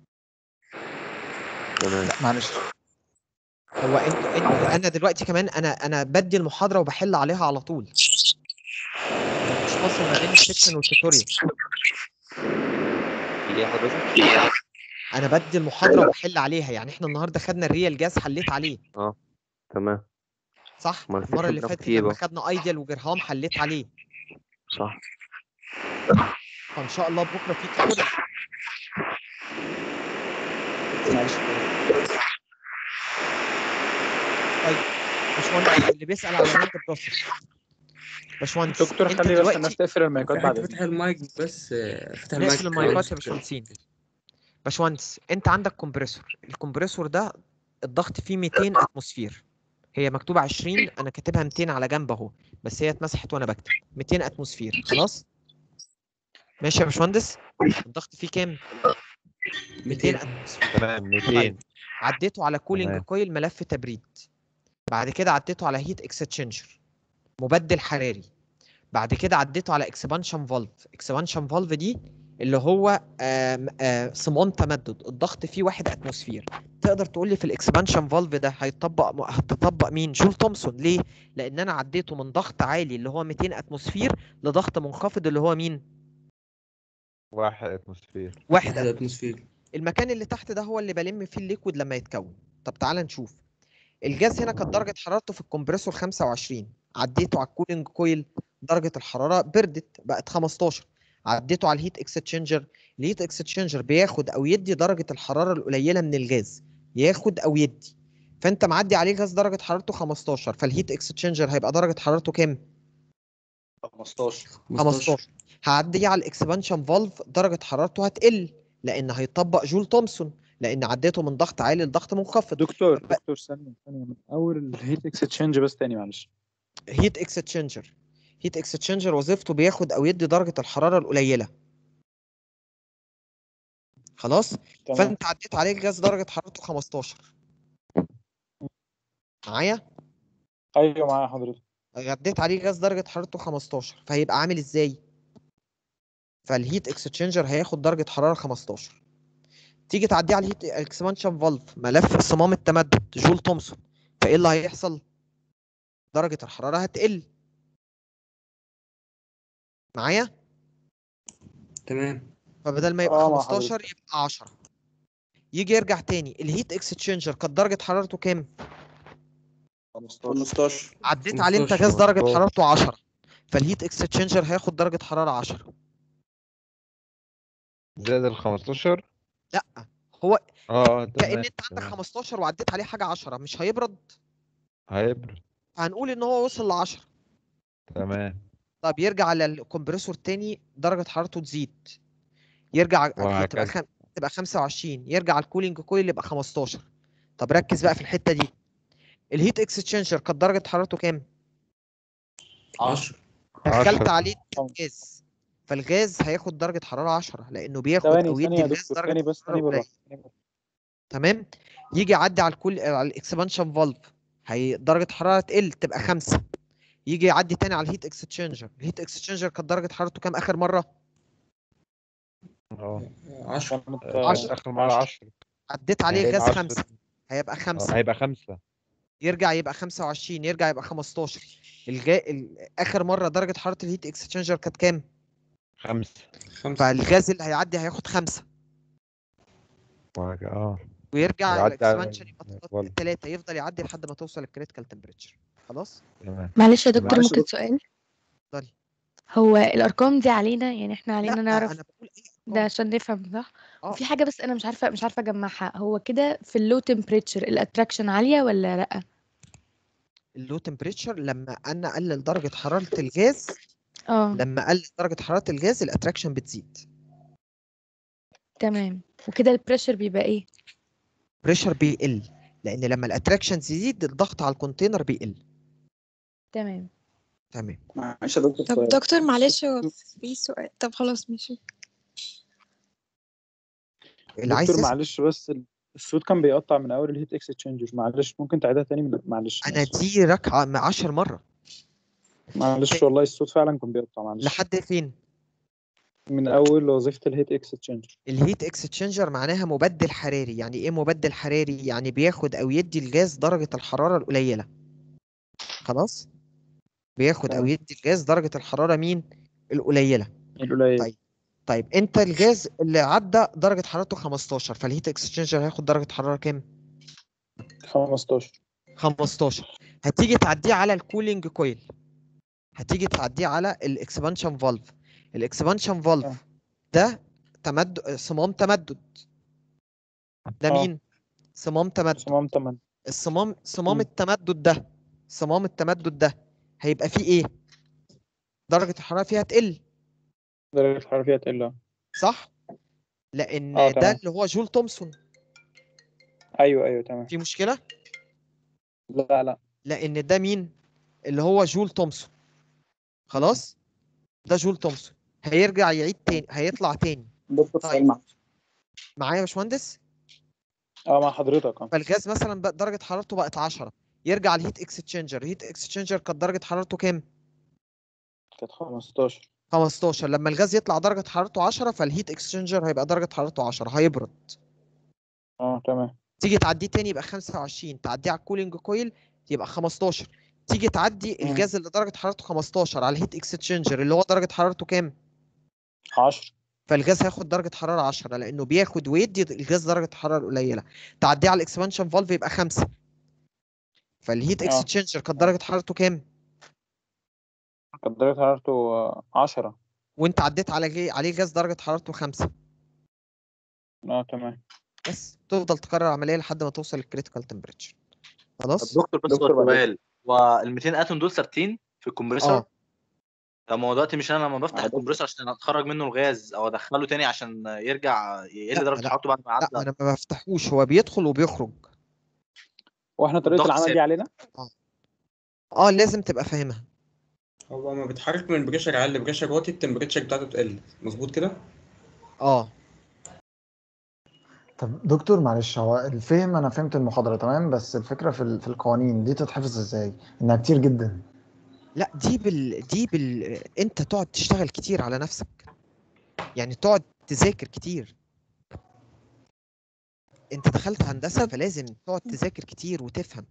تمام معلش هو انت انت انا دلوقتي كمان انا انا بدي المحاضرة وبحل عليها على طول مش فاصل ما بين السكشن والتوتوريال ايه حضرتك؟ انا بدي المحاضرة وبحل عليها يعني احنا النهاردة خدنا الريال جاز حليت عليه اه تمام صح ما المرة السكشن اللي بناخد فاتت فيه ايه لما بقى؟ خدنا ايديال وجرهام حليت عليه صح فان شاء الله بكرة في توتوريال معلش طيب باشمهندس اللي بيسأل على الرينج بروسيس باشمهندس دكتور انت خلي بس دلوقتي الناس تقفل المايكات في بعد حد اذنك فتح المايك بس آه، فتح المايك نقفل المايكات يا باشمهندسين باشمهندس انت عندك كومبريسور الكمبريسور ده الضغط فيه 200 اتموسفير هي مكتوبة 20 انا كاتبها 200 على جنب اهو بس هي اتمسحت وانا بكتب 200 اتموسفير خلاص ماشي يا باشمهندس الضغط فيه كام 200 اتموسفير تمام 200 طيب عديته على كولينج تمام. كويل ملف تبريد بعد كده عديته على هيت اكستشينجر مبدل حراري بعد كده عديته على اكسبانشن فالف اكسبانشن فالف دي اللي هو آم، آه، صمام تمدد الضغط فيه واحد اتموسفير تقدر تقول لي في الاكسبانشن فالف ده هيطبق هتطبق مين جول تومسون ليه لان انا عديته من ضغط عالي اللي هو 200 اتموسفير لضغط منخفض اللي هو مين واحد اتموسفير واحد اتموسفير المكان اللي تحت ده هو اللي بلم فيه الليكويد لما يتكون طب تعال نشوف الجاز هنا كانت درجة حرارته في الكمبريسور 25 عديته على الكولينج كويل درجة الحرارة بردت بقت 15 عديته على الهيت اكستشينجر الهيت اكستشينجر بياخد او يدي درجة الحرارة القليلة من الجاز ياخد او يدي فانت معدي عليه جاز درجة حرارته 15 فالهيت اكستشينجر هيبقى درجة حرارته كام 15 15 هعدي على الاكسبانشن فالف درجة حرارته هتقل لان هيطبق جول تومسون لان عديته من ضغط عالي لضغط منخفض دكتور دكتور ثانية ثانية من أول الهيت اكستشينج بس تاني معلش هيت اكستشينجر هيت اكستشينجر وظيفته بياخد او يدي درجة الحرارة القليلة خلاص تمام. فانت عديت عليه الجاز درجة حرارته 15 معايا أيوه معايا حضرتك عديت عليه جاز درجة حرارته 15 فهيبقى عامل ازاي فالهيت اكستشينجر هياخد درجة حرارة 15 تيجي تعديه على الهيت اكسبانشن فالف ملف صمام التمدد جول تومسون فايه اللي هيحصل درجة الحرارة هتقل معايا تمام فبدل ما يبقى آه، مع 15 يبقى 10 يجي يرجع تاني الهيت اكستشينجر كانت درجة حرارته كام 15 عديت عليه انت جاز درجة حرارته 10 فالهيت اكستشينجر هياخد درجة حرارة 10 زائد ال 15 لا هو اه كأن تمام انت عندك تمام. 15 وعديت عليه حاجة 10 مش هيبرد هيبرد هنقول ان هو وصل ل 10 تمام طب يرجع للكمبريسور تاني درجة حرارته تزيد يرجع تبقى وهكذا. خم... تبقى 25 يرجع الكولينج كويل يبقى 15 طب ركز بقى في الحتة دي الهيت اكسشينجر كانت درجة حرارته كام؟ 10 دخلت عشرة. عليه غاز فالغاز هياخد درجة حرارة 10 لأنه بياخد ثواني أو ثانية يدي يا الغاز دكتور درجة ثاني بس حرارة ثاني بالراحة قليلة ثاني بالراحة. تمام يجي يعدي على الكل على الاكسبانشن فالف هي درجة حرارة تقل تبقى 5 يجي يعدي تاني على الهيت اكسشينجر الهيت اكسشينجر كانت درجة حرارته كام آخر مرة؟ اه 10 10 اخر مره 10 عديت عليه هيبقى غاز 10. 5 هيبقى 5 هيبقى خمسة يرجع يبقى 25 يرجع يبقى 15 الجا... ال... اخر مره درجه حراره الهيت اكسشينجر كانت كام خمسة فالغاز اللي هيعدي هياخد 5 وهك- اه ويرجع يعدي على الاكسبانشن يبقى فولت. 3 يفضل يعدي لحد ما توصل الكريتيكال تمبريتشر خلاص تمام معلش يا دكتور معلش ممكن سؤال اتفضلي هو الارقام دي علينا يعني احنا علينا لا نعرف انا بقول اي ده عشان نفهم صح اه وفي حاجه بس انا مش عارفه مش عارفه اجمعها هو كده في اللو تمبريتشر الاتراكشن عاليه ولا لا اللو تمبريتشر لما انا اقلل درجه حراره الغاز اه لما اقلل درجه حراره الغاز الاتراكشن بتزيد تمام وكده البريشر بيبقى ايه بريشر بيقل لان لما الاتراكشن يزيد الضغط على الكونتينر بيقل تمام تمام معلش يا دكتور طب سؤال. دكتور معلش هو في سؤال طب خلاص ماشي اللي عايز دكتور يسأل معلش بس ال- الصوت كان بيقطع من اول الهيت اكسشينجر معلش ممكن تعيدها تاني من معلش انا دي ركعه مع 10 مره معلش والله الصوت فعلا كان بيقطع معلش لحد فين من اول وظيفة الهيت اكسشينجر الهيت اكسشينجر معناها مبدل حراري يعني ايه مبدل حراري يعني بياخد او يدي الجاز درجة الحرارة القليلة خلاص بياخد او تمام. يدي الجاز درجة الحرارة مين القليلة القليل طيب طيب انت الجاز اللي عدى درجة حرارته 15 فالهيت اكسشينجر هياخد درجة حرارة كام 15 15 هتيجي تعديه على الكولينج كويل هتيجي تعديه على الاكسبانشن فالف الاكسبانشن فالف ده تمدد صمام تمدد ده آه. مين صمام تمدد صمام تمام الصمام صمام التمدد ده صمام التمدد ده هيبقى فيه ايه درجة الحرارة فيها تقل درجة الحرارة فيها تقل آه. صح لان آه، ده تمام. اللي هو جول تومسون ايوه ايوه تمام في مشكلة لا لا لان ده مين اللي هو جول تومسون خلاص ده جول تومسون هيرجع يعيد تاني هيطلع تاني دكتور طيب. سؤال معاك معايا يا باشمهندس اه مع حضرتك اه فالغاز مثلا بقى درجة حرارته بقت 10 يرجع الهيت اكسشينجر الهيت اكسشينجر كانت درجة حرارته كام كانت 15 15 لما الغاز يطلع درجة حرارته 10 فالهيت اكسشينجر هيبقى درجة حرارته 10 هيبرد اه تمام تيجي تعديه تاني يبقى 25 تعديه على الكولينج كويل يبقى 15 تيجي تعدي مم. الغاز اللي درجة حرارته 15 على الهيت اكسشينجر اللي هو درجة حرارته كام 10 فالغاز هياخد درجة حرارة 10 لأنه بياخد ويدي الغاز درجة حرارة قليلة تعديه على الاكسبانشن فالف يبقى 5 فالهيت آه. اكسشينجر كانت درجة حرارته كام؟ كانت درجة حرارته آه، 10 وانت عديت على جي... عليه غاز درجة حرارته 5 اه تمام بس تفضل تكرر عملية لحد ما توصل للكريتيكال تمبريتشر خلاص؟ دكتور بس دكتور هو بعد سؤال هو ال 200 اتوم دول ثابتين في الكمبريسور اه طب ما هو دلوقتي مش انا لما بفتح آه، دكتور. الكمبريسور عشان اتخرج منه الغاز او ادخله تاني عشان يرجع يقل لا درجه لا حرارته بعد ما لا عدى انا ما بفتحوش هو بيدخل وبيخرج واحنا طريقة الضغط العمل دي ثابت. علينا اه لازم تبقى فاهمها هو ما بيتحرك من بريشر اقل بريشر واطي التمبريتشر بتاعته تقل مظبوط كده اه طب دكتور معلش هو الفهم انا فهمت المحاضرة تمام بس الفكرة في ال- في القوانين دي تتحفظ ازاي انها كتير جدا لا دي بال دي بال انت تقعد تشتغل كتير على نفسك يعني تقعد تذاكر كتير انت دخلت هندسة فلازم تقعد تذاكر كتير وتفهم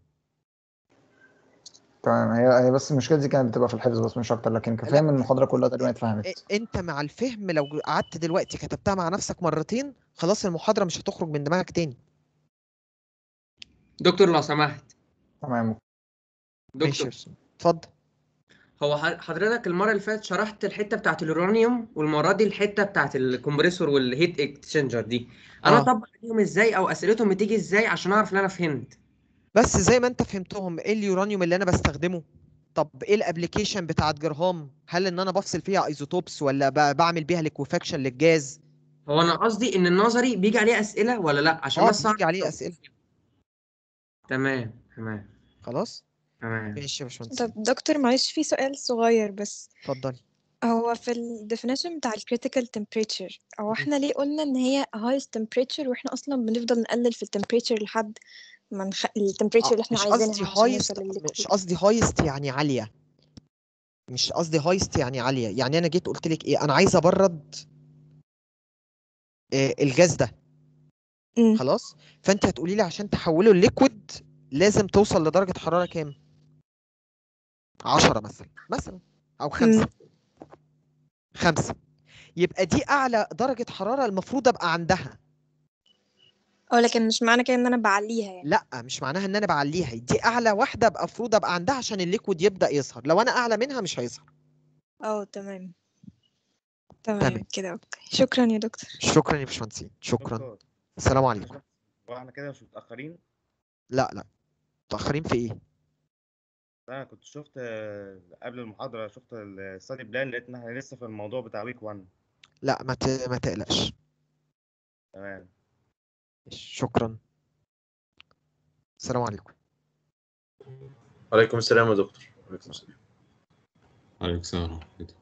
تمام هي هي بس المشكلة دي كانت بتبقى في الحفظ بس مش اكتر لكن كفهم المحاضرة كلها تقريبا اتفهمت إ- انت مع الفهم لو قعدت دلوقتي كتبتها مع نفسك مرتين خلاص المحاضرة مش هتخرج من دماغك تاني دكتور لو سمحت تمام ماشي دكتور يا أستاذ. اتفضل هو ح- حضرتك المرة اللي فاتت شرحت الحتة بتاعت اليورانيوم والمرة دي الحتة بتاعت الكمبريسور والهيت اكسشينجر دي انا اه اطبق عليهم ازاي او اسئلتهم بتيجي ازاي عشان اعرف ان انا فهمت بس زي ما انت فهمتهم ايه اليورانيوم اللي انا بستخدمه طب ايه الابلكيشن بتاعت جرهام هل ان انا بفصل فيها ايزوتوبس ولا ب- بعمل بيها ليكوفاكشن للجاز هو انا قصدي ان النظري بيجي عليه اسئله ولا لا عشان اه بس بيجي عليه اسئله تمام تمام خلاص تمام ماشي يا باشمهندس طب دكتور معلش في سؤال صغير بس اتفضلي هو في ال definition بتاع ال critical temperature هو احنا ليه قلنا ان هي highest temperature واحنا اصلا بنفضل نقلل في ال temperature لحد ما نخ... ال temperature اللي احنا مش قصدي عايزينها عشان هايست نوصل لل مش قصدي هايست يعني عاليه مش قصدي هايست يعني عاليه يعني انا جيت قلت لك ايه انا عايز ابرد آه، الجاز ده خلاص فانت هتقولي لي عشان تحوله لليكويد لازم توصل لدرجه حراره كام 10 مثلا مثلا او خمسة خمسة يبقى دي اعلى درجه حراره المفروض ابقى عندها اه لكن مش معنى كده ان انا بعليها يعني لا مش معناها ان انا بعليها دي اعلى واحده ابقى المفروض ابقى عندها عشان الليكويد يبدا يظهر لو انا اعلى منها مش هيظهر اه تمام تمام تمام. كده اوكي شكرا يا دكتور شكرا يا باشمهندسين شكرا دكتور السلام عليكم هو احنا كده مش متأخرين لا لا متاخرين في ايه انا كنت شفت آه، قبل المحاضرة شفت الستادي بلان لقيت ان احنا لسه في الموضوع بتاع ويك 1 لا ما ت... ما تقلقش تمام شكرا السلام عليكم وعليكم السلام يا دكتور وعليكم السلام عليك سلام ورحمة الله